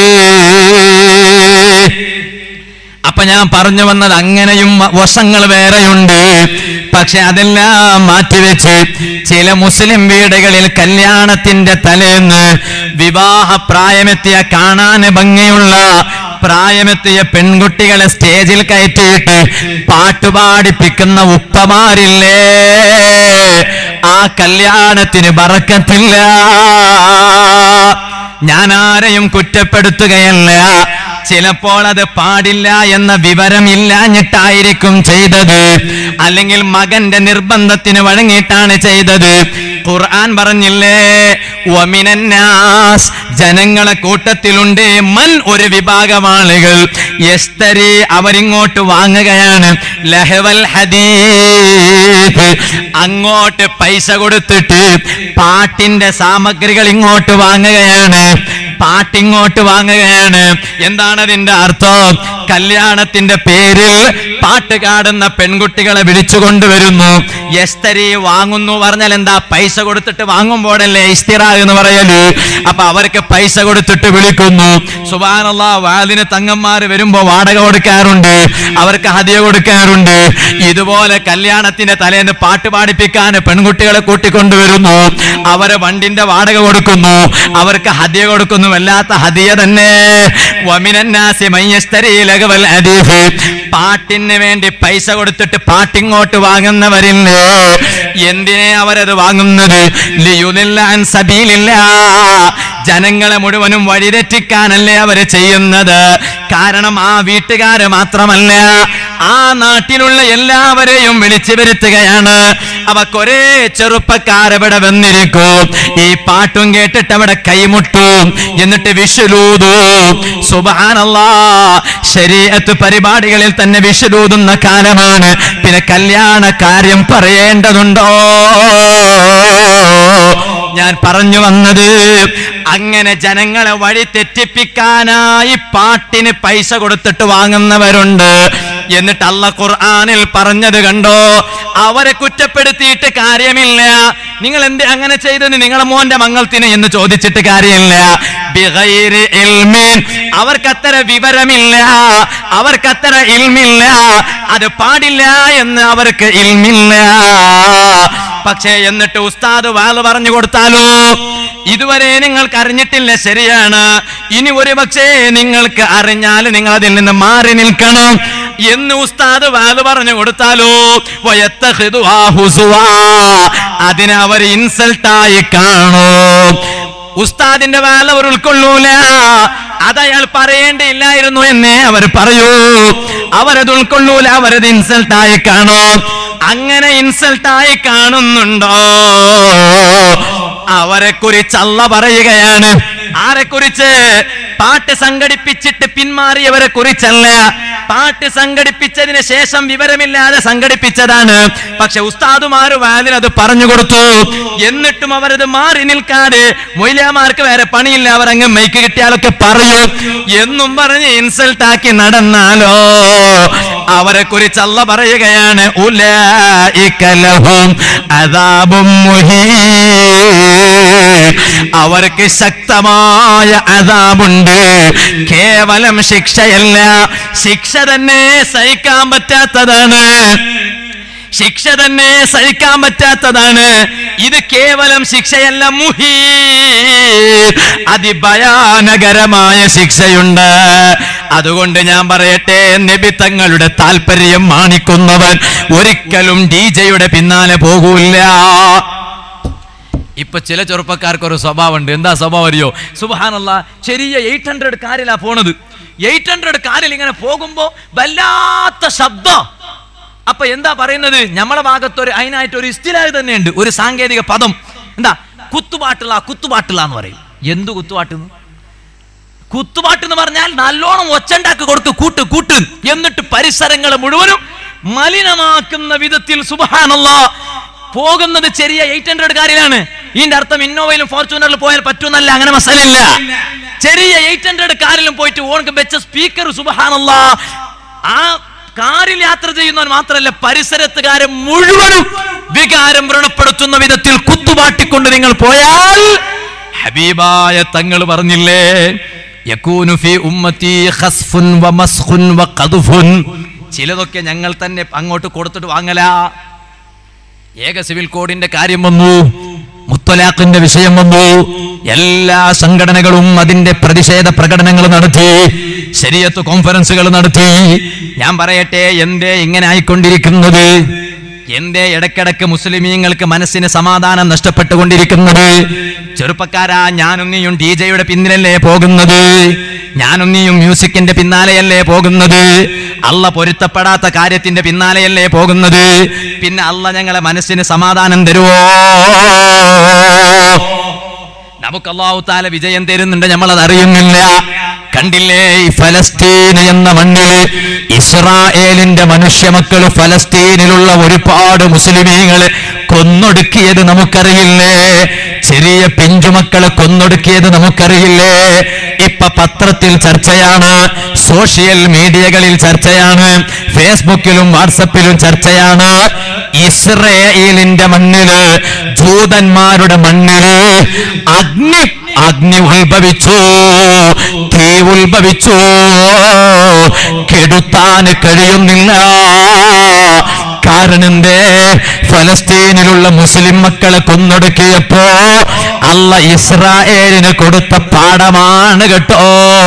അപ്പൊ ഞാൻ പറഞ്ഞു വന്നത് അങ്ങനെയും വശങ്ങൾ വേറെയുണ്ട് പക്ഷെ അതെല്ലാം മാറ്റിവെച്ച് ചില മുസ്ലിം വീടുകളിൽ കല്യാണത്തിന്റെ തലേന്ന് വിവാഹ പ്രായമെത്തിയ കാണാൻ ഭംഗിയുള്ള പ്രായമെത്തിയ പെൺകുട്ടികളെ സ്റ്റേജിൽ കയറ്റിയിട്ട് പാട്ടുപാടിപ്പിക്കുന്ന ഉപ്പമാരില്ലേ ആ കല്യാണത്തിന് ബറക്കത്തില്ല ഞാൻ ആരെയും കുറ്റപ്പെടുത്തുകയല്ല ചിലപ്പോൾ അത് പാടില്ല എന്ന വിവരമില്ലാഞ്ഞിട്ടായിരിക്കും ചെയ്തത് അല്ലെങ്കിൽ മകന്റെ നിർബന്ധത്തിന് വഴങ്ങിയിട്ടാണ് ചെയ്തത് ഖുർആൻ പറഞ്ഞില്ലേ വമിനന്നാസ് ജനങ്ങളെ കൂട്ടത്തിലുണ്ട് മൻ ഒരു വിഭാഗം ആളുകൾ യസ്തരി അവരിങ്ങോട്ട് വാങ്ങുകയാണ് ലഹവൽ ഹദീസ് അങ്ങോട്ട് പൈസ കൊടുത്തിട്ട് പാട്ടിന്റെ സാമഗ്രികൾ ഇങ്ങോട്ട് വാങ്ങുകയാണ് പാട്ടിങ്ങോട്ട് വാങ്ങുകയാണ് എന്താണ് അതിന്റെ അർത്ഥം കല്യാണത്തിന്റെ പേരിൽ പാട്ട് കാടുന്ന പെൺകുട്ടികളെ വിളിച്ചു കൊണ്ടുവരുന്നു എസ്തരി വാങ്ങുന്നു പറഞ്ഞാൽ എന്താ പൈസ കൊടുത്തിട്ട് വാങ്ങുമ്പോഴല്ലേ ഇസ്തിറ എന്ന് പറയല് അപ്പൊ അവർക്ക് പൈസ കൊടുത്തിട്ട് വിളിക്കുന്നു സുബാനുള്ള വാലിന് തങ്ങന്മാര് വരുമ്പോ വാടക കൊടുക്കാറുണ്ട് അവർക്ക് ഹതിയ കൊടുക്കാറുണ്ട് ഇതുപോലെ കല്യാണത്തിന്റെ തലേന്ന് പാട്ട് പാടിപ്പിക്കാൻ പെൺകുട്ടികളെ കൂട്ടിക്കൊണ്ടുവരുന്നു അവരെ വണ്ടിന്റെ വാടക കൊടുക്കുന്നു അവർക്ക് ഹദിയ കൊടുക്കുന്നു വല്ലാത്ത ഹദിയ തന്നെ വമിനന്നാസി മയ്യസ്തരി ലഘവൽ ഹദീസ് പാട്ടിന് വേണ്ടി പൈസ കൊടുത്തിട്ട് പാട്ടിങ്ങോട്ട് വാങ്ങുന്നവരില്ലേ എന്തിനെ അവരത് വാങ്ങുന്നത് ലിയുദില്ല അൻ സബീലില്ല ജനങ്ങളെ മുഴുവനും വഴിതെറ്റിക്കാനല്ലേ അവര് ചെയ്യുന്നത് കാരണം ആ വീട്ടുകാര് മാത്രമല്ല ആ നാട്ടിലുള്ള എല്ലാവരെയും വിളിച്ചു വരുത്തുകയാണ് അവക്കൊരേ ചെറുപ്പക്കാരവിടെ വന്നിരിക്കും ഈ പാട്ടും കേട്ടിട്ട് അവിടെ കൈമുട്ടും എന്നിട്ട് വിഷുലൂതു സുബാനല്ലാ ശരീരത്ത് പരിപാടികളിൽ തന്നെ വിഷുലൂതുന്ന കാലമാണ് പിന്നെ കല്യാണ കാര്യം പറയേണ്ടതുണ്ടോ ഞാൻ പറഞ്ഞു വന്നത് അങ്ങനെ ജനങ്ങളെ വഴി തെറ്റിപ്പിക്കാനായി പാട്ടിന് പൈസ കൊടുത്തിട്ട് വാങ്ങുന്നവരുണ്ട് എന്നിട്ട് അല്ല ഖുർആനിൽ പറഞ്ഞത് കണ്ടോ അവരെ കുറ്റപ്പെടുത്തിയിട്ട് കാര്യമില്ല നിങ്ങൾ എന്ത് അങ്ങനെ ചെയ്തത് നിങ്ങളെ മോന്റെ മംഗളത്തിന് എന്ന് ചോദിച്ചിട്ട് കാര്യമില്ല ബിഗൈരി ഇൽമിൻ. അവർക്കത്ര വിവരമില്ല അവർക്കത്ര ഇൽമില്ല അത് പാടില്ല എന്ന് അവർക്ക് ഇൽമില്ല പക്ഷേ എന്നിട്ട് ഉസ്താദ് വാല് പറഞ്ഞു കൊടുത്താലോ ഇതുവരെ നിങ്ങൾക്ക് അറിഞ്ഞിട്ടില്ല ശരിയാണ് ഇനി ഒരു പക്ഷേ നിങ്ങൾക്ക് അറിഞ്ഞാൽ നിങ്ങൾ അതിൽ നിന്ന് മാറി നിൽക്കണം എന്ന് ഉസ്താദ് വാല് പറഞ്ഞു കൊടുത്താലോ വയത്തഹിദുവാ ഹുസുവാ. അതിനെ അവർ ഇൻസൾട്ടായി കാണും ഉസ്താദിന്റെ വേല അവർ ഉൾക്കൊള്ളൂല അതയാൾ പറയേണ്ടിയില്ലായിരുന്നു എന്നേ അവർ പറയൂ അവരത് ഉൾക്കൊള്ളൂല അവരത് ഇൻസൾട്ടായി കാണും അങ്ങനെ ഇൻസൾട്ടായി കാണുന്നുണ്ടോ അവരെ കുറിച്ച് അല്ല പറയുകയാണ് ആരെ കുറിച്ച് പാട്ട് സംഘടിപ്പിച്ചിട്ട് പിന്മാറിയവരെ കുറിച്ചല്ല പാട്ട് സംഘടിപ്പിച്ചതിന് ശേഷം വിവരമില്ലാതെ സംഘടിപ്പിച്ചതാണ് പക്ഷെ ഉസ്താദുമാര് വാലിൽ അത് പറഞ്ഞു കൊടുത്തു എന്നിട്ടും അവരത് മാറി നിൽക്കാതെ മൊയ്ലാമാർക്ക് വേറെ പണിയില്ല അവർ അങ്ങ് മൈക്ക് കിട്ടിയാലൊക്കെ പറയൂ എന്നും പറഞ്ഞ് ഇൻസൾട്ട് ആക്കി നടന്നാലോ അവരെ കുറിച്ച് അല്ല പറയുകയാണ് ഉലൈക ലഹും അദാബും മുഹീൻ. അവർക്ക് ശക്തമായ അതാബുണ്ട് കേവലം ശിക്ഷയല്ല ശിക്ഷ തന്നെ സഹിക്കാൻ പറ്റാത്തതാണ് ശിക്ഷ തന്നെ സഹിക്കാൻ പറ്റാത്തതാണ് ഇത് കേവലം ശിക്ഷയല്ല മുഹീ അതിഭയാനകരമായ ശിക്ഷയുണ്ട് അതുകൊണ്ട് ഞാൻ പറയട്ടെ നബി തങ്ങളുടെ താല്പര്യം മാനിക്കുന്നവൻ ഒരിക്കലും ഡി ജെയുടെ പിന്നാലെ പോകൂല്ല ഇപ്പൊ ചില ചെറുപ്പക്കാർക്ക് ഒരു സ്വഭാവമുണ്ട് എന്താ സ്വഭാവം അറിയോ സുബാനല്ല ചെറിയ എയ്റ്റ് ഹൺഡ്രഡ് കാറിലാ പോണത് എയ്റ്റ് ഹൺഡ്രഡ് കാറിൽ ഇങ്ങനെ പോകുമ്പോ വല്ലാത്ത ശബ്ദം അപ്പൊ എന്താ പറയുന്നത് നമ്മളെ ഭാഗത്ത് ഒരു അതിനായിട്ട് ഒരു ഇസ്തിലായി തന്നെയുണ്ട് ഒരു സാങ്കേതിക പദം എന്താ കുത്തുപാട്ടുള്ള കുത്തുപാട്ടുള്ള എന്ന് പറയും എന്ത് കുത്തുപാട്ടെന്ന് കുത്തുപാട്ട് എന്ന് പറഞ്ഞാൽ നല്ലോണം ഒച്ചണ്ടാക്കി കൊടുക്ക് കൂട്ട് കൂട്ട് എന്നിട്ട് പരിസരങ്ങൾ മുഴുവനും മലിനമാക്കുന്ന വിധത്തിൽ സുബഹാനല്ല പോകുന്നത് ചെറിയ എയ്റ്റ് ഹൺഡ്രഡ് കാറിലാണ് ഇതിന്റെ അർത്ഥം ഇന്നോവയിലും ഫോർച്യൂണറിൽ പോയാൽ പറ്റുന്നല്ല അങ്ങനെ മസലില്ല ചെറിയ എയ്റ്റ് ഹൺഡ്രഡ് കാറിലും പോയിട്ട് ഓണക്ക് വെച്ച സ്പീക്കർ സുബഹാനല്ല ആ കാറിൽ യാത്ര ചെയ്യുന്നവൻ മാത്രമല്ല പരിസരത്തുകാരെ മുഴുവനും വികാരം വ്രണപ്പെടുത്തുന്ന വിധത്തിൽ കുത്തുപാട്ടിക്കൊണ്ട് നിങ്ങൾ പോയാൽ ഹബീബായ തങ്ങൾ പറഞ്ഞില്ലേ യകൂനു ഫീ ഉമ്മത്തി ഖസ്ഫുൻ വമസ്ഖുൻ വഖദ്ഫുൻ ചിലതൊക്കെ ഞങ്ങൾ തന്നെ അങ്ങോട്ട് കൊടുത്തിട്ട് വാങ്ങലാ ഏക സിവിൽ കോഡിന്റെ കാര്യം വന്നു മുത്തലാഖിന്റെ വിഷയം വന്നു എല്ലാ സംഘടനകളും അതിന്റെ പ്രതിഷേധ പ്രകടനങ്ങൾ നടത്തി ശരിയത്ത് കോൺഫറൻസുകൾ നടത്തി ഞാൻ പറയട്ടെ എന്തേ ഇങ്ങനെ ആയിക്കൊണ്ടിരിക്കുന്നത് എന്തേ ഇടക്കിടക്ക് മുസ്ലിമീങ്ങൾക്ക് മനസ്സിന് സമാധാനം നഷ്ടപ്പെട്ടുകൊണ്ടിരിക്കുന്നത് ചെറുപ്പക്കാരാ ഞാനും നീയും ഡി ജെയുടെ പിന്നിലല്ലേ പോകുന്നത് ഞാനും നീയും മ്യൂസിക്കിന്റെ പിന്നാലെയല്ലേ പോകുന്നത് അല്ല പൊരുത്തപ്പെടാത്ത കാര്യത്തിന്റെ പിന്നാലെയല്ലേ പോകുന്നത് പിന്നെ അല്ല ഞങ്ങളെ മനസ്സിന് സമാധാനം തരുവോ നമുക്ക് അള്ളാഹു താല വിജയം തരുന്നുണ്ട് നമ്മളത് അറിയുന്നില്ല കണ്ടില്ലേ ഈ ഫലസ്തീൻ എന്ന മണ്ണിൽ ഇസ്രായേലിന്റെ മനുഷ്യമക്കൾ ഫലസ്തീനിലുള്ള ഒരുപാട് മുസ്ലിമീങ്ങളെ കൊന്നൊടുക്കിയത് നമുക്കറിയില്ലേ ചെറിയ പിഞ്ചുമക്കളെ കൊന്നൊടുക്കിയത് നമുക്കറിയില്ലേ ഇപ്പൊ പത്രത്തിൽ ചർച്ചയാണ് സോഷ്യൽ മീഡിയകളിൽ ചർച്ചയാണ് ഫേസ്ബുക്കിലും വാട്സപ്പിലും ചർച്ചയാണ് ഇസ്രയേലിന്റെ മണ്ണില് ജൂതന്മാരുടെ മണ്ണില് അഗ്നി അഗ്നി ഉത്ഭവിച്ചു തീ ഉത്ഭവിച്ചു കെടുത്താൻ കഴിയുന്നില്ല കാരണം എന്തേ ഫലസ്തീനിലുള്ള മുസ്ലിം മക്കളെ കൊന്നൊടുക്കിയപ്പോ അല്ല ഇസ്രായേലിന് കൊടുത്ത പാഠമാണ് കേട്ടോ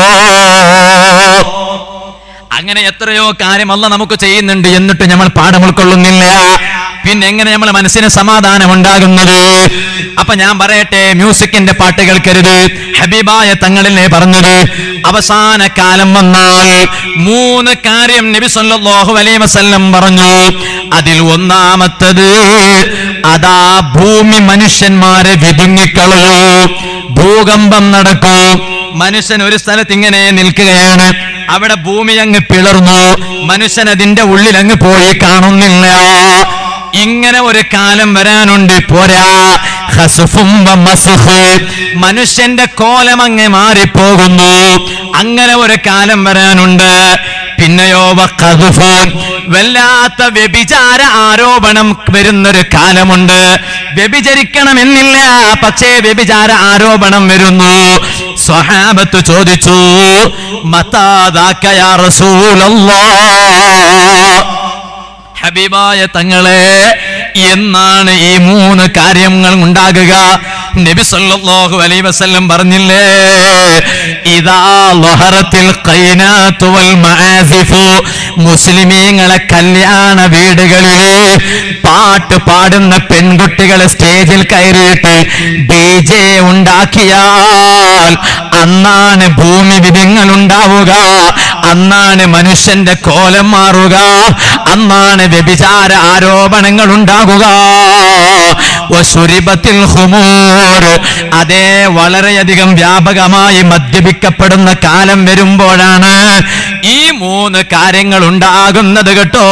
അങ്ങനെ എത്രയോ കാര്യം അല്ല നമുക്ക് ചെയ്യുന്നുണ്ട് എന്നിട്ട് നമ്മൾ പാഠം ഉൾക്കൊള്ളുന്നില്ല പിന്നെ എങ്ങനെ നമ്മൾ മനസ്സിന് സമാധാനം ഉണ്ടാകുന്നത് അപ്പൊ ഞാൻ പറയട്ടെ മ്യൂസിക്കിന്റെ പാട്ട് കേൾക്കരുത് ഹബീബായ തങ്ങളിലെ പറഞ്ഞത് അവസാന കാലം വന്നാൽ മൂന്ന് കാര്യം നബി സല്ലല്ലാഹു അലൈഹി വസല്ലം പറഞ്ഞു അതിൽ ഒന്നാമത്തത് അതാ ഭൂമി മനുഷ്യന്മാരെ വിതുങ്ങിക്കളയൂ ഭൂകമ്പം നടക്കൂ മനുഷ്യൻ ഒരു സ്ഥലത്ത് ഇങ്ങനെ നിൽക്കുകയാണ് അവിടെ ഭൂമി അങ്ങ് പിളർന്നു മനുഷ്യൻ അതിന്റെ ഉള്ളിൽ അങ്ങ് പോയി കാണുന്നില്ല ഇങ്ങനെ ഒരു കാലം വരാനുണ്ട് പോരാ ഹസുഫും വമസുഫ്. മനുഷ്യന്റെ കോലം അങ്ങ് മാറിപ്പോകുന്നു അങ്ങനെ ഒരു കാലം വരാനുണ്ട് പിന്നെയോ വഖദ്ഫുൻ. വല്ലാത്ത വ്യഭിചാര ആരോപണം വരുന്നൊരു കാലമുണ്ട് വ്യഭിചരിക്കണമെന്നില്ല പക്ഷേ വ്യഭിചാര ആരോപണം വരുന്നു സ്വഹാബത്ത് ചോദിച്ചു മതാദാക്കയാ റസൂലല്ലാ ഹബീബായ തങ്ങളെ എന്നാണ് ഈ മൂന്ന് കാര്യങ്ങൾ ഉണ്ടാകുക നബി സല്ലല്ലാഹു അലൈഹി വസല്ലം പറഞ്ഞില്ലേ ഇദാ ലഹറത്തിൽ ഖൈനാത്തു വൽ മആസിഫു മുസ്ലിമീങ്ങളെ കല്യാണ വീടുകളിൽ പാട്ട് പാടുന്ന പെൺകുട്ടികളെ സ്റ്റേജിൽ കയറിയിട്ട് ഡി ജെ ഉണ്ടാക്കിയാൽ അന്നാണ് ഭൂമി വിധങ്ങൾ ഉണ്ടാവുക അന്നാണ് മനുഷ്യന്റെ കോലം മാറുക അന്നാണ് വ്യഭിചാര ആരോപണങ്ങൾ ഉണ്ടാകുക വസുരിബത്തിൽ ഹുമൂർ അതേ വളരെയധികം വ്യാപകമായി മദ്യപിക്കപ്പെടുന്ന കാലം വരുമ്പോഴാണ് ഈ മൂന്ന് കാര്യങ്ങൾ ഉണ്ടാകുന്നത് കേട്ടോ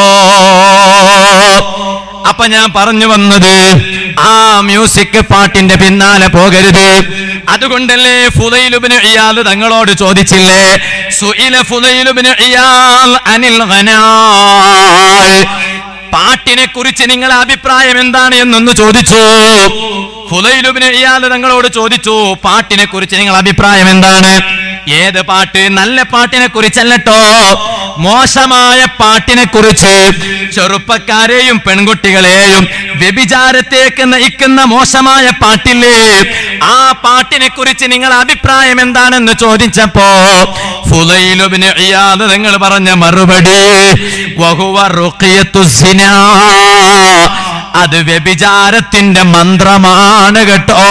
അപ്പൊ ഞാൻ പറഞ്ഞു വന്നത് ആ മ്യൂസിക് പാട്ടിന്റെ പിന്നാലെ പോകരുത് അതുകൊണ്ടല്ലേ ഫുദൈലുബിന് ഇയാൾ തങ്ങളോട് ചോദിച്ചില്ലേ സുഇല ഫുദൈലുബിന് ഇയാൾ അനിൽ ഖനാൽ പാട്ടിനെ കുറിച്ച് നിങ്ങളുടെ അഭിപ്രായം എന്താണ് എന്നൊന്ന് ചോദിച്ചു ഫുലൈലുബിന് ഇയാൾ തങ്ങളോട് ചോദിച്ചു പാട്ടിനെ കുറിച്ച് നിങ്ങൾ അഭിപ്രായം എന്താണ് ഏത് പാട്ട് നല്ല പാട്ടിനെ കുറിച്ചല്ലട്ടോ മോശമായ പാട്ടിനെ കുറിച്ച് ചെറുപ്പക്കാരെയും പെൺകുട്ടികളെയും വ്യഭിചാരത്തേക്ക് നയിക്കുന്ന മോശമായ പാട്ടില്ലേ ആ പാട്ടിനെ കുറിച്ച് നിങ്ങൾ അഭിപ്രായം എന്താണെന്ന് ചോദിച്ചപ്പോ ഫുലൈലുബിന് ഇയാൾ നിങ്ങൾ പറഞ്ഞ മറുപടി വഹുവ റുഖിയത്തു സിനാ അത് വ്യഭിചാരത്തിന്റെ മന്ത്രമാണ് കേട്ടോ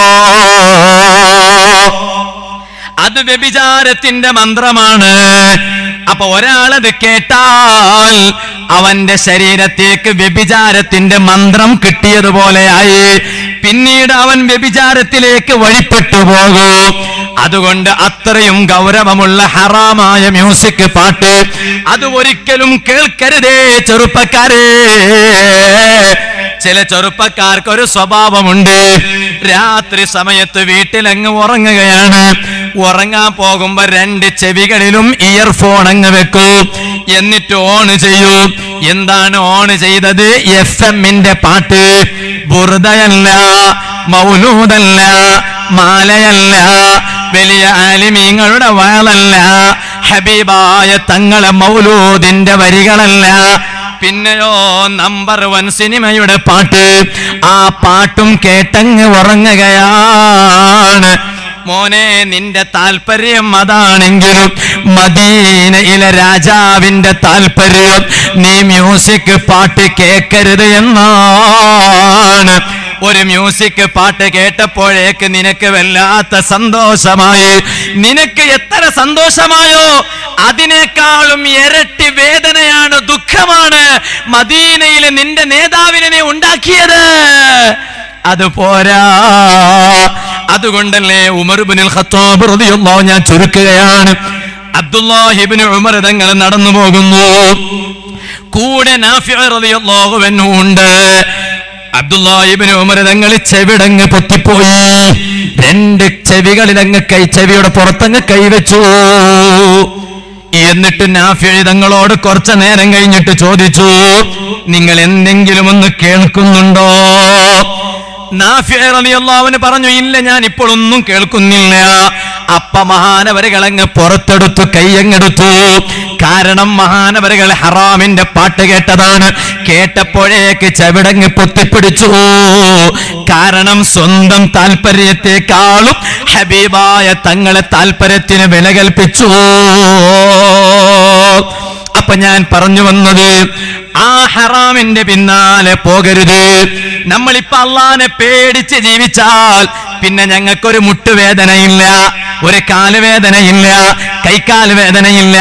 അത് വ്യഭിചാരത്തിന്റെ മന്ത്രമാണ് അപ്പൊ ഒരാളത് കേട്ടാൽ അവന്റെ ശരീരത്തേക്ക് വ്യഭിചാരത്തിന്റെ മന്ത്രം കിട്ടിയതുപോലെയായി പിന്നീട് അവൻ വ്യഭിചാരത്തിലേക്ക് വഴിപ്പെട്ടു പോകും അതുകൊണ്ട് അത്രയും ഗൗരവമുള്ള ഹറാമായ മ്യൂസിക് പാട്ട് അത് ഒരിക്കലും കേൾക്കരുതേ ചെറുപ്പക്കാരെ ചില ചെറുപ്പക്കാർക്ക് ഒരു സ്വഭാവമുണ്ട് രാത്രി സമയത്ത് വീട്ടിലങ്ങ് ഉറങ്ങുകയാണ് ഉറങ്ങാൻ പോകുമ്പോ രണ്ട് ചെവികളിലും ഇയർഫോൺ അങ്ങ് വെക്കൂ എന്നിട്ട് ഓൺ ചെയ്യൂ എന്താണ് ഓൺ ചെയ്തത് എഫ് എമ്മിന്റെ പാട്ട് ബുറുദയല്ല മൗലൂദല്ല മാലയല്ല വലിയ ആലിമീങ്ങളുടെ വാളല്ല ഹബീബായ തങ്ങളെ മൗലൂദിന്റെ വരികളല്ല പിന്നെയോ നമ്പർ വൺ സിനിമയുടെ പാട്ട് ആ പാട്ടും കേട്ടങ്ങ് ഉറങ്ങുകയാണ് മോനെ നിന്റെ താല്പര്യം അതാണെങ്കിലും മദീനയിലെ രാജാവിന്റെ താല്പര്യം നീ മ്യൂസിക് പാട്ട് കേൾക്കരുത് എന്നാണ് ഒരു മ്യൂസിക് പാട്ട് കേട്ടപ്പോഴേക്ക് നിനക്ക് വല്ലാത്ത സന്തോഷമായി നിനക്ക് എത്ര സന്തോഷമായോ അതിനേക്കാളും ഇരട്ടി വേദനയാണ് ദുഃഖമാണ് മദീനയിലെ നിന്റെ നേതാവിനെ നീ ഉണ്ടാക്കിയത് അത് പോരാ അതുകൊണ്ടല്ലേ ഉമർബിനിൽ ഖത്താബ് റളിയല്ലാഹു ഞാൻ ചുരുക്കുകയാണ് അബ്ദുല്ലാഹിബിന് ഉമർ തങ്ങൾ നടന്നു പോകുന്നു കൂടെ നാഫിഅ റളിയല്ലാഹു അൻഹു ഉണ്ട് അബ്ദുല്ലാഹിബിന് ഉമർ തങ്ങൾ ചെവിടങ്ങ് പൊത്തിപ്പോയി രണ്ട് ചെവികളിലങ്ങ് കൈ ചെവിയുടെ പുറത്തങ്ങ് കൈവച്ചു എന്നിട്ട് നാഫിഅ തങ്ങളോട് കുറച്ചു നേരം കഴിഞ്ഞിട്ട് ചോദിച്ചു നിങ്ങൾ എന്തെങ്കിലും ഒന്ന് കേൾക്കുന്നുണ്ടോ നാഫിഅറിയാവുന് പറഞ്ഞു ഇല്ല ഞാൻ ഇപ്പോൾ ഒന്നും കേൾക്കുന്നില്ല അപ്പ മഹാനവരുകളങ്ങ് പുറത്തെടുത്തു കൈയങ്ങെടുത്തു കാരണം മഹാനവരുകൾ ഹറാമിന്റെ പാട്ട് കേട്ടതാണ് കേട്ടപ്പോഴേക്ക് ചവിടങ്ങ് പൊത്തിപ്പിടിച്ചു കാരണം സ്വന്തം താല്പര്യത്തെക്കാളും ഹബീബായ തങ്ങളെ താല്പര്യത്തിന് വില കൽപ്പിച്ചു അപ്പൊ ഞാൻ പറഞ്ഞു വന്നത് ആ ഹറാമിന്റെ പിന്നാലെ പോകരുത് നമ്മളിപ്പോ അള്ളാനെ പേടിച്ച് ജീവിച്ചാൽ പിന്നെ ഞങ്ങൾക്കൊരു മുട്ടുവേദനയില്ല ഒരു കാലുവേദനയില്ല കൈക്കാല് വേദനയില്ല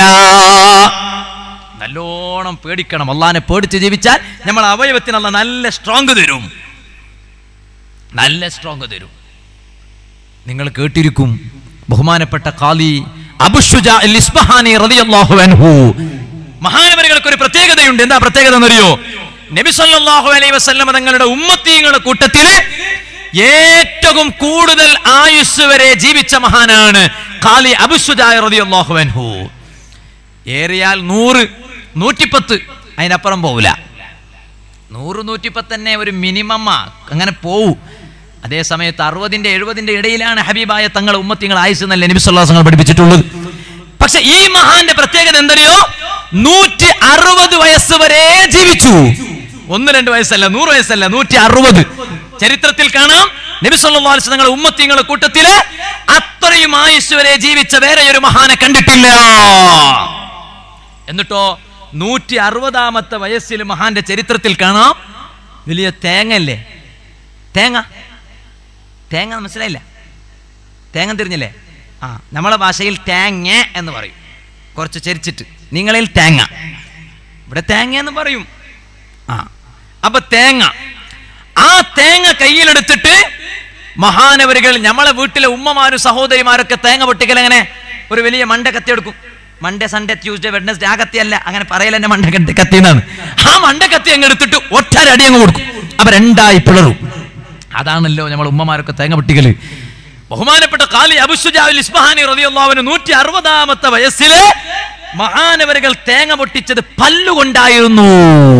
നല്ലോണം പേടിക്കണം അള്ളാനെ പേടിച്ച് ജീവിച്ചാൽ നമ്മൾ അവയവത്തിനുള്ള നല്ല സ്ട്രോങ് തരും നല്ല സ്ട്രോങ് തരും നിങ്ങൾ കേട്ടിരിക്കും ബഹുമാനപ്പെട്ട കാലി അബുഷുജാ അൽ ഇസ്ബഹാനി റളിയല്ലാഹു അൻഹു മഹാനവരുകൾക്ക് ഒരു പ്രത്യേകതയുണ്ട് എന്താ പ്രത്യേകത എന്നറിയോ നബി സല്ലല്ലാഹു അലൈഹി വസല്ലമ തങ്ങളുടെ ഉമ്മത്തീങ്ങളുടെ കൂട്ടത്തില് ഏറ്റവും കൂടുതൽ ആയുസ് വരെ ജീവിച്ച മഹാനാണ് കാലി അബുഷുജാ റളിയല്ലാഹു അൻഹു ഏറിയാൽ നൂറ് നൂറ്റിപ്പത്ത് അതിനപ്പുറം പോവില്ല നൂറ് നൂറ്റിപ്പത്ത് തന്നെ ഒരു മിനിമമ്മാ അങ്ങനെ പോവും അതേ സമയത്ത് അറുപതിന്റെ എഴുപതിന്റെ ഇടയിലാണ് ഹബീബായ തങ്ങളെ ഉമ്മത്തിങ്ങൾ ആയുസ് എന്നല്ല നബി സല്ലാസങ്ങൾ പഠിപ്പിച്ചിട്ടുള്ളത് പക്ഷെ ഈ മഹാന്റെ പ്രത്യേകത എന്തറിയോ നൂറ്റി അറുപത് വയസ്സ് വരെ ജീവിച്ചു ഒന്ന് രണ്ട് വയസ്സല്ല നൂറ് വയസ്സല്ല നൂറ്റി അറുപത് ചരിത്രത്തിൽ കാണാം നബി സല്ലല്ലാഹു അലൈഹി തങ്ങളുടെ ഉമ്മത്തിങ്ങളുടെ കൂട്ടത്തില് അത്രയും ആയുസ് വരെ ജീവിച്ച വേറെ ഒരു മഹാനെ കണ്ടിട്ടില്ല എന്നിട്ടോ നൂറ്റി അറുപതാമത്തെ വയസ്സിൽ മഹാന്റെ ചരിത്രത്തിൽ കാണാം വലിയ തേങ്ങല്ലേ തേങ്ങ തേങ്ങ മനസ്സിലായില്ല തേങ്ങ തിരിഞ്ഞില്ലേ ആ നമ്മളെ ഭാഷയിൽ തേങ്ങ എന്ന് പറയും കുറച്ച് ചരിച്ചിട്ട് നിങ്ങളിൽ തേങ്ങ ഇവിടെ തേങ്ങ എന്ന് പറയും ആ അപ്പൊ തേങ്ങ ആ തേങ്ങ കയ്യിലെടുത്തിട്ട് മഹാനവരുകൾ നമ്മളെ വീട്ടിലെ ഉമ്മമാരും സഹോദരിമാരൊക്കെ തേങ്ങ പൊട്ടിക്കൽ എങ്ങനെ ഒരു വലിയ മണ്ട കത്തി എടുക്കും മൺഡേ സൺഡേ ട്യൂസ്ഡേ വെഡ്നസ്ഡേ ആ കത്തിയല്ല അങ്ങനെ പറയൽ എന്നെ മണ്ട കത്തി കത്തി എന്നാണ് ആ മണ്ട കത്തി അങ്ങ് എടുത്തിട്ട് ഒറ്റരടി അങ്ങ് കൊടുക്കും അപ്പൊ രണ്ടായി പിളറും അതാണല്ലോ നമ്മൾ ഉമ്മമാരൊക്കെ തേങ്ങ പൊട്ടിക്കല് ബഹുമാനപ്പെട്ട കാലി അബുസുജാവിൽ ഇസ്ബഹാനി റളിയല്ലാഹുവിന് നൂറ്റി അറുപതാമത്തെ വയസ്സില് മഹാനവരുകൾ തേങ്ങ പൊട്ടിച്ചത് പല്ലുകൊണ്ടായിരുന്നു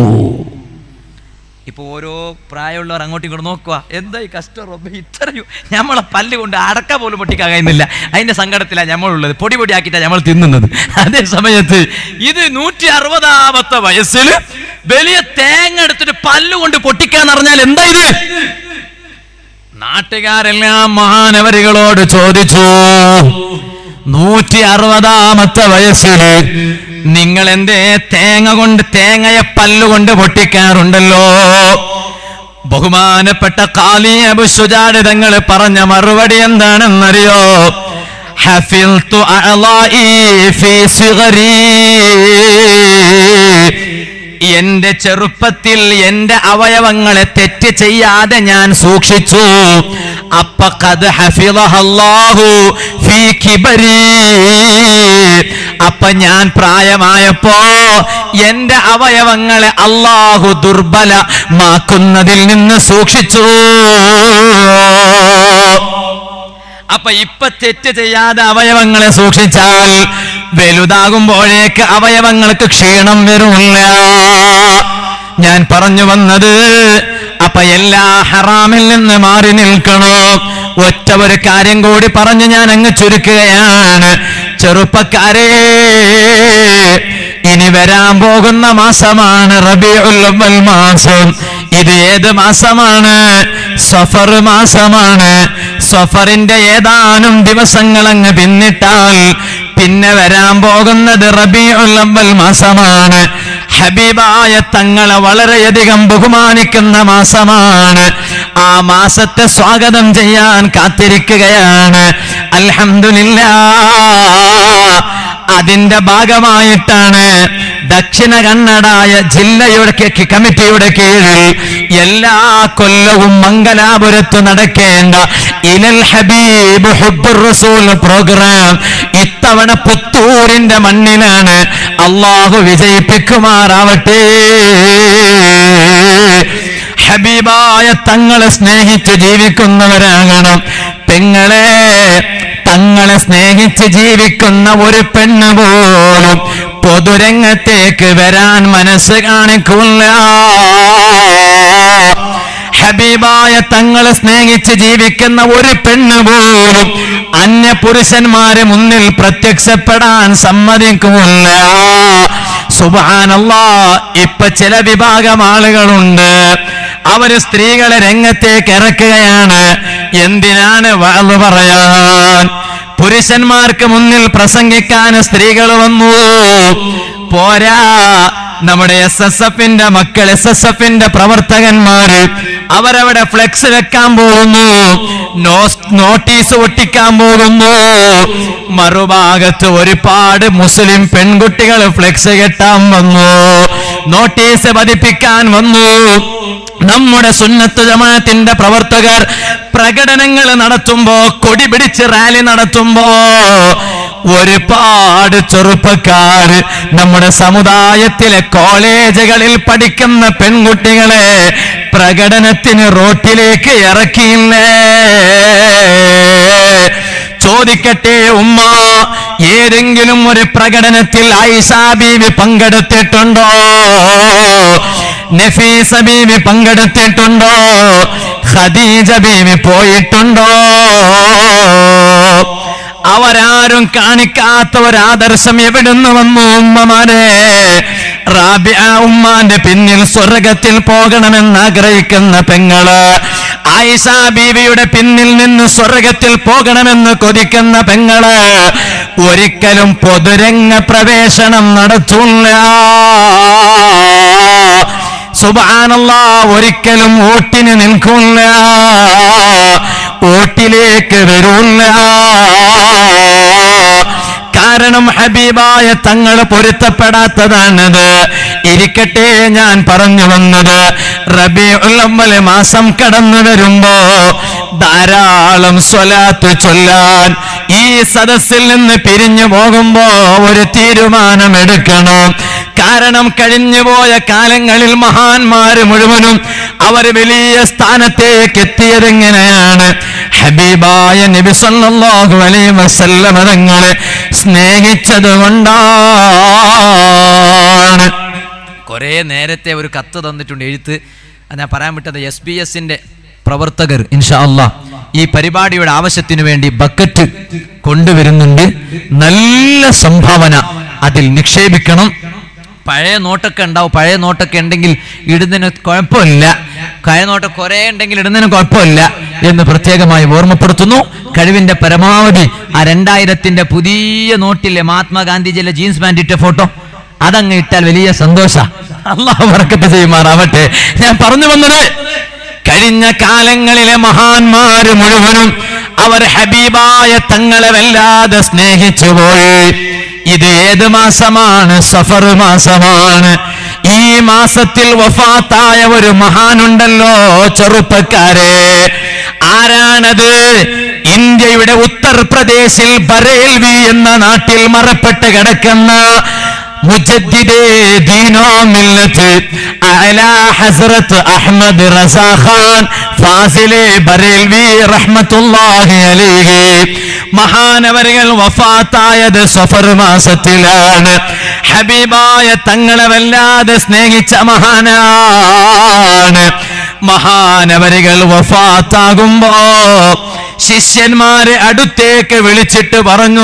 ഇപ്പൊ ഓരോ പ്രായമുള്ളവർ അങ്ങോട്ടും ഇങ്ങോട്ട് നോക്കുക എന്താ ഈ കഷ്ടം റബ്ബേ ഇത്രയും നമ്മളെ പല്ല് കൊണ്ട് അടക്ക പോലും പൊട്ടിക്കാൻ കഴിയുന്നില്ല അതിന്റെ സങ്കടത്തിലാണ് നമ്മളുള്ളത് പൊടി പൊടിയാക്കിയിട്ടാണ് നമ്മൾ തിന്നുന്നത് അതേ സമയത്ത് ഇത് നൂറ്റി അറുപതാമത്തെ വയസ്സിൽ വലിയ തേങ്ങ എടുത്തിട്ട് പല്ല് കൊണ്ട് പൊട്ടിക്കാന്ന് പറഞ്ഞാൽ എന്താ ഇത് നാട്ടുകാരെല്ലാം മഹാനവരികളോട് ചോദിച്ചു നൂറ്റി അറുപതാമത്തെ വയസ്സിൽ നിങ്ങൾ എന്തേ തേങ്ങ കൊണ്ട് തേങ്ങയെ പല്ലുകൊണ്ട് പൊട്ടിക്കാറുണ്ടല്ലോ ബഹുമാനപ്പെട്ട കാലി അബുസുജാട് തങ്ങൾ പറഞ്ഞ മറുപടി എന്താണെന്നറിയോ ഹഫിൽതു അഅളാഇ ഫീ സിഗരീ എന്റെ ചെറുപ്പത്തിൽ എന്റെ അവയവങ്ങളെ തെറ്റ് ചെയ്യാതെ ഞാൻ സൂക്ഷിച്ചു അപ്പ കത് ഹഫിളഹല്ലാഹു ഫീ കിബരി അപ്പൊ ഞാൻ പ്രായമായപ്പോ എന്റെ അവയവങ്ങളെ അള്ളാഹു ദുർബലമാക്കുന്നതിൽ നിന്ന് സൂക്ഷിച്ചു അപ്പൊ ഇപ്പൊ തെറ്റ് ചെയ്യാതെ അവയവങ്ങളെ സൂക്ഷിച്ചാൽ വലുതാകുമ്പോഴേക്ക് അവയവങ്ങൾക്ക് ക്ഷീണം വരില്ല ഞാൻ പറഞ്ഞു വന്നത് അപ്പൊ എല്ലാ ഹറാമിൽ നിന്ന് മാറി നിൽക്കണോ ഒറ്റ ഒരു കാര്യം കൂടി പറഞ്ഞ് ഞാൻ അങ്ങ് ചുരുക്കുകയാണ് ചെറുപ്പക്കാരെ ഇനി വരാൻ പോകുന്ന മാസമാണ് റബിഉൽ അവ്വൽ മാസം ഇത് ഏത് മാസമാണ് സഫർ മാസമാണ് സഫറിന്റെ ഏതാനും ദിവസങ്ങൾ അങ്ങ് പിന്നിട്ടാൽ പിന്നെ വരാൻ പോകുന്നത് റബിഉൽ അവ്വൽ മാസമാണ് ഹബീബായ തങ്ങളെ വളരെയധികം ബഹുമാനിക്കുന്ന മാസമാണ് ആ മാസത്തെ സ്വാഗതം ചെയ്യാൻ കാത്തിരിക്കുകയാണ് അൽഹംദുലില്ലാ അതിന്റെ ഭാഗമായിട്ടാണ് ദക്ഷിണ കന്നഡായ ജില്ലയുടെ കെ- കമ്മിറ്റിയുടെ കീഴിൽ എല്ലാ കൊല്ലവും മംഗലാപുരത്ത് നടക്കേണ്ട ഇലൽ ഹബീബ് ഹുബ്ബുർ റസൂൽ പ്രോഗ്രാം ഇത്തവണ പുത്തൂരിന്റെ മണ്ണിലാണ് അള്ളാഹു വിജയിപ്പിക്കുമാറാവട്ടെ ഹബീബായ തങ്ങളെ സ്നേഹിച്ച് ജീവിക്കുന്നവരാകണം പെങ്ങളെ തങ്ങളെ സ്നേഹിച്ച് ജീവിക്കുന്ന ഒരു പെണ്ണ് പോലും പൊതുരംഗത്തേക്ക് വരാൻ മനസ്സ് കാണിക്കില്ല ഹബീബായ തങ്ങളെ സ്നേഹിച്ച് ജീവിക്കുന്ന ഒരു പെണ്ണ് പോലും അന്യ പുരുഷന്മാരെ മുന്നിൽ പ്രത്യക്ഷപ്പെടാൻ സമ്മതിക്കില്ല സുബാനല്ലാ ഇപ്പൊ ചില വിഭാഗം ആളുകളുണ്ട് അവര് സ്ത്രീകളെ രംഗത്തേക്ക് ഇറക്കുകയാണ് എന്തിനാണ് വാള് പറയാൻ പുരുഷന്മാർക്ക് മുന്നിൽ പ്രസംഗിക്കാൻ സ്ത്രീകൾ വന്നു പോരാ നമ്മുടെ എസ് എസ് എഫിന്റെ മക്കൾ എസ് എസ് എഫിന്റെ പ്രവർത്തകന്മാര് അവരവിടെ ഫ്ലെക്സ് വെക്കാൻ പോകുന്നു നോ- നോട്ടീസ് ഒട്ടിക്കാൻ പോകുന്നു മറുഭാഗത്ത് ഒരുപാട് മുസ്ലിം പെൺകുട്ടികൾ ഫ്ലെക്സ് കെട്ടാൻ വന്നു നോട്ടീസ് പതിപ്പിക്കാൻ വന്നു നമ്മുടെ സുന്നത്ത് ജമാഅത്തിന്റെ പ്രവർത്തകർ പ്രകടനങ്ങൾ നടത്തുമ്പോ കൊടി പിടിച്ച് റാലി നടത്തുമ്പോ ഒരുപാട് ചെറുപ്പക്കാർ നമ്മുടെ സമുദായത്തിലെ കോളേജുകളിൽ പഠിക്കുന്ന പെൺകുട്ടികളെ പ്രകടനത്തിന് റോട്ടിലേക്ക് ഇറക്കിയില്ലേ ചോദിക്കട്ടെ ഉമ്മ ഏതെങ്കിലും ഒരു പ്രകടനത്തിൽ ഐഷാ ബീവി പങ്കെടുത്തിട്ടുണ്ടോ നഫീസ ബീവി പങ്കെടുത്തിട്ടുണ്ടോ ഖദീജ ബീവി പോയിട്ടുണ്ടോ അവരാരും കാണിക്കാത്ത ഒരാദർശം എവിടുന്ന് വന്നു ഉമ്മമാരെ റാബിയ ഉമ്മാന്റെ പിന്നിൽ സ്വർഗത്തിൽ പോകണമെന്ന് ആഗ്രഹിക്കുന്ന പെങ്ങള് ആയിഷ ബീവിയുടെ പിന്നിൽ നിന്ന് സ്വർഗത്തിൽ പോകണമെന്ന് കൊതിക്കുന്ന പെങ്ങള് ഒരിക്കലും പൊതുരംഗ പ്രവേശനം നടത്തൂല്ല സുബാനല്ല ഒരിക്കലും ഓട്ടിന് നിൽക്കില്ല ഓട്ടിലേക്ക് വരൂല്ല കാരണം ഹബീബായ തങ്ങൾ പൊരുത്തപ്പെടാത്തതാണത് ഇരിക്കട്ടെ ഞാൻ പറഞ്ഞു വന്നത് റബി ഉള്ളമ്മല് മാസം കടന്നു വരുമ്പോ ധാരാളം സ്വലാത്ത് ചൊല്ലാൻ ഈ സദസ്സിൽ നിന്ന് പിരിഞ്ഞു പോകുമ്പോ ഒരു തീരുമാനമെടുക്കണം കാരണം കഴിഞ്ഞുപോയ കാലങ്ങളിൽ മഹാന്മാര് മുഴുവനും അവർ വലിയ സ്ഥാനത്തേക്ക് എത്തിയതെങ്ങനെയാണ് ഹബീബായ നബി സല്ലല്ലാഹു അലൈഹി വസല്ലമ തങ്ങളെ സ്നേഹിച്ചത് കൊണ്ടാണ് കുറെ നേരത്തെ ഒരു കത്ത് തന്നിട്ടുണ്ട് എഴുത്ത് അത് ഞാൻ പറയാൻ വിട്ടത് എസ് ബി എസിന്റെ പ്രവർത്തകർ ഇൻഷാ അല്ലാ ഈ പരിപാടിയുടെ ആവശ്യത്തിനു വേണ്ടി ബക്കറ്റ് കൊണ്ടുവരുന്നുണ്ട് നല്ല സംഭാവന അതിൽ നിക്ഷേപിക്കണം പഴയ നോട്ടൊക്കെ ഉണ്ടാവും പഴയ നോട്ടൊക്കെ ഉണ്ടെങ്കിൽ ഇടുന്നതിന് കുഴപ്പമില്ല പഴയ നോട്ട് കുറെ ഉണ്ടെങ്കിൽ ഇടുന്നതിന് കുഴപ്പമില്ല എന്ന് പ്രത്യേകമായി ഓർമ്മപ്പെടുത്തുന്നു കഴിവിന്റെ പരമാവധി ആ രണ്ടായിരത്തിന്റെ പുതിയ നോട്ടിലെ മഹാത്മാഗാന്ധിജിയിലെ ജീൻസ് പാൻറ് ഇട്ട ഫോട്ടോ അതങ്ങ് ഇട്ടാൽ വലിയ സന്തോഷ അള്ളാഹു വർക്കത്ത് ചെയ്യുമാറാവട്ടെ ഞാൻ പറഞ്ഞു വന്നത് കഴിഞ്ഞ കാലങ്ങളിലെ മഹാന്മാര് മുഴുവനും അവർ ഹബീബായ തങ്ങളെ വല്ലാതെ സ്നേഹിച്ചു പോയി ഇത് ഏത് മാസമാണ് സഫർ മാസമാണ് ഈ മാസത്തിൽ വഫാത്തായ ഒരു മഹാനുണ്ടല്ലോ ചെറുപ്പക്കാരെ ആരാണത് ഇന്ത്യയുടെ ഉത്തർപ്രദേശിൽ ബറേൽവി എന്ന നാട്ടിൽ മറപ്പെട്ട് കിടക്കുന്ന മുജദ്ദിദേ ദീനോ മില്ലത്ത് അലാ ഹസ്രത്ത് അഹ്മദ് റസാ ഖാൻ ഫാസിലെ ബറേൽവി റഹ്മത്തുള്ളാഹി അലൈഹി മഹാനവരുകൾ വഫാത്തായത് സഫർ മാസത്തിലാണ് ഹബീബായ തങ്ങളെ വല്ലാതെ സ്നേഹിച്ച മഹാനാണ് മഹാനവരുകൾ വഫാത്താകുമ്പോ ശിഷ്യന്മാരെ അടുത്തേക്ക് വിളിച്ചിട്ട് പറഞ്ഞു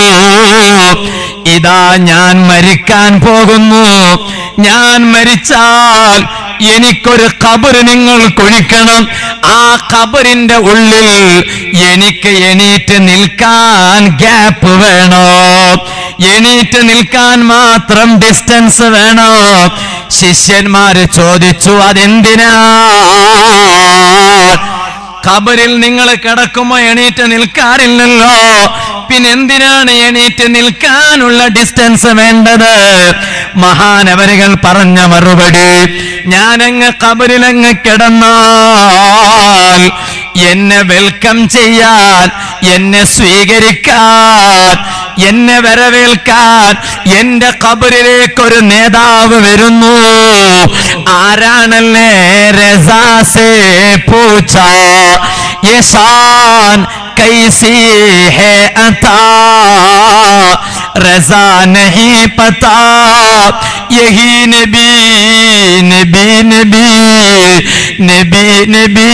ഇതാ ഞാൻ മരിക്കാൻ പോകുന്നു ഞാൻ മരിച്ചാൽ എനിക്കൊരു കബറ് നിങ്ങൾ കുഴിക്കണം ആ കബറിന്റെ ഉള്ളിൽ എനിക്ക് എണീറ്റ് നിൽക്കാൻ ഗ്യാപ്പ് വേണോ എണീറ്റ് നിൽക്കാൻ മാത്രം ഡിസ്റ്റൻസ് വേണോ ശിഷ്യന്മാര് ചോദിച്ചു അതെന്തിനാ ഖബറിൽ നിങ്ങൾ കിടക്കുമ്പോ എണീറ്റ് നിൽക്കാറില്ലല്ലോ പിന്നെ എന്തിനാണ് എണീറ്റ് നിൽക്കാനുള്ള ഡിസ്റ്റൻസ് വേണ്ടത് മഹാനവരുകൾ പറഞ്ഞ മറുപടി ഞാനങ്ങ് ഖബറിലങ്ങ് കിടന്നാൽ എന്നെ വെൽക്കം ചെയ്യാൻ എന്നെ സ്വീകരിക്കാൻ എന്നെ വരവേൽക്കാൻ എന്റെ ഖബറിലേക്ക് ഒരു നേതാവ് വരുന്നു ആരാണല്ലേ രസാസേ പൂച്ച യസാൻ कैसी है अता रजा नहीं पता यही नबी नबी नबी नबी नबी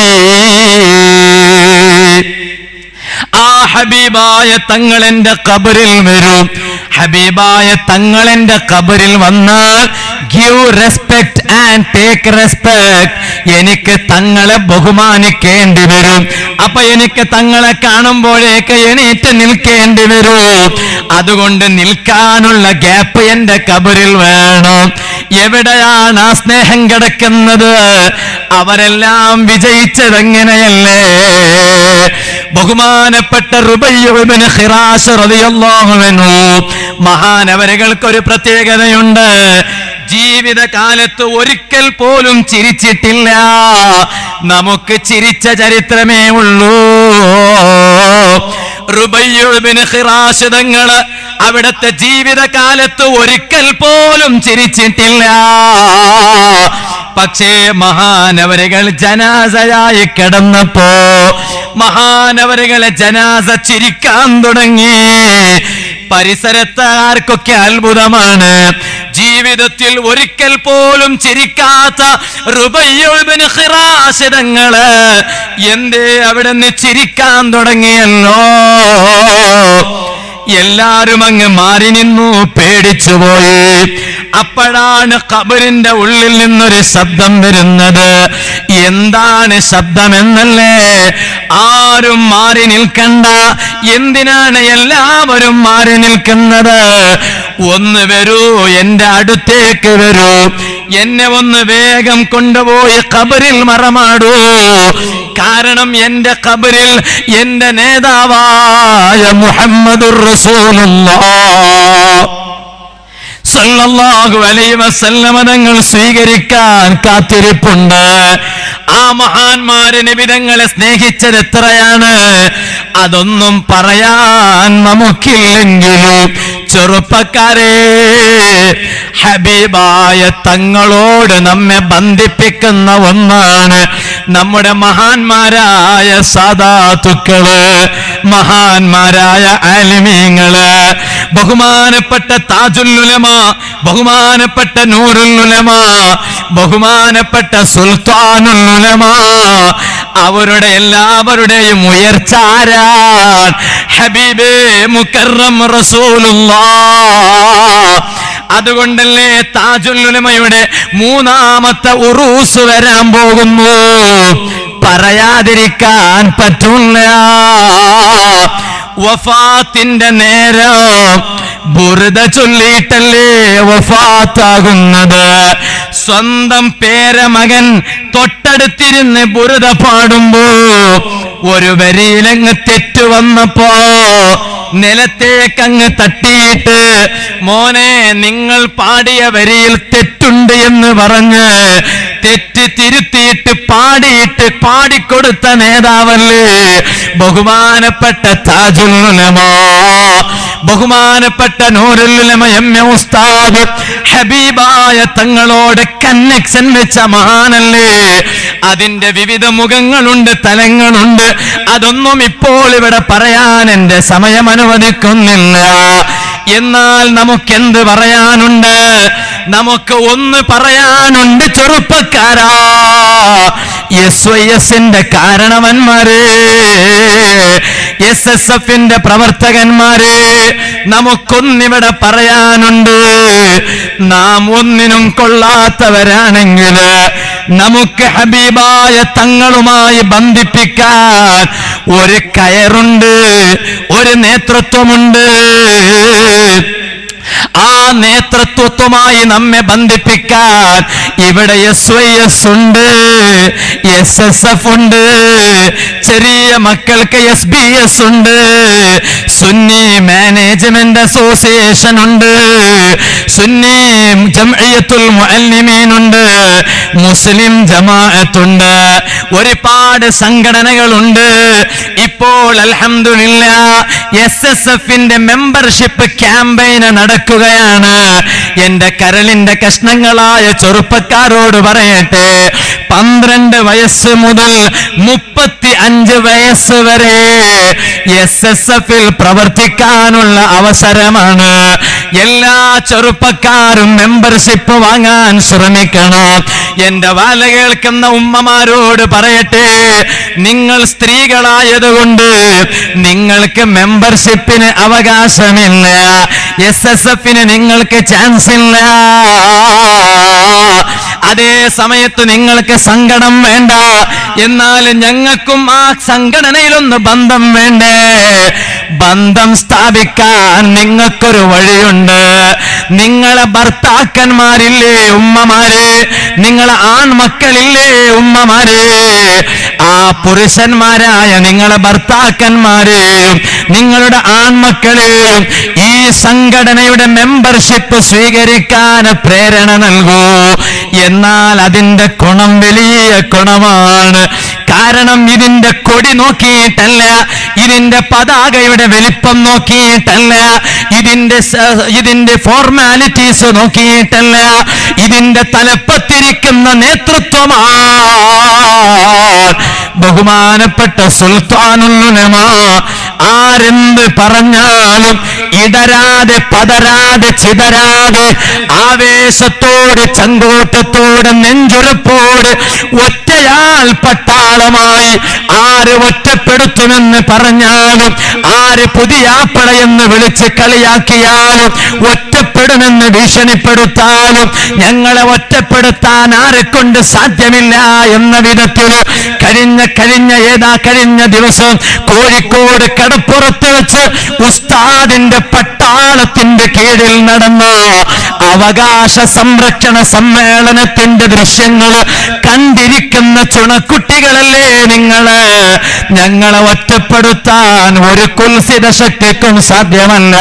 ആ ഹബീബായ തങ്ങൾ എന്റെ കബറിൽ വരും ഹബീബായ തങ്ങൾ എന്റെ കബറിൽ വന്നാൽ give respect and take respect എനിക്ക് തങ്ങളെ ബഹുമാനിക്കേണ്ടി വരും അപ്പൊ എനിക്ക് തങ്ങളെ കാണുമ്പോഴേക്ക് എണീറ്റ് നിൽക്കേണ്ടി വരും അതുകൊണ്ട് നിൽക്കാനുള്ള ഗ്യാപ്പ് എന്റെ കബറിൽ വേണം എവിടെയാണ് ആ സ്നേഹം കിടക്കുന്നത് അവരെല്ലാം വിജയിച്ചതെങ്ങനെയല്ലേ ബഹുമാനപ്പെട്ട റുബയ്യുബിന് ഖിറാസ് റളിയല്ലാഹു അൻഹു മഹാനവരുകൾക്ക് ഒരു പ്രത്യേകതയുണ്ട് ജീവിതകാലത്ത് ഒരിക്കൽ പോലും ചിരിച്ചിട്ടില്ല നമുക്ക് ചിരിച്ച ചരിത്രമേ ഉള്ളൂ റുബയ്യുബിന് ഖിറാസ് തങ്ങള് അവിടുത്തെ ജീവിതകാലത്ത് ഒരിക്കൽ പോലും ചിരിച്ചിട്ടില്ല പക്ഷേ മഹാനവരുകൾ ജനാസയായി കിടന്നപ്പോ മഹാനവരുകളെ ജനാസ ചിരിക്കാൻ തുടങ്ങി പരിസരത്താർക്കൊക്കെ അത്ഭുതമാണ് ജീവിതത്തിൽ ഒരിക്കൽ പോലും ചിരിക്കാത്ത റുബയ്യൊഴുബിന് ഹിറാശിതങ്ങള് എന്തേ അവിടെ നിന്ന് ചിരിക്കാൻ തുടങ്ങിയല്ലോ എല്ലാരും അങ്ങ് മാറി നിന്നു പേടിച്ചുപോയി അപ്പോഴാണ് കബറിന്റെ ഉള്ളിൽ നിന്നൊരു ശബ്ദം വരുന്നത് എന്താണ് ശബ്ദമെന്നല്ലേ ആരും മാറി നിൽക്കണ്ട എന്തിനാണ് എല്ലാവരും മാറി നിൽക്കുന്നത് ഒന്ന് വരൂ എന്റെ അടുത്തേക്ക് വരൂ എന്നെ ഒന്ന് വേഗം കൊണ്ടുപോയി കബറിൽ മറമാടൂ കാരണം എന്റെ കബറിൽ എന്റെ നേതാവായ മുഹമ്മദുർ റസൂലുള്ളാഹ് സല്ലല്ലാഹു അലൈഹി വസല്ലമ തങ്ങൾ സ്വീകരിക്കാൻ കാത്തിരിപ്പുണ്ട് ആ മഹാന്മാര് നിബിതങ്ങളെ സ്നേഹിച്ചത് എത്രയാണ് അതൊന്നും പറയാൻ നമുക്കില്ലെങ്കിലും ചെറുപ്പക്കാരെ ഹബീബായ തങ്ങളോട് നമ്മെ ബന്ധിപ്പിക്കുന്ന ഒന്നാണ് നമ്മുടെ മഹാന്മാരായ സാധാത്തുക്കള് മഹാന്മാരായ ആലിമീങ്ങള് ബഹുമാനപ്പെട്ട താജുല്ലുലമ ബഹുമാനപ്പെട്ട നൂറുല്ലുലമ ബഹുമാനപ്പെട്ട സുൽത്താനുല്ലുലമ അവരുടെ എല്ലാവരുടെയും ഉയർച്ച ആരാൻ ഹബീബേ മുക്കറം റസൂലുള്ള അതുകൊണ്ടല്ലേ താജുല്ലുലമയുടെ മൂന്നാമത്തെ ഉറൂസ് വരാൻ പോകുന്നു പറയാതിരിക്കാൻ പറ്റില്ല വഫാത്തിന്റെ നേരം ബുറുത ചൊല്ലിയിട്ടല്ലേ വഫാത്താകുന്നത് സ്വന്തം പേരമകൻ തൊട്ടടുത്തിരുന്ന് ബുറുത പാടുമ്പോ ഒരു വരിയിലങ്ങ് തെറ്റു വന്നപ്പോ നിലത്തേക്കങ്ങ് തട്ടിയിട്ട് മോനെ നിങ്ങൾ പാടിയ വരിയിൽ തെറ്റുണ്ട് എന്ന് പറഞ്ഞ് തെറ്റ് തിരുത്തിയിട്ട് പാടിയിട്ട് പാടിക്കൊടുത്ത നേതാവല്ലേ ബഹുമാനപ്പെട്ട താജുൽ ഉലമാ ബഹുമാനപ്പെട്ട നൂറുലുലമ എം എ ഉസ്താദ് ഹബീബായ തങ്ങളോട് കന്നക്ഷൻ വെച്ച മാനല്ലേ അതിന്റെ വിവിധ മുഖങ്ങളുണ്ട് തലങ്ങളുണ്ട് അതൊന്നും ഇപ്പോൾ ഇവിടെ പറയാൻ എന്റെ സമയം അനുവദിക്കുന്നില്ല എന്നാൽ നമുക്കെന്ത് പറയാനുണ്ട് നമുക്ക് ഒന്ന് പറയാനുണ്ട് ചെറുപ്പക്കാരാ എസ് വൈ എസിന്റെ കാരണവന്മാര് എസ് എസ് എഫിന്റെ പ്രവർത്തകന്മാര് നമുക്കൊന്നിവിടെ പറയാനുണ്ട് നാം ഒന്നിനും കൊള്ളാത്തവരാണെങ്കിൽ നമുക്ക് ഹബീബായ തങ്ങളുമായി ബന്ധിപ്പിക്കാൻ ഒരു കയറുണ്ട് ഒരു നേതൃത്വമുണ്ട് ആ നേതൃത്വത്വമായി നമ്മെ ബന്ധിപ്പിക്കാൻ ഇവിടെ എസ് വൈ എസ് ഉണ്ട് എസ് എസ് എഫ് ഉണ്ട് ചെറിയ മക്കൾക്ക് എസ് ബി എസ് ഉണ്ട് സുന്നി മാനേജ്മെന്റ് അസോസിയേഷൻ ഉണ്ട് സുന്നി ജംഇയ്യത്തുൽ മുഅല്ലിമീൻ ഉണ്ട് മുസ്ലിം ജമാഅത്തുണ്ട് ഒരുപാട് സംഘടനകളുണ്ട് ഇപ്പോൾ അൽഹംദുലില്ല എസ് എസ് എഫിന്റെ മെമ്പർഷിപ്പ് ക്യാമ്പയിന് നടക്കുകയാണ് എന്റെ കരളിന്റെ കഷ്ണങ്ങളായ ചെറുപ്പക്കാരോട് പറയട്ടെ പന്ത്രണ്ട് വയസ്സ് മുതൽ മുപ്പത്തി അഞ്ച് വയസ്സ് വരെ എസ് എസ് എഫിൽ പ്രവർത്തിക്കാനുള്ള അവസരമാണ് എല്ലാ ചെറുപ്പക്കാരും മെമ്പർഷിപ്പ് വാങ്ങാൻ ശ്രമിക്കണം എന്റെ വാല കേൾക്കുന്ന ഉമ്മമാരോട് പറയട്ടെ നിങ്ങൾ സ്ത്രീകളായതുകൊണ്ട് നിങ്ങൾക്ക് മെമ്പർഷിപ്പിന് അവകാശമില്ല എസ് എസ് എഫിന് നിങ്ങൾക്ക് ചാൻസ് ഇല്ല അതേ സമയത്ത് നിങ്ങൾക്ക് സങ്കടം വേണ്ട എന്നാൽ ഞങ്ങൾക്കും ആ സംഘടനയിലൊന്ന് ബന്ധം വേണ്ടേ ബന്ധം സ്ഥാപിക്കാൻ നിങ്ങൾക്കൊരു വഴിയുണ്ട് നിങ്ങളെ ഭർത്താക്കന്മാരില്ലേ ഉമ്മമാരെ നിങ്ങളെ ആൺമക്കളില്ലേ ഉമ്മമാരെ ആ പുരുഷന്മാരായ നിങ്ങളെ ഭർത്താക്കന്മാരെയും നിങ്ങളുടെ ആൺമക്കളെയും ഈ സംഘടനയുടെ മെമ്പർഷിപ്പ് സ്വീകരിക്കാൻ പ്രേരണ നൽകൂ എന്നാൽ അതിന്റെ ഗുണം വലിയ ഗുണമാണ് കാരണം ഇതിന്റെ കൊടി നോക്കിയിട്ടല്ല ഇതിന്റെ പതാകയുടെ വലിപ്പം നോക്കിയിട്ടല്ല ഇതിന്റെ സ- ഇതിന്റെ ഫോർമാലിറ്റീസ് നോക്കിയിട്ടല്ല ഇതിന്റെ തലപ്പത്തിരിക്കുന്ന നേതൃത്വമാണ് ബഹുമാനപ്പെട്ട സുൽത്താനുലുലമ ആരെന്ത് പറഞ്ഞാലും ഇടരാതെ പതരാതെ ചിതരാതെ ആവേശത്തോട് ചങ്കോട്ടത്തോട് നെഞ്ചുറപ്പോട് ഒറ്റയാൾ പട്ടാളമായി ആര് ഒറ്റപ്പെടുത്തുമെന്ന് പറഞ്ഞാലും ആര് പുതിയാപ്പളയെന്ന് വിളിച്ച് കളിയാക്കിയാലും ഒറ്റപ്പെടുമെന്ന് ഭീഷണിപ്പെടുത്താലും ഞങ്ങളെ ഒറ്റപ്പെടുത്താൻ ആരെ കൊണ്ട് സാധ്യമില്ല എന്ന വിധത്തിൽ കഴിഞ്ഞ കഴിഞ്ഞ ഏതാ കഴിഞ്ഞ ദിവസം കോഴിക്കോട് കടപ്പുറത്ത് വെച്ച് ഉസ്താദിന്റെ പട്ടാളത്തിന്റെ കീഴിൽ നടന്ന അവകാശ സംരക്ഷണ സമ്മേളനത്തിന്റെ ദൃശ്യങ്ങൾ കണ്ടിരിക്കുന്ന ചുണക്കുട്ടികളല്ലേ നിങ്ങള് ഞങ്ങളെ ഒറ്റപ്പെടുത്താൻ ഒരു കുൽസിത ശക്തിക്കും സാധ്യമല്ല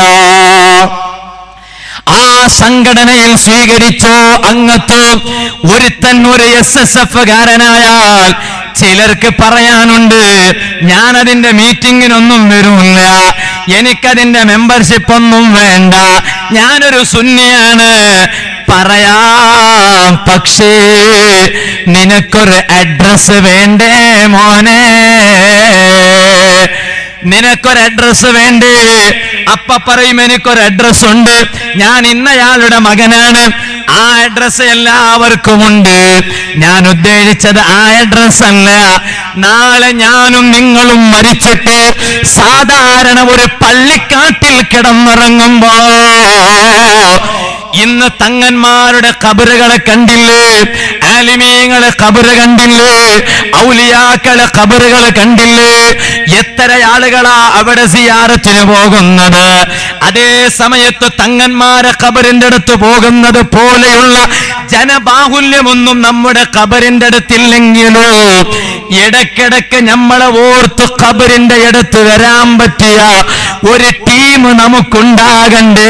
ആ സംഘടനയിൽ സ്വീകരിച്ചോ അംഗത്വം ഒരുത്തൻ ഒരു എസ് എസ് എഫ് കാരനായാൽ ചിലർക്ക് പറയാനുണ്ട് ഞാൻ അതിന്റെ മീറ്റിങ്ങിനൊന്നും വരൂല്ല എനിക്കതിന്റെ മെമ്പർഷിപ്പ് ഒന്നും വേണ്ട ഞാനൊരു സുന്നിയാണ് പറയാം പക്ഷേ നിനക്കൊരു അഡ്രസ് വേണ്ടേ മോനെ നിനക്കൊരു അഡ്രസ് വേണ്ടേ അപ്പ പറയും എനിക്കൊരു അഡ്രസ് ഉണ്ട് ഞാൻ ഇന്നയാളുടെ മകനാണ് ആ അഡ്രസ് എല്ലാവർക്കും ഉണ്ട് ഞാൻ ഉദ്ദേശിച്ചത് ആ അഡ്രസ് അല്ല നാളെ ഞാനും നിങ്ങളും മരിച്ചിട്ട് സാധാരണ ഒരു പള്ളിക്കാട്ടിൽ കിടന്നിറങ്ങുമ്പോ ഇന്ന് തങ്ങന്മാരുടെ കബറുകളെ കണ്ടില്ലേ ആലിമീങ്ങളെ കബറ് കണ്ടില്ലേ ഔലിയാക്കളെ കബറുകൾ കണ്ടില്ലേ എത്ര ആളുകളാ അവിടെ സിയാറത്തിന് പോകുന്നത് അതേ സമയത്ത് തങ്ങന്മാരെ കബറിന്റെ അടുത്ത് പോകുന്നത് പോലെയുള്ള ജനബാഹുല്യമൊന്നും നമ്മുടെ കബറിന്റെ അടുത്തില്ലെങ്കിലോ ഇടക്കിടക്ക് നമ്മളെ ഓർത്ത് കബറിന്റെ അടുത്ത് വരാൻ പറ്റിയ ഒരു ടീം നമുക്കുണ്ടാകണ്ടേ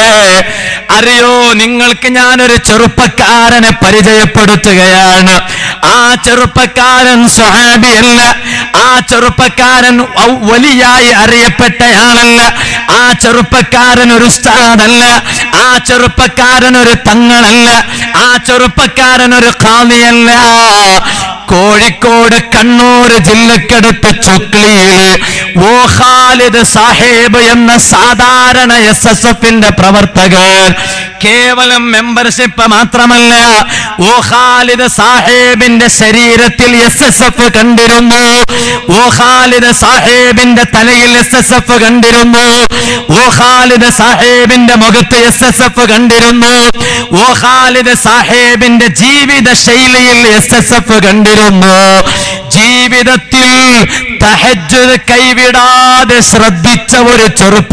അറിയോ നിങ്ങൾക്ക് ഞാനൊരു ചെറുപ്പക്കാരനെ പരിചയപ്പെടുത്തുകയാണ് ആ ചെറുപ്പക്കാരൻ സ്വഹാബിയല്ല ആ ചെറുപ്പക്കാരൻ ഔ- വലിയായി അറിയപ്പെട്ടയാളല്ല ആ ചെറുപ്പക്കാരൻ ഒരു ഉസ്താദല്ല ആ ചെറുപ്പക്കാരൻ ഒരു തങ്ങളല്ല ആ ചെറുപ്പക്കാരൻ ഒരു ഖാദിയല്ല കോഴിക്കോട് കണ്ണൂർ ജില്ലക്കടുത്ത് ചുക്ലിയിൽ ഓ ഖാലിദ് സാഹേബ് എന്ന സാധാരണ എസ് എസ് എഫിന്റെ പ്രവർത്തകർ കേവലം മെമ്പർഷിപ്പ് മാത്രമല്ല ഓ ഖാലിദ് സാഹേബിന്റെ ശരീരത്തിൽ എസ് എസ് എഫ് കണ്ടിരുന്നു ഓ ഖാലിദ് സാഹേബിന്റെ തലയിൽ എസ് എസ് എഫ് കണ്ടിരുന്നു ഓ ഖാലിദ് സാഹേബിന്റെ മുഖത്ത് എസ് എസ് എഫ് കണ്ടിരുന്നു ഓ ഖാലിദ് സാഹേബിന്റെ ജീവിത ശൈലിയിൽ എസ് എസ് എഫ് കണ്ടിരുന്നു ജീവിതത്തിൽ തഹജ്ജുദ് കൈവിടാതെ ശ്രദ്ധിച്ച ഒരു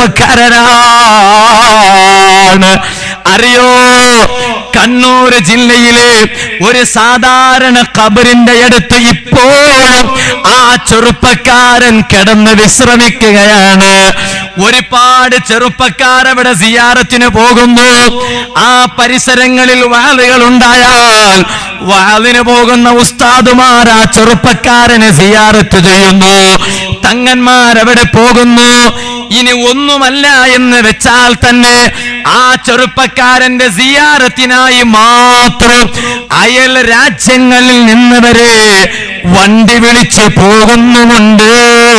ചെറുപ്പക്കാരനാണ് അറിയോ കണ്ണൂർ ജില്ലയിലെ ഒരു സാധാരണ കബറിന്റെ അടുത്ത് ഇപ്പോഴും ആ ചെറുപ്പക്കാരൻ കിടന്ന് വിശ്രമിക്കുകയാണ് ഒരുപാട് ചെറുപ്പക്കാർ അവിടെ സിയാറത്തിന് പോകുന്നു ആ പരിസരങ്ങളിൽ വാളുകൾ ഉണ്ടായാൽ വാളിന് പോകുന്ന ഉസ്താദുമാർ ആ ചെറുപ്പക്കാരനെ സിയാറത്ത് ചെയ്യുന്നു തങ്ങന്മാരവിടെ പോകുന്നു ഇനി ഒന്നുമല്ല എന്ന് വെച്ചാൽ തന്നെ ആ ചെറുപ്പക്കാരന്റെ സിയാറത്തിനായി മാത്രം അയൽ രാജ്യങ്ങളിൽ നിന്ന് വരെ വണ്ടി വിളിച്ച് പോകുന്നുമുണ്ട്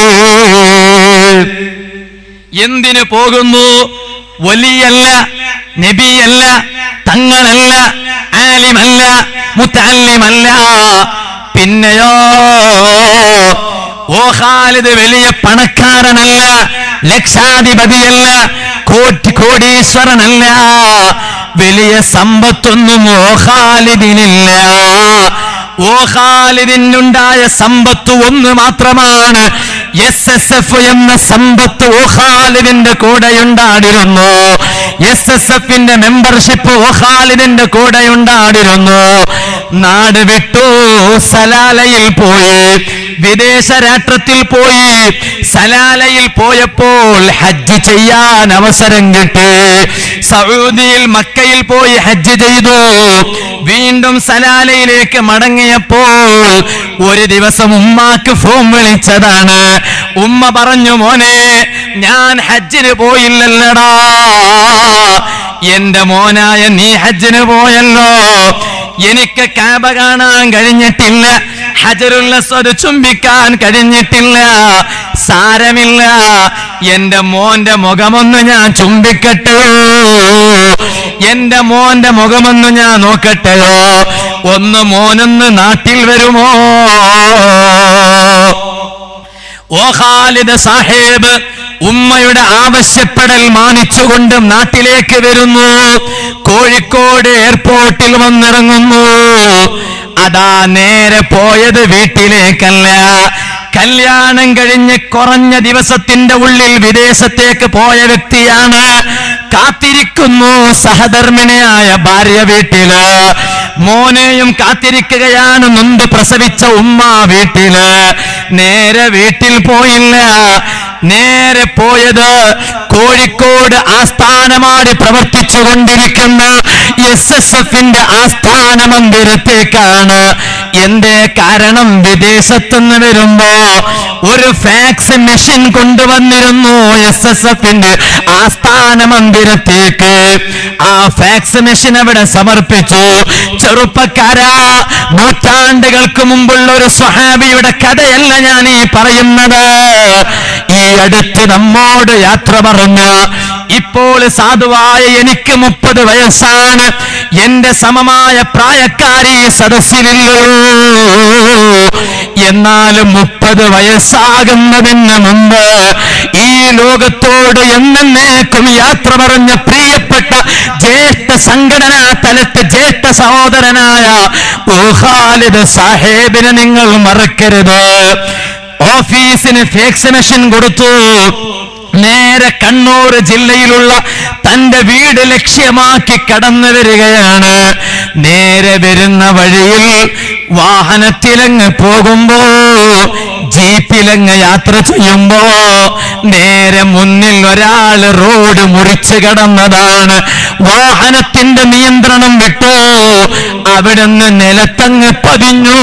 എന്തിനു പോകുന്നു വലിയല്ല നബിയല്ല തങ്ങളല്ല ആലിമല്ല മുത്തല്ലിമല്ല പിന്നെയോ ഓ ഖാലിദ് വലിയ പണക്കാരനല്ല ലക്ഷാധിപതിയല്ല കോടി കോടീശ്വരനല്ല വലിയ സമ്പത്തൊന്നും ഓ ഖാലിദിനില്ല ഓ ഖാലിദിനുണ്ടായ സമ്പത്ത് ഒന്ന് മാത്രമാണ് എസ് എസ് എഫ് എന്ന സമ്പത്ത് ഓ ഖാലിദിന്റെ കൂടെയുണ്ടാടിരുന്നു എസ് എസ് എഫിന്റെ മെമ്പർഷിപ്പ് ഓ ഖാലിദിന്റെ കൂടെയുണ്ടാടിരുന്നു നാട് വിട്ടു സലാലയിൽ പോയി വിദേശ രാഷ്ട്രത്തിൽ പോയി സലാലയിൽ പോയപ്പോൾ ഹജ്ജ് ചെയ്യാൻ അവസരം കിട്ടി സൗദിയിൽ മക്കയിൽ പോയി ഹജ്ജ് ചെയ്തു വീണ്ടും സലാലയിലേക്ക് മടങ്ങിയപ്പോൾ ഒരു ദിവസം ഉമ്മാക്ക് ഫോൺ വിളിച്ചതാണ് ഉമ്മ പറഞ്ഞു മോനെ ഞാൻ ഹജ്ജിന് പോയില്ലല്ലടാ എന്റെ മോനായ നീ ഹജ്ജിന് പോയല്ലോ എനിക്ക് കാബ കാണാൻ കഴിഞ്ഞിട്ടില്ല ഹജറുൽ അസ്വദ് ചുംബിക്കാൻ കഴിഞ്ഞിട്ടില്ല സാരമില്ല എന്റെ മോന്റെ മുഖമൊന്ന് ഞാൻ ചുംബിക്കട്ടെയോ എന്റെ മോന്റെ മുഖമൊന്ന് ഞാൻ നോക്കട്ടെയോ ഒന്ന് മോനൊന്ന് നാട്ടിൽ വരുമോ ഓ ഖാലിദ് സാഹേബ് ഉമ്മയുടെ ആവശ്യപ്പെടൽ മാനിച്ചുകൊണ്ട് നാട്ടിലേക്ക് വരുന്നു കോഴിക്കോട് എയർപോർട്ടിൽ വന്നിറങ്ങുന്നു അതാ നേരെ പോയത് വീട്ടിലേക്കല്ല കല്യാണം കഴിഞ്ഞ് കുറഞ്ഞ ദിവസത്തിന്റെ ഉള്ളിൽ വിദേശത്തേക്ക് പോയ വ്യക്തിയാണ് കാത്തിരിക്കുന്നു സഹധർമ്മിണിയായ ഭാര്യ വീട്ടില് മോനെയും കാത്തിരിക്കുകയാണ് നൊന്ത് പ്രസവിച്ച ഉമ്മ വീട്ടില് നേരെ വീട്ടിൽ പോയില്ല നേരെ പോയത് കോഴിക്കോട് ആസ്ഥാനമാടി പ്രവർത്തിച്ചു കൊണ്ടിരിക്കുന്ന എസ് എസ് എഫിന്റെ ആസ്ഥാന മന്ദിരത്തേക്കാണ് എന്റെ കാരണം വിദേശത്തുനിന്ന് വരുമ്പോ ഒരു ഫാക്സ് മെഷീൻ കൊണ്ടുവന്നിരുന്നു എസ് എസ് എഫിന്റെ ആസ്ഥാന മന്ദിരത്തേക്ക് ആ ഫാക്സ് മെഷീൻ അവിടെ സമർപ്പിച്ചു ചെറുപ്പക്കാരാ നൂറ്റാണ്ടുകൾക്ക് മുമ്പുള്ള ഒരു സ്വഹാബിയുടെ കഥയല്ല ഞാൻ ഈ പറയുന്നത് ഈ അടുത്ത് നമ്മോട് യാത്ര പറഞ്ഞ ഇപ്പോൾ സാധുവായ എനിക്ക് മുപ്പത് വയസ്സാണ് എന്റെ സമമായ പ്രായക്കാരി ഈ സദസ്സിലില്ലല്ലോ എന്നാലും മുപ്പത് വയസ്സാകുന്നതിന് മുമ്പ് ഈ ലോകത്തോട് എന്നേക്കും യാത്ര പറഞ്ഞ പ്രിയപ്പെട്ട ജ്യേഷ്ഠ സംഘടനാ തലത്ത് ജ്യേഷ്ഠ സഹോദരനായ ഓ ഖാലിദ് സാഹേബിനെ നിങ്ങൾ മറക്കരുത് ഓഫീസിന് ഫേക്സ് മെഷീൻ കൊടുത്തു നേരെ കണ്ണൂർ ജില്ലയിലുള്ള തന്റെ വീട് ലക്ഷ്യമാക്കി കടന്നു വരികയാണ് നേരെ വരുന്ന വഴിയിൽ വാഹനത്തിലങ്ങ് പോകുമ്പോ ജീപ്പിലങ്ങ് യാത്ര ചെയ്യുമ്പോ നേരെ മുന്നിൽ ഒരാൾ റോഡ് മുറിച്ച് കടന്നതാണ് വാഹനത്തിന്റെ നിയന്ത്രണം വിട്ടു ആ അവിടുന്ന് നിലത്തങ്ങ് പതിഞ്ഞു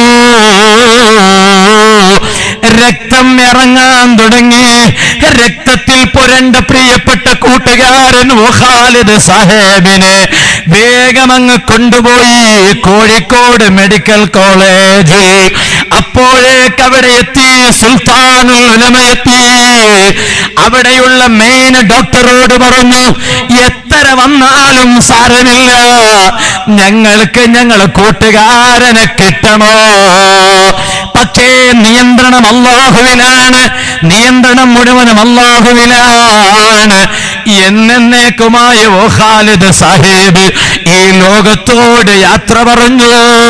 രക്തം ഇറങ്ങാൻ തുടങ്ങി രക്തത്തിൽ പുരണ്ട പ്രിയപ്പെട്ട കൂട്ടുകാരൻ ഖാലിദ് സാഹേബിനെ വേഗം അങ്ങ് കൊണ്ടുപോയി കോഴിക്കോട് മെഡിക്കൽ കോളേജ് അപ്പോഴേക്ക് അവിടെ എത്തി സുൽത്താനുൽ ഉലമ എത്തി അവിടെയുള്ള മെയിൻ ഡോക്ടറോട് പറഞ്ഞു എത്ര വന്നാലും സാരമില്ല ഞങ്ങൾക്ക് ഞങ്ങളെ കൂട്ടുകാരനെ കിട്ടണോ പക്ഷേ നിയന്ത്രണം അള്ളാഹുവിലാണ് നിയന്ത്രണം മുഴുവനും അള്ളാഹുവിലാണ് എന്നേക്കുമായ ഓ ഖാലിദ് സാഹിബ് ഈ ലോകത്തോട് യാത്ര പറഞ്ഞു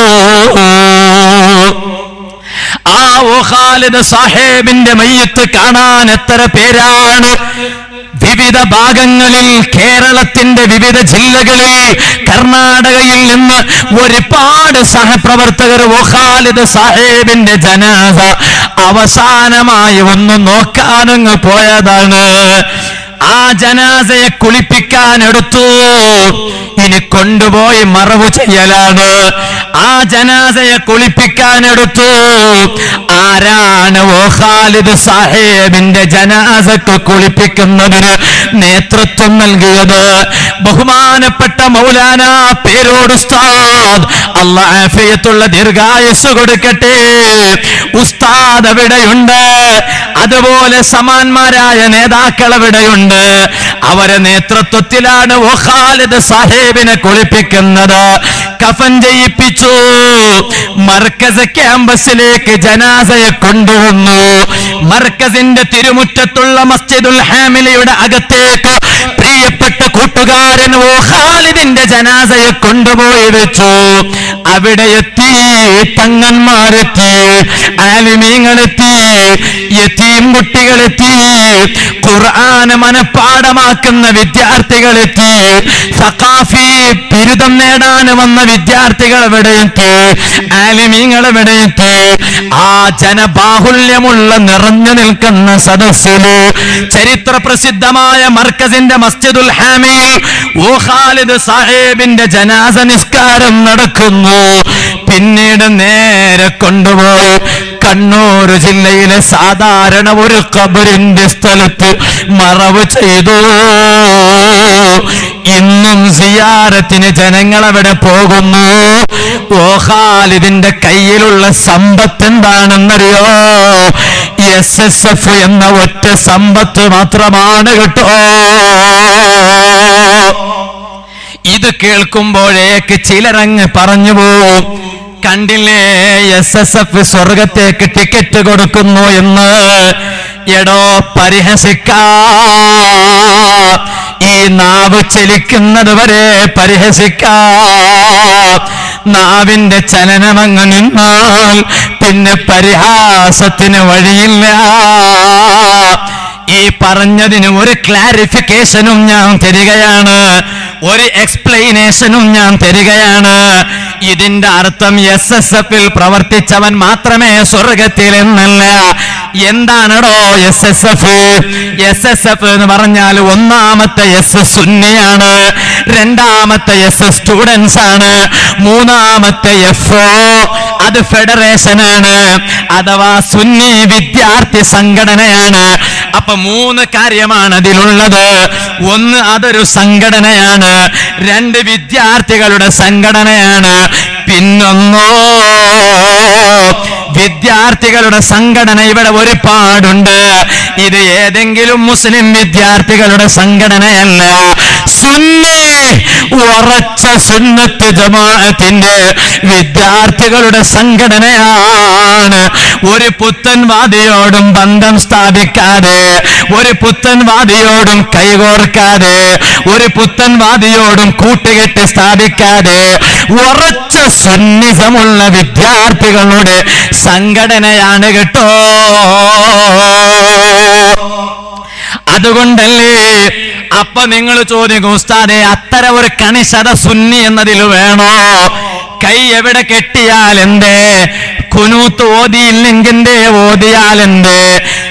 ആ ഓ ഖാലിദ് സാഹേബിന്റെ മയ്യത്ത് കാണാൻ എത്ര പേരാണ് വിവിധ ഭാഗങ്ങളിൽ കേരളത്തിന്റെ വിവിധ ജില്ലകളിൽ കർണാടകയിൽ നിന്ന് ഒരുപാട് സഹപ്രവർത്തകർ ഓ ഖാലിദ് സാഹേബിന്റെ ജനാസ അവസാനമായി ഒന്ന് നോക്കാനങ്ങ് പോയതാണ് ആ ജനാസയെ കുളിപ്പിക്കാൻ എടുത്തു ഇനി കൊണ്ടുപോയി മറവ് ചെയ്യലാണ് ആ ജനാസയെ കുളിപ്പിക്കാൻ എടുത്തു ആരാണ് ഓ ഖാലിദ് സാഹേബിന്റെ ജനാസക്ക് കുളിപ്പിക്കുന്നതിന് നേതൃത്വം നൽകിയത് ബഹുമാനപ്പെട്ട മൗലാന പേരോട് ഉസ്താദ് അള്ളാഹ് ആഫിയത്തുള്ള ദീർഘായുസ് കൊടുക്കട്ടെ ഉസ്താദ് അവിടെയുണ്ട് അതുപോലെ സമാന്മാരായ നേതാക്കൾ അവിടെയുണ്ട് അവരെ നേതൃത്വത്തിലാണ് ഓ ഖാലിദ് സാഹേബിനെ കുളിപ്പിക്കുന്നത് കഫൻ ചെയ്യിപ്പിച്ചു മർക്കസ് ക്യാമ്പസിലേക്ക് ജനാസയെ കൊണ്ടുവന്നു മർക്കസിന്റെ തിരുമുറ്റത്തുള്ള മസ്ജിദുൽ ഹാമിലയുടെ അകത്തേക്ക് പ്രിയപ്പെട്ട കൂട്ടുകാരൻ ഓ ഖാലിദിന്റെ ജനാസയെ കൊണ്ടുപോയി വെച്ചു അവിടെ എത്തി തങ്ങന്മാരെത്തി ആലിമീങ്ങളെത്തി യത്തീം കുട്ടികളെത്തി ഖുർആൻ മനഃപ്പാടമാക്കുന്ന വിദ്യാർത്ഥികളെത്തി സഖാഫി ബിരുദം നേടാൻ വന്ന വിദ്യാർത്ഥികൾ എവിടെയെത്തി ആലിമീങ്ങൾ എവിടെയെത്തി ആ ജനബാഹുല്യമുള്ള നിറഞ്ഞു നിൽക്കുന്ന സദസ്സില് ചരിത്ര പ്രസിദ്ധമായ മർക്കസിന്റെ മസ്ജിദുൽ ഹാമിയിൽ ഓ ഖാലിദ് സാഹേബിന്റെ ജനാസ നിസ്കാരം നടക്കുന്നു പിന്നീട് നേരെ കൊണ്ടുപോയി കണ്ണൂർ ജില്ലയിലെ സാധാരണ ഒരു കബറിന്റെ സ്ഥലത്ത് മറവ് ചെയ്തു ഇന്നും സിയാരത്തിന് ജനങ്ങൾ അവിടെ പോകുന്നു ഓ ഖാലിദിന്റെ കയ്യിലുള്ള സമ്പത്ത് എന്താണെന്നറിയോ എസ് എസ് എഫ് എന്ന ഒറ്റ സമ്പത്ത് മാത്രമാണ് കേട്ടോ ഇത് കേൾക്കുമ്പോഴേക്ക് ചിലരങ്ങ് പറഞ്ഞു പോവും കണ്ടില്ലേ എസ് എസ് എഫ് സ്വർഗത്തേക്ക് ടിക്കറ്റ് കൊടുക്കുന്നു എന്ന് എടോ പരിഹസിക്കാ ഈ നാവ് ചലിക്കുന്നത് വരെ പരിഹസിക്കാ നാവിന്റെ ചലനമങ്ങ് നിന്നാൽ പിന്നെ പരിഹാസത്തിന് വഴിയില്ല ഈ പറഞ്ഞതിന് ഒരു ക്ലാരിഫിക്കേഷനും ഞാൻ തരികയാണ് ഒരു എക്സ്പ്ലനേഷനും ഞാൻ തരികയാണ് ഇതിന്റെ അർത്ഥം എസ് എസ് എഫിൽ പ്രവർത്തിച്ചവൻ മാത്രമേ സ്വർഗത്തിൽ എന്നല്ല എന്താണടോ S S F S S F എന്ന് പറഞ്ഞാൽ ഒന്നാമത്തെ എസ് സുന്നിയാണ് രണ്ടാമത്തെ എസ് സ്റ്റുഡൻസ് ആണ് മൂന്നാമത്തെ എഫ് അത് ഫെഡറേഷൻ ആണ് അഥവാ സുന്നി വിദ്യാർത്ഥി സംഘടനയാണ് അപ്പൊ മൂന്ന് കാര്യമാണ് അതിലുള്ളത് ഒന്ന് അതൊരു സംഘടനയാണ് രണ്ട് വിദ്യാർത്ഥികളുടെ സംഘടനയാണ് പിന്നൊന്നോ വിദ്യാർത്ഥികളുടെ സംഘടന ഇവിടെ ഒരുപാടുണ്ട് ഇത് ഏതെങ്കിലും മുസ്ലിം വിദ്യാർത്ഥികളുടെ സംഘടനയല്ല സുന്നി ഉറച്ച സുന്നത്ത് ജമാഅത്തിന്റെ വിദ്യാർത്ഥികളുടെ സംഘടനയാണ് ഒരു പുത്തൻവാദിയോടും ബന്ധം സ്ഥാപിക്കാതെ ഒരു പുത്തൻവാദിയോടും കൈകോർക്കാതെ ഒരു പുത്തൻവാദിയോടും കൂട്ടുകെട്ട് സ്ഥാപിക്കാതെ ഉറച്ച സുന്നിസമുള്ള വിദ്യാർത്ഥികളുടെ സംഘടനയാണ് കേട്ടോ അതുകൊണ്ടല്ലേ അപ്പൊ നിങ്ങൾ ചോദിക്കും ഉസ്താദെ അത്തര ഒരു കണിശത സുന്നി എന്നതിൽ വേണോ കൈ എവിടെ കെട്ടിയാൽ എന്തേ കുനൂത്ത് ഓതിയില്ലെങ്കിൽ ഓതിയാൽ എന്തേ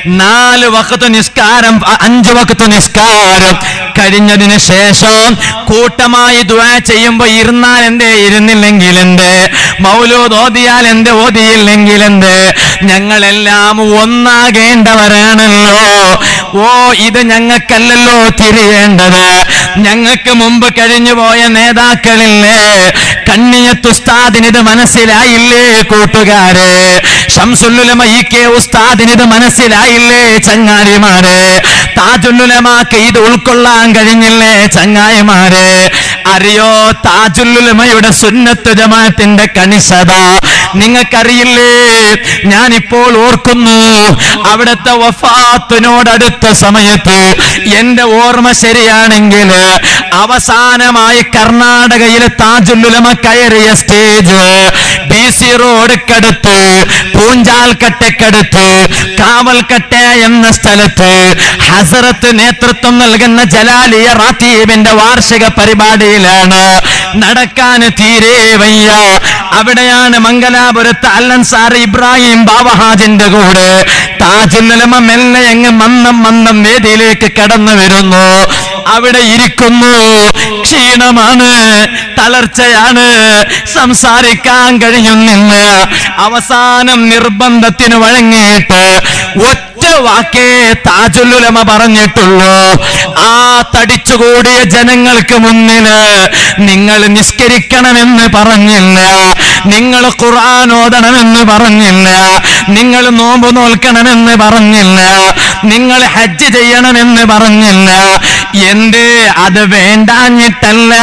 നാല് വക്കത്ത് നിസ്കാരം അ- അഞ്ച് വക്കത്ത് നിസ്കാരം കഴിഞ്ഞതിന് ശേഷം കൂട്ടമായി ദുആ ചെയ്യുമ്പോ ഇരുന്നാൽ എന്തേ ഇരുന്നില്ലെങ്കിൽ എന്ത് മൗലൂദ് ഓതിയാൽ എന്ത് ഓതിയില്ലെങ്കിൽ എന്ത് ഞങ്ങളെല്ലാം ഒന്നാകേണ്ടവരാണല്ലോ ഓ ഇത് ഞങ്ങൾക്കല്ലല്ലോ തിരിയേണ്ടത് ഞങ്ങൾക്ക് മുമ്പ് കഴിഞ്ഞു പോയ നേതാക്കളില്ലേ കണ്ണിയത്ത് ഉസ്താദിന് ഇത് മനസ്സിലായില്ലേ കൂട്ടുകാരെ ഷംസുല്ലുലമ ഈ കെ ഉസ്താദിന് ഇത് മനസ്സിലായില്ലേ ചങ്ങാരിമാരെ താജുല്ലുലമാക്ക് ഇത് ഉൾക്കൊള്ളാൻ കഴിഞ്ഞില്ലേ ചങ്ങായിമാരെ അറിയോ താജുല്ലുലമയുടെ സുന്നത്ത് ജമാഅത്തിന്റെ കണിശത നിങ്ങൾക്കറിയില്ലേ ഞാനിപ്പോൾ ഓർക്കുന്നു അവിടുത്തെ വഫാത്തിനോടടുത്ത സമയത്ത് എന്റെ ഓർമ്മ ശരിയാണെങ്കിൽ അവസാനമായി കർണാടകയിലെ താജുല്ലുലമ കയറിയ സ്റ്റേജ് ബി സി റോഡ്ക്കടുത്ത് പൂഞ്ചാൽക്കട്ടക്കടുത്ത് കാവൽക്കട്ട എന്ന സ്ഥലത്ത് ഹസറത്ത് നേതൃത്വം നൽകുന്ന ജലാലിയ റാത്തീബിന്റെ വാർഷിക പരിപാടിയിലാണ് നടക്കാൻ തീരെ വയ്യ അവിടെയാണ് മംഗലാപുരത്ത് അല്ലൻസാർ ഇബ്രാഹിം ബാബഹാജിന്റെ കൂടെ താജുല്ലമ മെല്ലെ അങ്ങ് മന്നം മന്നം വേദിയിലേക്ക് കടന്നു വരുന്നു അവിടെ ഇരിക്കുന്നു ക്ഷീണമാണ് തളർച്ചയാണ് സംസാരിക്കാൻ കഴിയുന്നില്ല അവസാനം നിർബന്ധത്തിന് വഴങ്ങിയിട്ട് ഒറ്റ വാക്കേ താജുല്ലുലമ പറഞ്ഞിട്ടുള്ളൂ ആ തടിച്ചുകൂടിയ ജനങ്ങൾക്ക് മുന്നില് നിങ്ങൾ നിസ്കരിക്കണമെന്ന് പറഞ്ഞില്ല നിങ്ങൾ ഖുർആൻ ഓതണമെന്ന് പറഞ്ഞില്ല നിങ്ങൾ നോമ്പ് നോൽക്കണമെന്ന് പറഞ്ഞില്ല നിങ്ങൾ ഹജ്ജ് ചെയ്യണമെന്ന് പറഞ്ഞില്ല എന്ത് അത് വേണ്ടാഞ്ഞിട്ടല്ല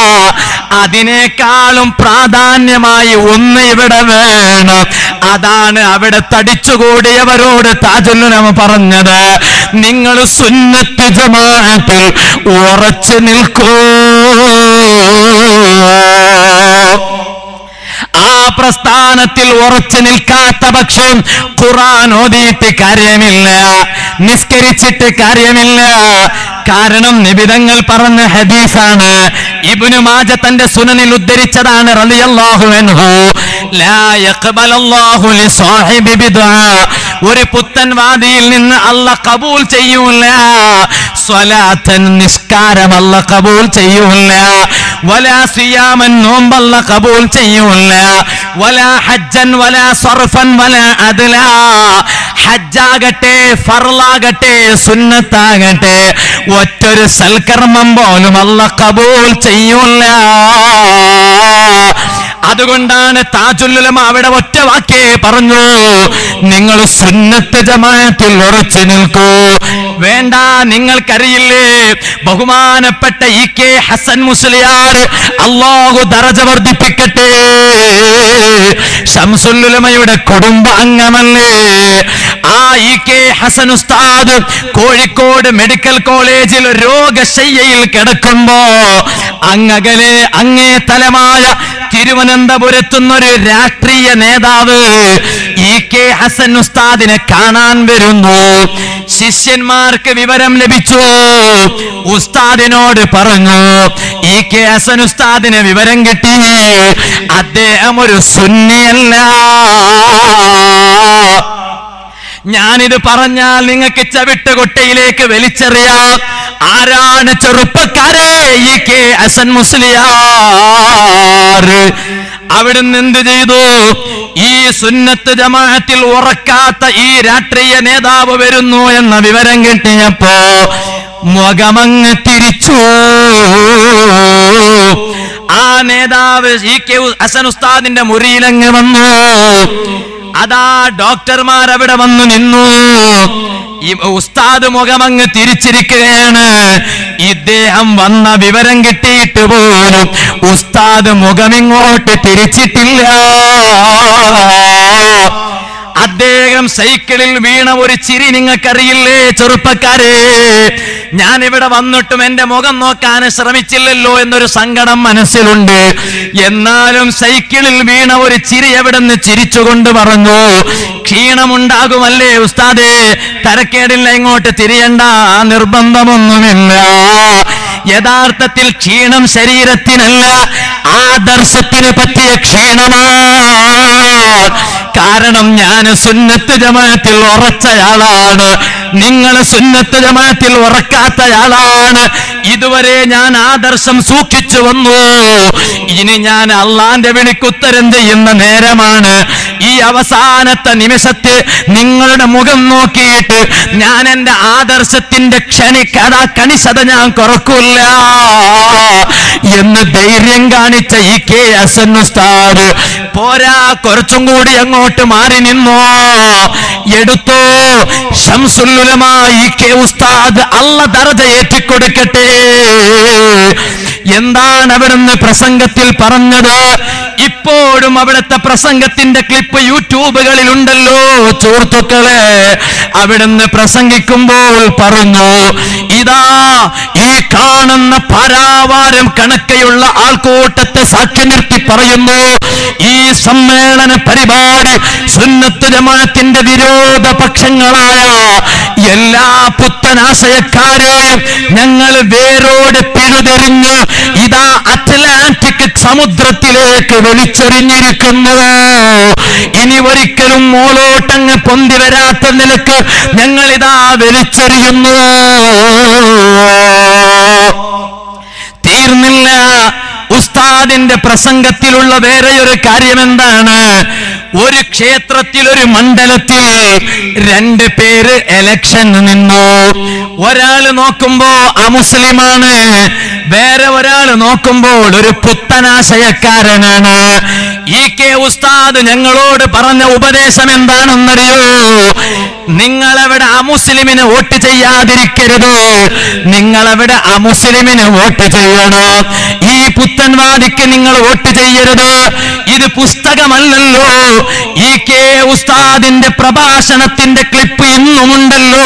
അതിനേക്കാളും പ്രാധാന്യമായി ഒന്ന് ഇവിടെ വേണം അതാണ് അവിടെ തടിച്ചുകൂടിയവരോട് താജുല്ലുലമ പറഞ്ഞത് നിങ്ങൾ സുന്നത്ത് ജമാഅത്തിൽ ഉറച്ചു നിൽക്കൂ ആ പ്രസ്ഥാനത്തിൽ ഉറച്ചു നിൽക്കാത്ത പക്ഷം ഖുറാൻ ഓതിയിട്ട് കാര്യമില്ല നിസ്കരിച്ചിട്ട് കാര്യമില്ല കാരണം നിബിതങ്ങൾ പറഞ്ഞ ഹദീസാണ് ഇബ്നു മാജ തന്റെ സുനനിൽ ഉദ്ധരിച്ചതാണ് റളിയല്ലാഹു അൻഹു ലാ യഖ്ബലല്ലാഹു ലിസാഹിബി ബിദ്ആ ഒരു പുത്തൻവാദിയിൽ നിന്ന് അല്ല കബൂൽ ചെയ്യൂല സ്വലാത്തൻ നിസ്കാരം അല്ല കബൂൽ ചെയ്യൂല വലാ സിയാമൻ നോമ്പല്ല കബൂൽ ചെയ്യൂല വലാ ഹജ്ജൻ വലാ സർഫൻ വലാ അദ്ല ഹജ്ജാകട്ടെ ഫർലാകട്ടെ സുന്നത്താകട്ടെ ഒറ്റൊരു സൽക്കർമ്മം പോലും അല്ല കബൂൽ ചെയ്യൂല അതുകൊണ്ടാണ് താജുല്ലുലമ അവിടെ ഒറ്റ വാക്കേ പറഞ്ഞു നിങ്ങൾ സുന്നത്ത് ജമാഅത്തിൽ ഉറച്ചു നിൽക്കൂ വേണ്ട നിങ്ങൾക്കറിയില്ലേ ബഹുമാനപ്പെട്ട ഇ കെ ഹസൻ മുസ്ലിയാർ അള്ളാഹു ദറജ വർദ്ധിപ്പിക്കട്ടെ ഷംസുല്ലുലമയുടെ കുടുംബ അംഗമല്ലേ ആ ഇ കെ ഹസൻ ഉസ്താദ് കോഴിക്കോട് മെഡിക്കൽ കോളേജിൽ രോഗശയ്യയിൽ കിടക്കുമ്പോ അങ്ങകലെ അങ്ങേ തലമായ തിരുവനന്തപുരത്തുനിന്നൊരു രാഷ്ട്രീയ നേതാവ് ഇ കെ ഹസൻ ഉസ്താദിനെ കാണാൻ വരുന്നു ശിഷ്യന്മാർക്ക് വിവരം ലഭിച്ചു ഉസ്താദിനോട് പറഞ്ഞു ഇ കെ ഹസൻ ഉസ്താദിന് വിവരം കിട്ടി അദ്ദേഹം ഒരു സുന്നിയല്ല ഞാനിത് പറഞ്ഞാൽ നിങ്ങൾക്ക് ചവിട്ടുകൊട്ടയിലേക്ക് വലിച്ചെറിയാം ആരാണ് ചെറുപ്പക്കാരെ ഈ കെ അസൻ മുസ്ലിയാർ അവിടുന്ന് എന്ത് ചെയ്തു ഈ സുന്നത്ത് ജമാഅത്തിൽ ഉറക്കാത്ത ഈ രാഷ്ട്രീയ നേതാവ് വരുന്നു എന്ന വിവരം കിട്ടിയപ്പോ മുഖമങ്ങ് തിരിച്ചു ആ നേതാവ് ഈ കെ ഹസൻ ഉസ്താദിന്റെ മുറിയിലങ്ങ് വന്നു അതാ ഡോക്ടർമാർ അവിടെ വന്നു നിന്നു ഈ ഉസ്താദ് മുഖമങ്ങ് തിരിച്ചിരിക്കുകയാണ് ഇദ്ദേഹം വന്ന വിവരം കിട്ടിയിട്ട് പോലും ഉസ്താദ് മുഖമിങ്ങോട്ട് തിരിച്ചിട്ടില്ല അദ്ദേഹം സൈക്കിളിൽ വീണ ഒരു ചിരി നിങ്ങൾക്കറിയില്ലേ ചെറുപ്പക്കാരെ ഞാൻ ഇവിടെ വന്നിട്ടും എന്റെ മുഖം നോക്കാൻ ശ്രമിച്ചില്ലല്ലോ എന്നൊരു സങ്കടം മനസ്സിലുണ്ട് എന്നാലും സൈക്കിളിൽ വീണ ഒരു ചിരി എവിടെ നിന്ന് ചിരിച്ചുകൊണ്ട് പറഞ്ഞു ക്ഷീണമുണ്ടാകുമല്ലേ ഉസ്താദേ തരക്കേടില്ല ഇങ്ങോട്ട് തിരിയണ്ട നിർബന്ധമൊന്നുമില്ല യഥാർത്ഥത്തിൽ ക്ഷീണം ശരീരത്തിനല്ല ആദർശത്തിന് പറ്റിയ ക്ഷീണമാണ് കാരണം ഞാൻ സുന്നത്ത് ജമാഅത്തിൽ ഉറച്ചയാളാണ് നിങ്ങൾ സുന്നത്ത് ജമാഅത്തിൽ ഉറക്കാത്തയാളാണ് ഇതുവരെ ഞാൻ ആദർശം സൂക്ഷിച്ചു വന്നു ഇനി ഞാൻ അള്ളാന്റെ വിളിക്കുത്തരം ചെയ്യുന്ന നേരമാണ് ഈ അവസാനത്തെ നിമിഷത്തിൽ നിങ്ങളുടെ മുഖം നോക്കിയിട്ട് ഞാൻ എന്റെ ആദർശത്തിന്റെ ക്ഷണിക്കഥ കണിശത ഞാൻ കുറക്കൂല എന്ന് ധൈര്യം കാണിച്ച ഈ കെ അസൻ ഉസ്താദ് പോരാ കുറച്ചും കൂടി അങ്ങോട്ട് മാറി നിന്നോ എടുത്തോ ഷംസുല്ലുലമായി കെ ഉസ്താദ് അല്ല ദറജ ഏറ്റിക്കൊടുക്കട്ടെ എന്താണ് അവിടുന്ന് പ്രസംഗത്തിൽ പറഞ്ഞത് ഇപ്പോഴും അവിടുത്തെ പ്രസംഗത്തിന്റെ ക്ലിപ്പ് യൂട്യൂബുകളിൽ ഉണ്ടല്ലോ സുഹൃത്തുക്കളെ അവിടുന്ന് പ്രസംഗിക്കുമ്പോൾ പറഞ്ഞു ഇതാ ഈ കാണുന്ന പരാവാരം കണക്കെയുള്ള ആൾക്കൂട്ടത്തെ സാക്ഷി നിർത്തി പറയുന്നു ഈ സമ്മേളന പരിപാടി സുന്നത്ത് ജമാഅത്തിന്റെ വിരോധ പക്ഷങ്ങളായ എല്ലാ പുത്തനാശയക്കാരെയും ഞങ്ങൾ വേരോട് പിഴുതെറിഞ്ഞ് ഇതാ അറ്റ്ലാന്റിക് സമുദ്രത്തിലേക്ക് വലിച്ചെറിഞ്ഞിരിക്കുന്നു ഇനി ഒരിക്കലും മോളോട്ടങ്ങ് പൊന്തി വരാത്ത നിലക്ക് ഞങ്ങൾ ഇതാ വലിച്ചെറിയുന്നു തീർന്നില്ല ഉസ്താദിന്റെ പ്രസംഗത്തിലുള്ള വേറെ ഒരു കാര്യം എന്താണ് ഒരു ക്ഷേത്രത്തിൽ ഒരു മണ്ഡലത്തിൽ രണ്ട് പേര് എലക്ഷൻ നിന്നു ഒരാള് നോക്കുമ്പോ അമുസ്ലിമാണ് വേറെ ഒരാൾ നോക്കുമ്പോൾ ഒരു പുത്തനാശയക്കാരനാണ് ഈ കെ ഉസ്താദ് ഞങ്ങളോട് പറഞ്ഞ ഉപദേശം എന്താണെന്നറിയോ നിങ്ങളവിടെ അമുസ്ലിമിന് വോട്ട് ചെയ്യാതിരിക്കരുത് നിങ്ങളവിടെ അമുസ്ലിമിന് വോട്ട് ചെയ്യണം ഈ പുത്തൻവാദിക്ക് നിങ്ങൾ വോട്ട് ചെയ്യരുത് ഇത് പുസ്തകമല്ലല്ലോ ഈ കെ ഉസ്താദിന്റെ പ്രഭാഷണത്തിന്റെ ക്ലിപ്പ് ഇന്നുമുണ്ടല്ലോ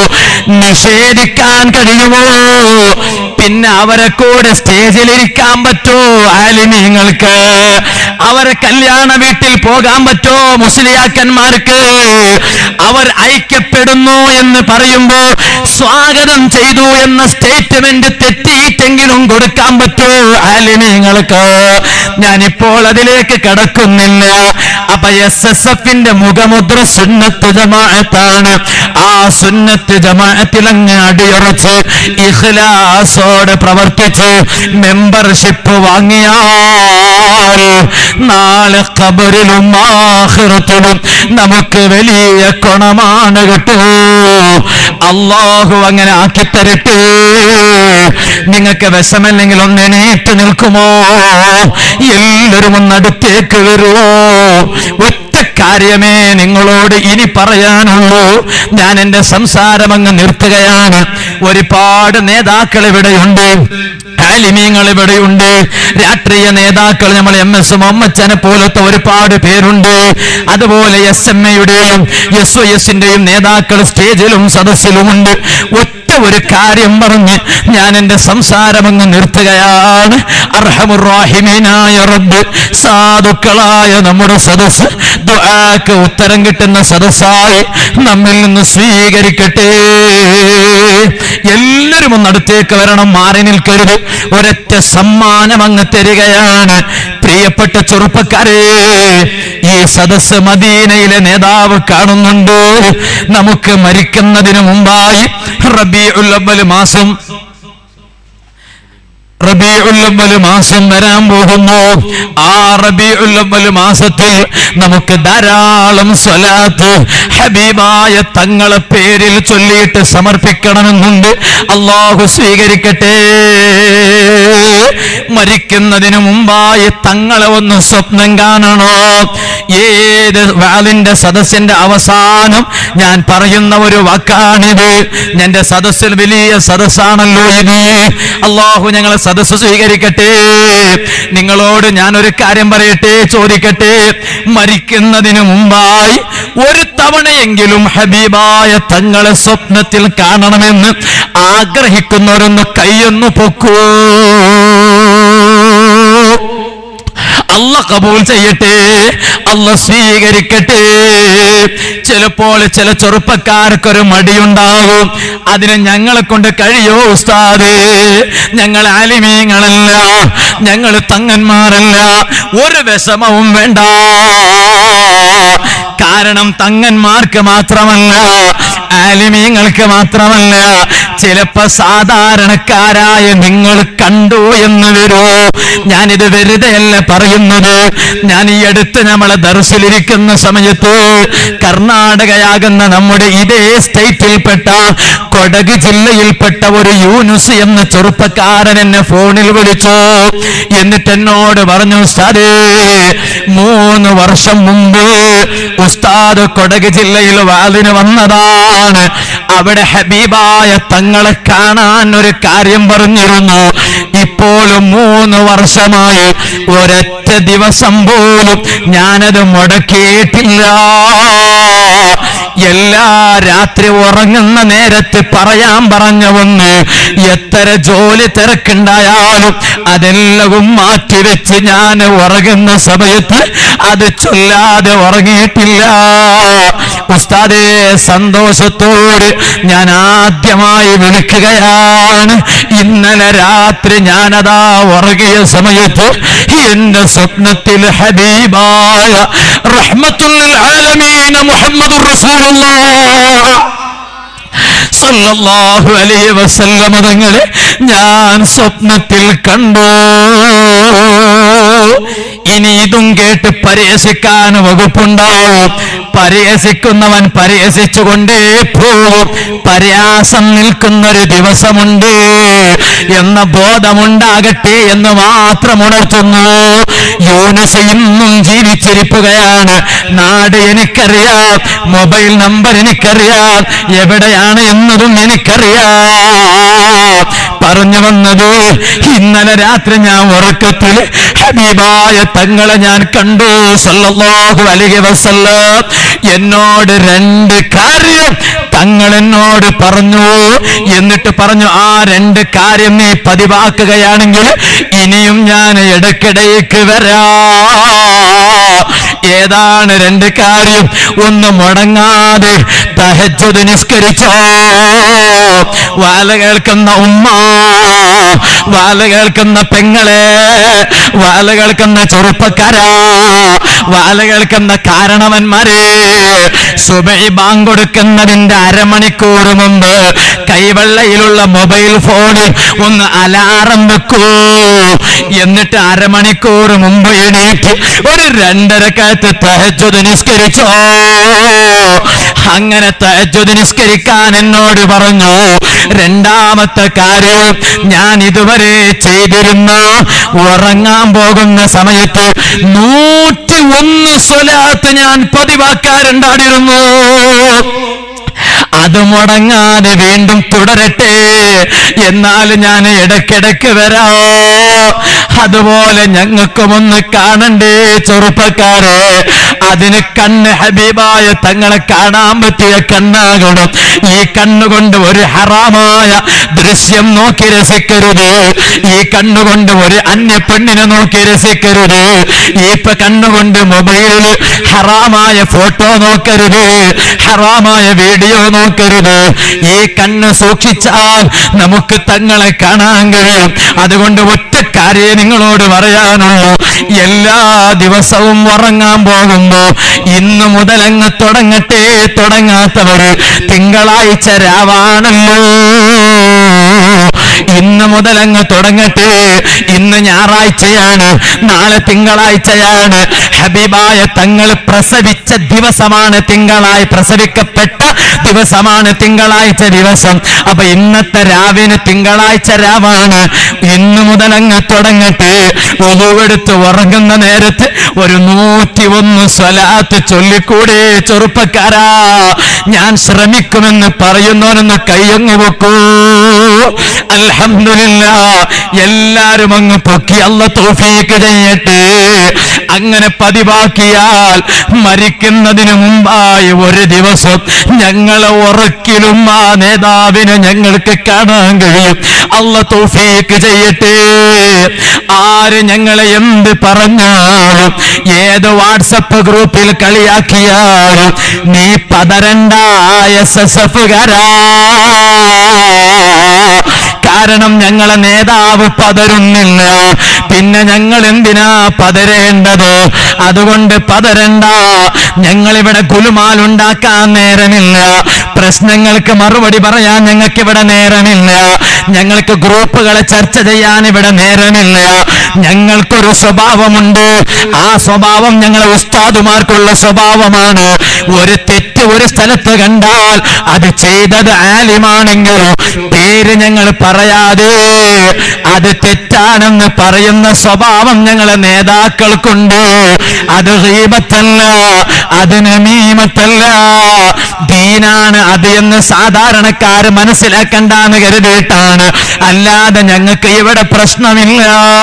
നിഷേധിക്കാൻ കഴിയുമോ പിന്നെ അവരെ കൂടെ സ്റ്റേജിലിരിക്കാൻ പറ്റോ ആലിമീങ്ങൾക്ക് അവരെ കല്യാണ വീട്ടിൽ പോകാൻ പറ്റോ മുസ്ലിയാക്കന്മാർക്ക് അവർ ഐക്യപ്പെടുന്നു എന്ന് പറയുമ്പോ സ്വാഗതം ചെയ്തു എന്ന സ്റ്റേറ്റ്മെന്റ് തെറ്റിയിട്ടെങ്കിലും കൊടുക്കാൻ പറ്റോ ആലിമീങ്ങൾക്ക് ഞാനിപ്പോൾ അതിലേക്ക് കടക്കുന്നില്ല അപ്പൊ എസ് എസ് എഫിന്റെ മുഖമുദ്ര സുന്നത്ത് ജമാഅത്താണ് ആ സുന്നത്ത് ജമാഅത്തിൽ അങ്ങ് അടിയുറച്ച് ഇഖ്ലാസോടെ പ്രവർത്തിച്ച് മെമ്പർഷിപ്പ് വാങ്ങിയാൽ നാളെ കബറിലും ആഖിറത്തിലും നമുക്ക് വലിയ ഗുണമാണ് കേട്ടോ അള്ളാഹു അങ്ങനെ ആക്കിത്തരട്ടെ നിങ്ങൾക്ക് വിഷമല്ലെങ്കിൽ ഒന്ന് എണീറ്റ് നിൽക്കുമോ എല്ലാവരും ഒന്ന് അടുത്തേക്ക് വരുമോ ഒറ്റ കാര്യമേ നിങ്ങളോട് ഇനി പറയാനുള്ളൂ ഞാൻ എന്റെ സംസാരം അങ്ങ് നിർത്തുകയാണ് ഒരുപാട് നേതാക്കൾ ഇവിടെയുണ്ട് ആലിമീങ്ങൾ ഇവിടെയുണ്ട് രാഷ്ട്രീയ നേതാക്കൾ നമ്മൾ എം എസ് മൊമ്മച്ചനെ പോലത്തെ ഒരുപാട് പേരുണ്ട് അതുപോലെ എസ് എം എയുടെയും എസ് ഒ എസിന്റെയും നേതാക്കൾ സ്റ്റേജിലും സദസ്സിലുമുണ്ട് ഒറ്റ ഒരു കാര്യം പറഞ്ഞ് ഞാൻ എന്റെ സംസാരം അങ്ങ് നിർത്തുകയാണ് അർഹമുറാഹിമീനായ റബ്ബ് സാധുക്കളായ നമ്മുടെ സദസ് ദുആക്ക് ഉത്തരം കിട്ടുന്ന സദസ്സായി നമ്മിൽ നിന്ന് സ്വീകരിക്കട്ടെ എല്ലാവരും ഒന്ന് അടുത്തേക്ക് വരണം മാറി നിൽക്കരുത് ഒരൊറ്റ സമ്മാനം അങ്ങ് തരികയാണ് പ്രിയപ്പെട്ട ചെറുപ്പക്കാരെ ഈ സദസ് മദീനയിലെ നേതാവ് കാണുന്നുണ്ട് നമുക്ക് മരിക്കുന്നതിന് മുമ്പായി റബീഉൽ അവ്വൽ മാസം റബീഉൽ മാസം വരാൻ പോകുന്നു ആ റബീഉൽ മാസത്തിൽ നമുക്ക് ധാരാളം സ്വലാത്ത് ഹബീബായ തങ്ങളെ പേരിൽ ചൊല്ലിയിട്ട് സമർപ്പിക്കണമെന്നുണ്ട് അള്ളാഹു സ്വീകരിക്കട്ടെ മരിക്കുന്നതിന് മുമ്പായി തങ്ങളെ ഒന്ന് സ്വപ്നം കാണണോ ഏത് വാലിന്റെ സദസ്സിന്റെ അവസാനം ഞാൻ പറയുന്ന ഒരു വാക്കാണിത് എന്റെ സദസ്സിൽ വലിയ സദസ്സാണല്ലോ ഇത് അള്ളാഹു ഞങ്ങളെ സദസ്സ് സ്വീകരിക്കട്ടെ നിങ്ങളോട് ഞാൻ ഒരു കാര്യം പറയട്ടെ ചോദിക്കട്ടെ മരിക്കുന്നതിന് മുമ്പായി ഒരു തവണയെങ്കിലും ഹബീബായ തങ്ങളെ സ്വപ്നത്തിൽ കാണണമെന്ന് ആഗ്രഹിക്കുന്നവരൊന്ന് കൈയൊന്ന് പൊക്കൂ അല്ല കബൂൽ ചെയ്യട്ടെ അല്ല സ്വീകരിക്കട്ടെ ചിലപ്പോൾ ചില ചെറുപ്പക്കാർക്കൊരു മടിയുണ്ടാകും അതിന് ഞങ്ങളെ കൊണ്ട് കഴിയോ ഉസ്താദ് ഞങ്ങൾ ആലിമീങ്ങളല്ല ഞങ്ങൾ തങ്ങന്മാരല്ല ഒരു വിഷമവും വേണ്ട കാരണം തങ്ങന്മാർക്ക് മാത്രമല്ല ആലിമീങ്ങൾക്ക് മാത്രമല്ല ചിലപ്പോ സാധാരണക്കാരായ നിങ്ങൾ കണ്ടു എന്ന് വരൂ ഞാനിത് വെറുതെയല്ല പറയുന്നത് ഞാൻ ഈ അടുത്ത് നമ്മളെ ദർശിലിരിക്കുന്ന സമയത്ത് കർണാടകയാകുന്ന നമ്മുടെ ഇതേ സ്റ്റേറ്റിൽപ്പെട്ട കൊടക് ജില്ലയിൽപ്പെട്ട ഒരു യൂനുസ് എന്ന ചെറുപ്പക്കാരൻ എന്നെ ഫോണിൽ വിളിച്ചു എന്നിട്ട് എന്നോട് പറഞ്ഞു ഉസ്താദേ മൂന്ന് വർഷം മുമ്പ് ഉസ്താദ് കൊടക് ജില്ലയിൽ വാലിന് വന്നതാണ് അവിടെ ഹബീബായ തങ്ങളെ കാണാൻ ഒരു കാര്യം പറഞ്ഞിരുന്നു ഇപ്പോഴും മൂന്ന് വർഷമായി ഒരൊറ്റ ദിവസം പോലും ഞാനത് മുടക്കിയിട്ടില്ല എല്ലാ രാത്രി ഉറങ്ങുന്ന നേരത്ത് പറയാൻ പറഞ്ഞ ഒന്ന് എത്ര ജോലി തിരക്കുണ്ടായാലും അതെല്ലാം മാറ്റിവെച്ച് ഞാൻ ഉറങ്ങുന്ന സമയത്ത് അത് ചൊല്ലാതെ ഉറങ്ങിയിട്ടില്ല ഉസ്താദേ സന്തോഷത്തോട് ഞാൻ ആദ്യമായി വിളിക്കുകയാണ് ഇന്നലെ രാത്രി ഞാനതാ ഉറങ്ങിയ സമയത്ത് എന്റെ സ്വപ്നത്തിൽ ഹബീബായ റഹ്മത്തുൽ ആലമീന മുഹമ്മദുർ റസൂലുള്ളാഹ് സല്ലല്ലാഹു അലൈഹി വസല്ലമ തങ്ങളെ ഞാൻ സ്വപ്നത്തിൽ കണ്ടു ഇനി ഇതും കേട്ട് പരിഹസിക്കാൻ വകുപ്പുണ്ടാവും പരിഹസിക്കുന്നവൻ പരിഹസിച്ചുകൊണ്ടേ പോകും പരിഹാസം നിൽക്കുന്നൊരു ദിവസമുണ്ട് എന്ന ബോധമുണ്ടാകട്ടെ എന്ന് മാത്രം ഉണർത്തുന്നു യൂനസ് ഇന്നും ജീവിച്ചിരിക്കുകയാണ് നാട് എനിക്കറിയാം മൊബൈൽ നമ്പർ എനിക്കറിയാം എവിടെയാണ് എന്നതും എനിക്കറിയാം പറഞ്ഞു വന്നത് ഇന്നലെ രാത്രി ഞാൻ ഉറക്കത്തിൽ ഹബീബായ തങ്ങളെ ഞാൻ കണ്ടു സല്ലല്ലാഹു അലൈഹി വസല്ലം എന്നോട് രണ്ട് കാര്യം തങ്ങൾ എന്നോട് പറഞ്ഞു എന്നിട്ട് പറഞ്ഞു ആ രണ്ട് കാര്യം നീ പതിവാക്കുകയാണെങ്കിൽ ഇനിയും ഞാൻ ഇടയ്ക്കിടയ്ക്ക് വരാ ഏതാണ് രണ്ട് കാര്യം ഒന്ന് മുടങ്ങാതെ തഹജ്ജുദ് നിസ്കരിച്ചോ വാല കേൾക്കുന്ന ഉമ്മ വാല കേൾക്കുന്ന പെങ്ങളെ വാല കേൾക്കുന്ന ചെറുപ്പക്കാരാ വാല കേൾക്കുന്ന കാരണവന്മാരെ സുബൈ ബാങ്ക് കൊടുക്കുന്നതിന്റെ അരമണിക്കൂർ മുമ്പ് കൈവെള്ളയിലുള്ള മൊബൈൽ ഫോണിൽ ഒന്ന് അലാറം വെക്കൂ എന്നിട്ട് അരമണിക്കൂർ മുമ്പ് എണീറ്റ് ഒരു രണ്ടരക്കകത്ത് തഹജ്ജുദ് നിസ്കരിച്ചോ അങ്ങനെ തഹജ്ജുദ് നിസ്കരിക്കാൻ എന്നോട് പറഞ്ഞു രണ്ടാമത്തെ കാര്യം ഞാൻ ഇതുവരെ ചെയ്തിരുന്ന ഉറങ്ങാൻ പോകുന്ന സമയത്ത് നൂറ്റി ഒന്ന് സ്വലാത്ത് ഞാൻ പതിവാക്കാറുണ്ടായിരുന്നു അത് മുടങ്ങാതെ വീണ്ടും തുടരട്ടെ എന്നാൽ ഞാൻ ഇടയ്ക്കിടയ്ക്ക് വരാ അതുപോലെ ഞങ്ങൾക്കും ഒന്ന് കാണണ്ടേ ചെറുപ്പക്കാരെ അതിന് കണ്ണ് ഹബീബായ തങ്ങളെ കാണാൻ പറ്റിയ കണ്ണാകണം ഈ കണ്ണുകൊണ്ട് ഒരു ഹറാമായ ദൃശ്യം നോക്കി രസിക്കരുത് ഈ കണ്ണുകൊണ്ട് ഒരു അന്യ പെണ്ണിനെ നോക്കി രസിക്കരുത് ഈ ഇപ്പൊ കണ്ണുകൊണ്ട് മൊബൈലിൽ ഹറാമായ ഫോട്ടോ നോക്കരുത് ഹറാമായ വീഡിയോ നോക്കരുത് ഈ കണ്ണ് സൂക്ഷിച്ചാൽ നമുക്ക് തങ്ങളെ കാണാൻ കഴിയും അതുകൊണ്ട് ഒറ്റ കാര്യം നിങ്ങളോട് പറയാനുള്ളൂ എല്ലാ ദിവസവും ഉറങ്ങാൻ പോകുമ്പോ ഇന്ന് മുതൽ അങ്ങ് തുടങ്ങട്ടെ തുടങ്ങാത്തവര് തിങ്കളാഴ്ച രാവാണല്ലോ ഇന്ന് മുതൽ അങ്ങ് തുടങ്ങട്ടെ ഇന്ന് ഞായറാഴ്ചയാണ് നാളെ തിങ്കളാഴ്ചയാണ് ഹബീബായ തങ്ങൾ പ്രസവിച്ച ദിവസമാണ് തിങ്കളായി പ്രസവിക്കപ്പെട്ട ദിവസമാണ് തിങ്കളാഴ്ച ദിവസം അപ്പൊ ഇന്നത്തെ രാവിന് തിങ്കളാഴ്ച രാവാണ് ഇന്ന് മുതൽ അങ്ങ് തുടങ്ങട്ടെ ഒതുവെടുത്ത് ഉറങ്ങുന്ന നേരത്ത് ഒരു നൂറ്റി ഒന്ന് സ്വലാത്ത് ചൊല്ലിക്കൂടെ ചെറുപ്പക്കാരാ ഞാൻ ശ്രമിക്കുമെന്ന് പറയുന്നവനൊന്ന് കയ്യങ്ങ് വെക്കൂ അൽഹംദുലില്ല എല്ലാരും അങ്ങ് പൊക്കി അല്ല തോഫീക്ക് ചെയ്യട്ടെ അങ്ങനെ പതിവാക്കിയാൽ മരിക്കുന്നതിന് മുമ്പായി ഒരു ദിവസം ഞങ്ങളെ ഉറക്കിലും ആ നേതാവിനെ ഞങ്ങൾക്ക് കാണാൻ കഴിയും അല്ല തോഫീക്ക് ചെയ്യട്ടെ ആര് ഞങ്ങളെ എന്ത് പറഞ്ഞാലും ഏത് വാട്സപ്പ് ഗ്രൂപ്പിൽ കളിയാക്കിയാലും നീ പതരണ്ട എസ് എസ് എഫുകാരാ കാരണം ഞങ്ങളെ നേതാവ് പതരുന്നില്ല പിന്നെ ഞങ്ങൾ എന്തിനാ പതരേണ്ടത് അതുകൊണ്ട് പതരണ്ട ഞങ്ങളിവിടെ കുലുമാൽ ഉണ്ടാക്കാൻ നേരമില്ല പ്രശ്നങ്ങൾക്ക് മറുപടി പറയാൻ ഞങ്ങൾക്ക് ഇവിടെ നേരമില്ല ഞങ്ങൾക്ക് ഗ്രൂപ്പുകളെ ചർച്ച ചെയ്യാൻ ഇവിടെ നേരമില്ല ഞങ്ങൾക്കൊരു സ്വഭാവമുണ്ട് ആ സ്വഭാവം ഞങ്ങളെ ഉസ്താദുമാർക്കുള്ള സ്വഭാവമാണ് ഒരു തെറ്റ് ഒരു സ്ഥലത്ത് കണ്ടാൽ അത് ചെയ്തത് ആലിമാണെങ്കിൽ പേര് ഞങ്ങൾ പറയാതെ അത് തെറ്റാണെന്ന് പറയുന്ന സ്വഭാവം ഞങ്ങളെ നേതാക്കൾക്കുണ്ട് അത് ഹീബത്തല്ല അത് നമീമത്തല്ല ദീനാണ് അത് എന്ന് സാധാരണക്കാര് മനസ്സിലാക്കണ്ടെന്ന് കരുതിയിട്ടാണ് അല്ലാതെ ഞങ്ങൾക്ക് ഇവിടെ പ്രശ്നമില്ല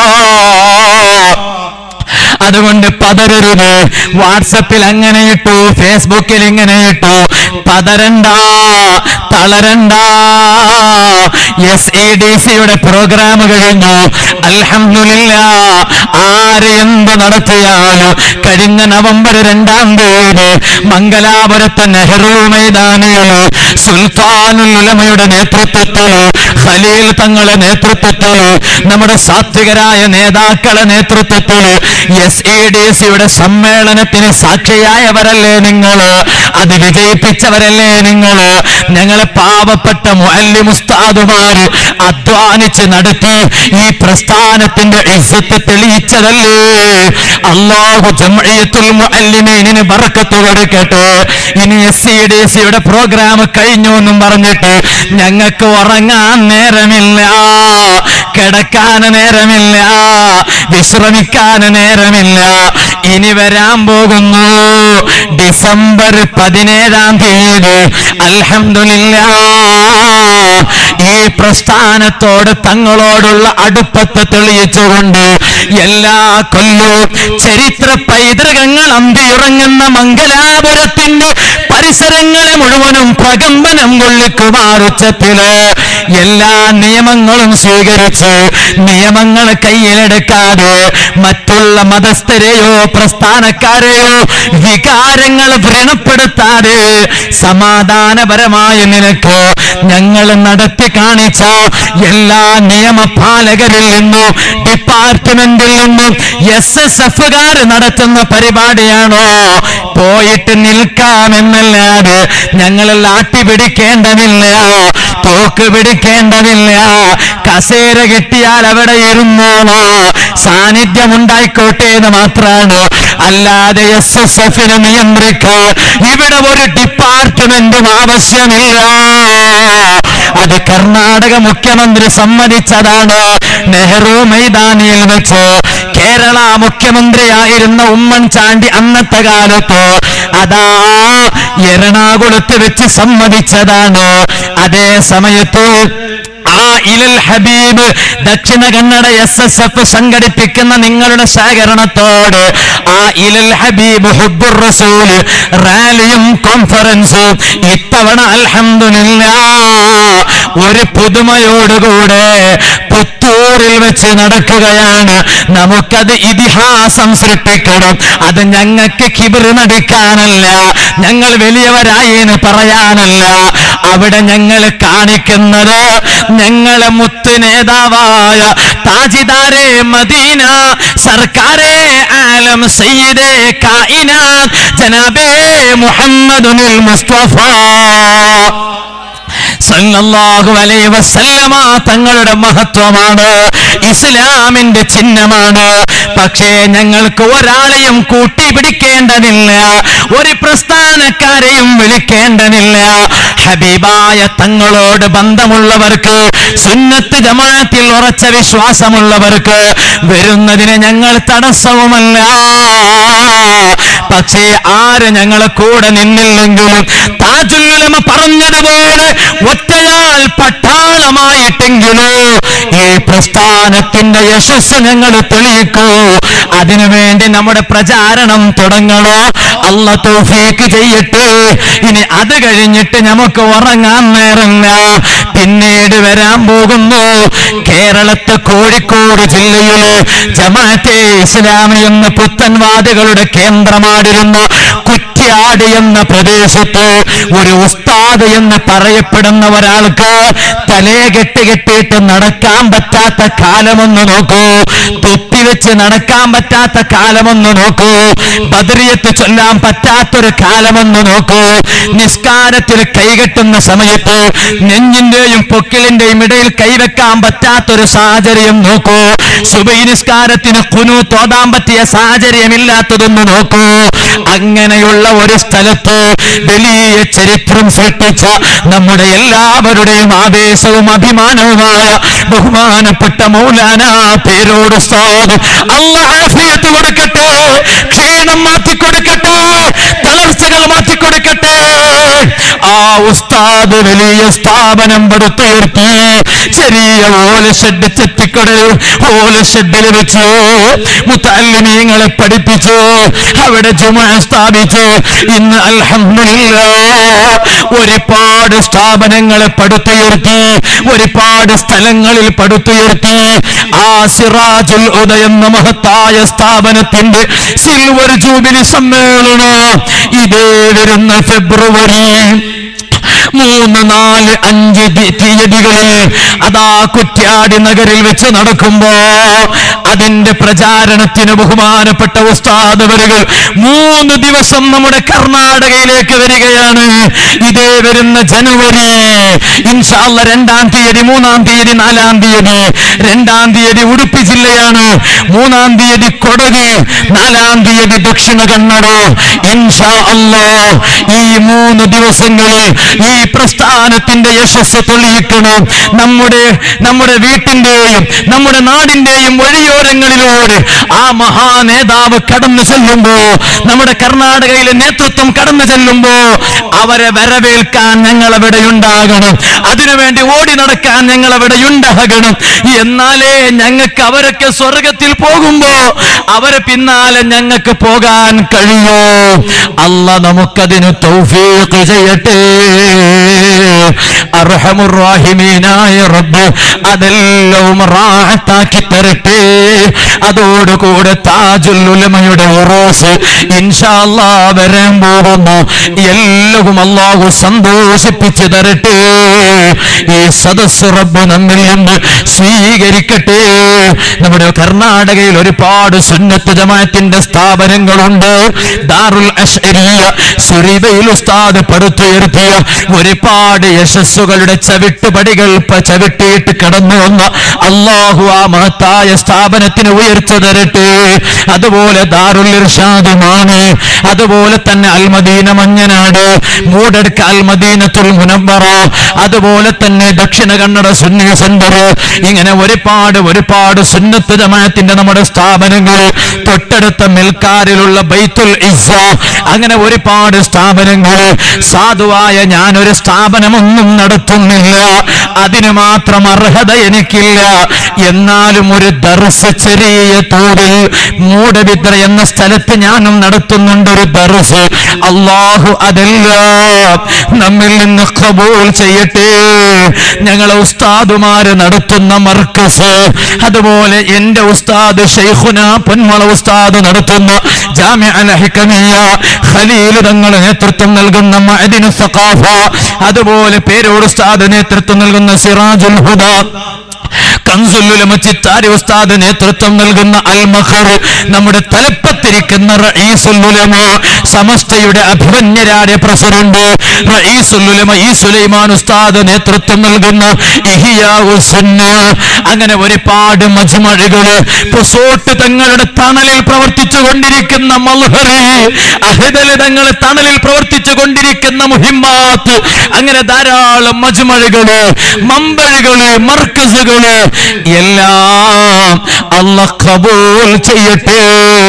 അതുകൊണ്ട് പതരരുത് വാട്സപ്പിൽ അങ്ങനെ ഇട്ടു ഫേസ്ബുക്കിൽ ഇങ്ങനെ ഇട്ടു പതരണ്ട തളരണ്ട എസ് എ ഡി സിയുടെ പ്രോഗ്രാം കഴിഞ്ഞു അൽഹംദുലില്ല ആര് എന്ത് നടത്തിയാലും കഴിഞ്ഞ നവംബർ രണ്ടാം തീയതി മംഗലാപുരത്തെ നെഹ്റു മൈതാനിയിൽ സുൽത്താനുൽ ഉലമയുടെ നേതൃത്വത്തിൽ ഖലീൽ തങ്ങളുടെ നേതൃത്വത്തിൽ നമ്മുടെ സാത്വികരായ നേതാക്കളെ നേതൃത്വത്തിൽ എസ് എ ഡി സിയുടെ സമ്മേളനത്തിന് സാക്ഷിയായവരല്ലേ നിങ്ങൾ അത് വിജയിപ്പിച്ചവരല്ലേ നിങ്ങൾ ഞങ്ങളെ പാവപ്പെട്ട മുഅല്ലിം ഉസ്താദുമാര് അധ്വാനിച്ച് നടത്തി ഈ പ്രസ്ഥാനത്തിന്റെ ഇസ്സത്ത് തെളിയിച്ചതല്ലേ അള്ളാഹു ജംഇയ്യത്തുൽ മുഅല്ലിമീനിന് ബർക്കത്ത് കൊടുക്കട്ടെ ഇനി എസ് സി ഡി സിയുടെ പ്രോഗ്രാം കഴിഞ്ഞു എന്നും പറഞ്ഞിട്ട് ഞങ്ങൾക്ക് ഉറങ്ങാൻ നേരമില്ല കിടക്കാൻ നേരമില്ല വിശ്രമിക്കാൻ നേരമില്ല ഇനി വരാൻ പോകുന്നു ഡിസംബർ പതിനേഴാം തീയതി അൽഹംദുലില്ല ഈ പ്രസ്ഥാനത്തോട് തങ്ങളോടുള്ള അടുപ്പത്തെ തെളിയിച്ചുകൊണ്ട് എല്ലാ കൊല്ലവും ചരിത്ര പൈതൃകങ്ങൾ അമ്പിയുറങ്ങുന്ന മംഗലാപുരത്തിന്റെ പരിസരങ്ങളെ മുഴുവനും പ്രകമ്പനം കൊള്ളിക്കുമാറുച്ചത്തില് എല്ലാ നിയമങ്ങളും സ്വീകരിച്ച് നിയമങ്ങൾ കയ്യിലെടുക്കാതെ മറ്റുള്ള മതസ്ഥരെയോ പ്രസ്ഥാനക്കാരെയോ വികാരങ്ങൾ വ്രണപ്പെടുത്താതെ സമാധാനപരമായ നിലക്ക് ഞങ്ങൾ നടത്തി കാണിച്ച എല്ലാ നിയമപാലകരിൽ നിന്നും ഡിപ്പാർട്ട്മെന്റിൽ നിന്നും എസ് എസ് എഫുകാർ നടത്തുന്ന പരിപാടിയാണോ പോയിട്ട് നിൽക്കാമെന്നല്ലാതെ ഞങ്ങൾ ലാട്ടി പിടിക്കേണ്ടതില്ല തോക്ക് പിടിക്കേണ്ടതില്ല കസേര കിട്ടിയാൽ അവിടെ ഇരുന്നോളോ സാന്നിധ്യം ഉണ്ടായിക്കോട്ടെ എന്ന് മാത്രമാണ് അല്ലാതെ എസ് എസ് എഫിനെ നിയന്ത്രിക്കാൻ ഇവിടെ ഒരു ഡിപ്പാർട്ട്മെന്റും ആവശ്യമില്ല അത് കർണാടക മുഖ്യമന്ത്രി സമ്മതിച്ചതാണ് നെഹ്റു മൈതാനിയിൽ വെച്ച് കേരള മുഖ്യമന്ത്രിയായിരുന്ന ഉമ്മൻചാണ്ടി അന്നത്തെ കാലത്ത് അതാ എറണാകുളത്ത് വെച്ച് സമ്മതിച്ചതാണ് അതേ സമയത്ത് ആ ഇലൽ ഹബീബ് ദക്ഷിണ കന്നഡ എസ് എസ് എഫ് സംഘടിപ്പിക്കുന്ന നിങ്ങളുടെ ശേഖരണത്തോട് ആ ഇലൽ ഹബീബ് ഹുബുർ റസൂൽ റാലിയും കോൺഫറൻസും ഇത്തവണ അൽഹംദുലില്ല ഒരു പുതുമയോടുകൂടെ പുത്തൂരിൽ വെച്ച് നടക്കുകയാണ് നമുക്കത് ഇതിഹാസം സൃഷ്ടിക്കണം അത് ഞങ്ങൾക്ക് കിബിർ നടിക്കാനല്ല ഞങ്ങൾ വലിയവരായി എന്ന് പറയാനല്ല അവിടെ ഞങ്ങൾ കാണിക്കുന്നത് ഞങ്ങളെ മുത്ത് നേതാവായ താജിദാരെ മദീന സർക്കാരെ ആലം സയ്യിദേ കായിനാത്ത് ജനാബേ മുഹമ്മദുൽ മുസ്തഫ സല്ലല്ലാഹു അലൈഹി വസല്ലമ തങ്ങളുടെ മഹത്വമാണ് ഇസ്ലാമിന്റെ ചിഹ്നമാണ് പക്ഷേ ഞങ്ങൾക്ക് ഒരാളെയും കൂട്ടി പിടിക്കേണ്ടതില്ല ഒരു പ്രസ്ഥാനക്കാരെയും വിളിക്കേണ്ടതില്ല ഹബീബായ തങ്ങളോട് ബന്ധമുള്ളവർക്ക് സുന്നത്ത് ജമാഅത്തിൽ ഉറച്ച വിശ്വാസമുള്ളവർക്ക് വരുന്നതിന് ഞങ്ങൾ തടസ്സവുമല്ല പക്ഷേ ആര് ഞങ്ങളെ കൂടെ നിന്നില്ലെങ്കിലും താജുല്ലുലമ പറഞ്ഞതുപോലെ ഒറ്റയാൾ പട്ടാളമായിട്ടെങ്കിലോ ഈ പ്രസ്ഥാനത്തിന്റെ യശസ് ഞങ്ങൾ തെളിയിക്കൂ അതിനുവേണ്ടി നമ്മുടെ പ്രചാരണം തുടങ്ങണോ അല്ല തോഫീക്ക് ചെയ്യട്ടെ ഇനി അത് കഴിഞ്ഞിട്ട് നമുക്ക് ഉറങ്ങാൻ നേരമില്ല പിന്നീട് വരാൻ പോകുന്നു കേരളത്തെ കോഴിക്കോട് ജില്ലയില് ജമാഅത്തെ ഇസ്ലാമി എന്ന പുത്തൻവാദികളുടെ കേന്ദ്രമാടിരുന്ന കുറ്റി കുറ്റ്യാടി എന്ന പ്രദേശത്ത് ഒരു ഉസ്താദ് എന്ന് പറയപ്പെടുന്ന ഒരാൾക്ക് തലേ കെട്ടി കെട്ടിയിട്ട് നടക്കാൻ പറ്റാത്ത കാലമൊന്ന് നോക്കൂ തൊപ്പി വെച്ച് നടക്കാൻ പറ്റാത്ത കാലമൊന്ന് നോക്കൂ ബദറിയത്ത് ചൊല്ലാൻ പറ്റാത്തൊരു കാലമൊന്ന് നോക്കൂ നിസ്കാരത്തിൽ കൈകെട്ടുന്ന സമയത്ത് നെഞ്ഞിന്റെയും പൊക്കിളിന്റെയും ഇടയിൽ കൈവെക്കാൻ പറ്റാത്തൊരു സാഹചര്യം നോക്കൂ സുബൈ നിസ്കാരത്തിന് കുനു തോതാൻ പറ്റിയ സാഹചര്യമില്ലാത്തതൊന്ന് നോക്കൂ അങ്ങനെയുള്ള ഒരു സ്ഥലത്ത് വലിയ ചരിത്രം സൃഷ്ടിച്ച നമ്മുടെ എല്ലാവരുടെയും ആവേശവും അഭിമാനവുമായ ബഹുമാനപ്പെട്ട മൗലാന പേരോട് ഉസ്താദ് അള്ളാഫിയത്ത് കൊടുക്കട്ടെ ക്ഷീണം മാറ്റിക്കൊടുക്കട്ടെ തളർച്ചകൾ മാറ്റിക്കൊടുക്കട്ടെ ആ ഉസ്താദ് വലിയ സ്ഥാപനം പടുത്തുയർത്തി ചെറിയ ഓല ഷെഡ് ചെത്തിക്കൊടൽ ഓല ഷെഡിൽ വെച്ച് മുത്തല്ലിമീങ്ങളെ പഠിപ്പിച്ചു അവിടെ ജുമ സ്ഥാപിച്ചു ഇന്ന് അൽഹംദുലില്ല ഒരുപാട് സ്ഥാപനങ്ങളെ പടുത്തുയർത്തി ഒരുപാട് സ്ഥലങ്ങളിൽ പടുത്തുയർത്തി ആ സിറാജുൽ ഉദയ എന്ന മഹത്തായ സ്ഥാപനത്തിന്റെ സിൽവർ ജൂബിലി സമ്മേളനം ഇതേ വരുന്ന ഫെബ്രുവരി മൂന്ന് നാല് അഞ്ച് തി- തീയതികളിൽ അതാ കുറ്റ്യാടി നഗരിൽ വെച്ച് നടക്കുമ്പോ അതിന്റെ പ്രചാരണത്തിന് ബഹുമാനപ്പെട്ട ഉസ്താദവരുകൾ മൂന്ന് ദിവസം നമ്മുടെ കർണാടകയിലേക്ക് വരികയാണ് ഇതേ വരുന്ന ജനുവരി ഇൻഷാല്ല രണ്ടാം തീയതി മൂന്നാം തീയതി നാലാം തീയതി രണ്ടാം തീയതി ഉടുപ്പി ജില്ലയാണ് മൂന്നാം തീയതി കൊടക് നാലാം തീയതി ദക്ഷിണ കന്നഡ ഇൻഷാ അല്ലോ ഈ മൂന്ന് ദിവസങ്ങളിൽ ഈ പ്രസ്ഥാനത്തിന്റെ യശസ് തെളിയിക്കണം നമ്മുടെ നമ്മുടെ വീട്ടിന്റെയും നമ്മുടെ നാടിന്റെയും വഴിയോരങ്ങളിലൂടെ ആ മഹാനേതാവ് കടന്നു ചെല്ലുമ്പോ നമ്മുടെ കർണാടകയിലെ നേതൃത്വം കടന്നു ചെല്ലുമ്പോ അവരെ വരവേൽക്കാൻ ഞങ്ങൾ അവിടെ ഉണ്ടാകണം അതിനുവേണ്ടി ഓടി നടക്കാൻ ഞങ്ങൾ അവിടെ ഉണ്ടാകണം എന്നാലേ ഞങ്ങൾക്ക് അവരൊക്കെ സ്വർഗത്തിൽ പോകുമ്പോ അവരെ പിന്നാലെ ഞങ്ങൾക്ക് പോകാൻ കഴിയൂ അല്ല നമുക്കതിന് തൗഫീഖ് ചെയ്യട്ടെ അർഹമുറാഹിമീനായ റബ്ബ് അതെല്ലാം റാഹത്താക്കി തരട്ടെ അതോടുകൂടെ താജുൽ ഉലമയുടെ ഉറോസ് ഇൻഷാല്ലാ വരാൻ പോകുന്നു എല്ലവും അള്ളാഹു സന്തോഷിപ്പിച്ചു തരട്ടെ ഈ സദസ് റബ്ബ് നമ്മിൽ നിന്ന് സ്വീകരിക്കട്ടെ നമ്മുടെ കർണാടകയിൽ ഒരുപാട് സുന്നത്ത് ജമാഅത്തിന്റെ സ്ഥാപനങ്ങളുണ്ട് ദാറുൽ അഷ്അരിയ സുരിബയിൽ ഉസ്താദ് പടുത്തുയർത്തിയ ഒരുപാട് യശസ്സുകളുടെ ചവിട്ടുപടികൾ പ- ചവിട്ടിയിട്ട് കടന്നു വന്ന അള്ളാഹു ആ മഹത്തായ സ്ഥാപനത്തിന് ഉയർച്ച തരട്ടെ അതുപോലെ ദാറുൽ ഇർഷാദുമാണ് അതുപോലെ തന്നെ അൽമദീന മഞ്ഞനാട് മൂടടുക്ക അൽമദീനത്തുൽ മുനവറ അതുപോലെ തന്നെ ദക്ഷിണ കന്നഡ സുന്നി സെന്റർ ഇങ്ങനെ ഒരുപാട് ഒരുപാട് സുന്നത്ത് ജമാഅത്തിന്റെ നമ്മുടെ സ്ഥാപനങ്ങൾ തൊട്ടടുത്ത മെൽക്കാരിലുള്ള ബൈത്തുൽ ഇസ്സ അങ്ങനെ ഒരുപാട് സ്ഥാപനങ്ങൾ സാധുവായ ഞാനൊരു സ്ഥാപനമൊന്നും നടത്തുന്നില്ല അതിന് മാത്രം അർഹത എനിക്കില്ല എന്നാലും ഒരു ദർസ് ചെറിയ തോതിൽ മൂടവിദ്ര എന്ന സ്ഥലത്ത് ഞാനും നടത്തുന്നുണ്ട് ഒരു ദർസ് അള്ളാഹു അതെല്ലാം നമ്മിൽ നിന്ന് കബൂൽ ചെയ്യട്ടെ ഞങ്ങളെ ഉസ്താദുമാര് നടത്തുന്ന മർക്കസ് അതുപോലെ എന്റെ ഉസ്താദ് ഷെയ്ഖുന പൊന്മള ഉസ്താദ് നടത്തുന്ന ജാമ്യ അൽ ഹിക്കമിയ ഖലീൽ തങ്ങൾ നേതൃത്വം നൽകുന്ന മഅദിനു സഖാഫ അതുപോലെ പേരോട് ഉസ്താദ് നേതൃത്വം നൽകുന്ന സിറാജുൽ ഹുദ കൻസുല്ലുലമ ചിത്താരി ഉസ്താദ് നേതൃത്വം നൽകുന്ന അൽ മഖർ നമ്മുടെ തലപ്പത്തിരിക്കുന്ന റഈസുല്ലുലമ സമസ്തയുടെ അഭിമന്യരായ പ്രസിഡന്റ് റഈസുല്ലുലമ ഈ സുലൈമാൻ ഉസ്താദ് നേതൃത്വം നൽകുന്ന ഇഹിയാഉ സുന്ന അങ്ങനെ ഒരുപാട് മജ്മഴുകള് പൊസോട്ട് തങ്ങളുടെ തണലിൽ പ്രവർത്തിച്ചു കൊണ്ടിരിക്കുന്ന മൽഹറി അഹദല് തങ്ങളെ തണലിൽ പ്രവർത്തിച്ചു കൊണ്ടിരിക്കുന്ന മുഹിമ്മാത്ത് അങ്ങനെ ധാരാളം മജ്മഴുകള് മമ്പഴുകള് മർക്കസുകള് എല്ലാം അല്ല കബൂൽ ചെയ്യട്ടെ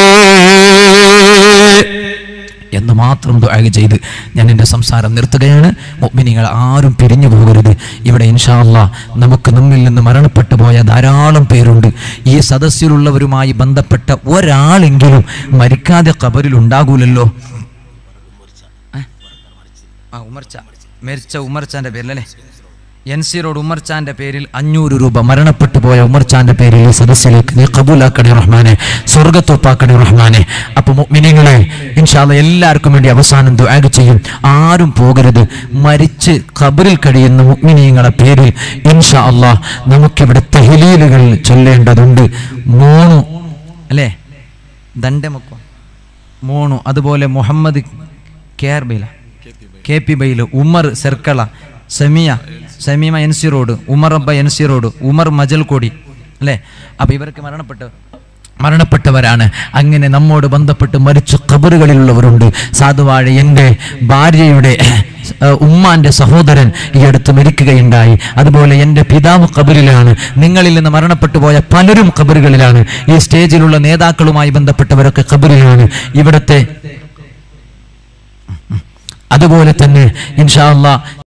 എന്ന് മാത്രം ദുആ ചെയ്ത് ഞാൻ എൻ്റെ സംസാരം നിർത്തുകയാണ് മുഅ്മിനീങ്ങൾ ആരും പിരിഞ്ഞു പോകരുത് ഇവിടെ ഇൻഷാ അല്ലാ നമുക്ക് നമ്മിൽ നിന്ന് മരണപ്പെട്ടു പോയ ധാരാളം പേരുണ്ട് ഈ സദസ്സിലുള്ളവരുമായി ബന്ധപ്പെട്ട ഒരാളെങ്കിലും മരിക്കാതെ കബറിൽ ഉണ്ടാകൂലല്ലോ ഏ? ആ ഉമർച്ച മരിച്ച ഉമർച്ചാന്റെ പേരിലല്ലേ എൻ സി റോഡ് ഉമ്മർചാന്റെ പേരിൽ അഞ്ഞൂറ് രൂപ മരണപ്പെട്ടു പോയ ഉമ്മർചാന്റെ പേരിൽ ഈ സദസ്സിലേക്ക് നീ കബൂലാക്കണേ റഹ്മാനെ സ്വർഗത്തൊപ്പാക്കണേ റഹ്മാനെ അപ്പൊ മിനിങ്ങളെ ഇൻഷാല്ല എല്ലാവർക്കും വേണ്ടി അവസാനം ദുആഗ് ചെയ്യും ആരും പോകരുത് മരിച്ച് ഖബറിൽ കഴിയുന്ന മുഅ്മിനീങ്ങളെ പേരിൽ ഇൻഷാ അള്ളാ നമുക്കിവിടെ തെഹലീലുകൾ ചൊല്ലേണ്ടതുണ്ട് മൂന്ന് അല്ലേ ദണ്ഡമൊക്കെ മൂണു അതുപോലെ മുഹമ്മദ് കെ ആർ ബൈല കെ പി ബൈല് ഉമർ സെർക്കള സെമിയ സെമീമ എൻ സി റോഡ് ഉമർ അബ്ബ എൻ സി റോഡ് ഉമർ മജൽക്കോടി അല്ലേ അപ്പൊ ഇവർക്ക് മരണപ്പെട്ട് മരണപ്പെട്ടവരാണ് അങ്ങനെ നമ്മോട് ബന്ധപ്പെട്ട് മരിച്ചു ഖബറുകളിലുള്ളവരുണ്ട് സാധുവാഴ എൻ്റെ ഭാര്യയുടെ ഏഹ്, ഉമ്മാന്റെ സഹോദരൻ ഈ അടുത്ത് മരിക്കുകയുണ്ടായി അതുപോലെ എൻ്റെ പിതാവ് ഖബറിലാണ് നിങ്ങളിൽ നിന്ന് മരണപ്പെട്ടു പോയ പലരും ഖബറുകളിലാണ് ഈ സ്റ്റേജിലുള്ള നേതാക്കളുമായി ബന്ധപ്പെട്ടവരൊക്കെ ഖബറിലാണ് ഇവിടുത്തെ അതുപോലെ തന്നെ ഇൻഷാ അള്ളാ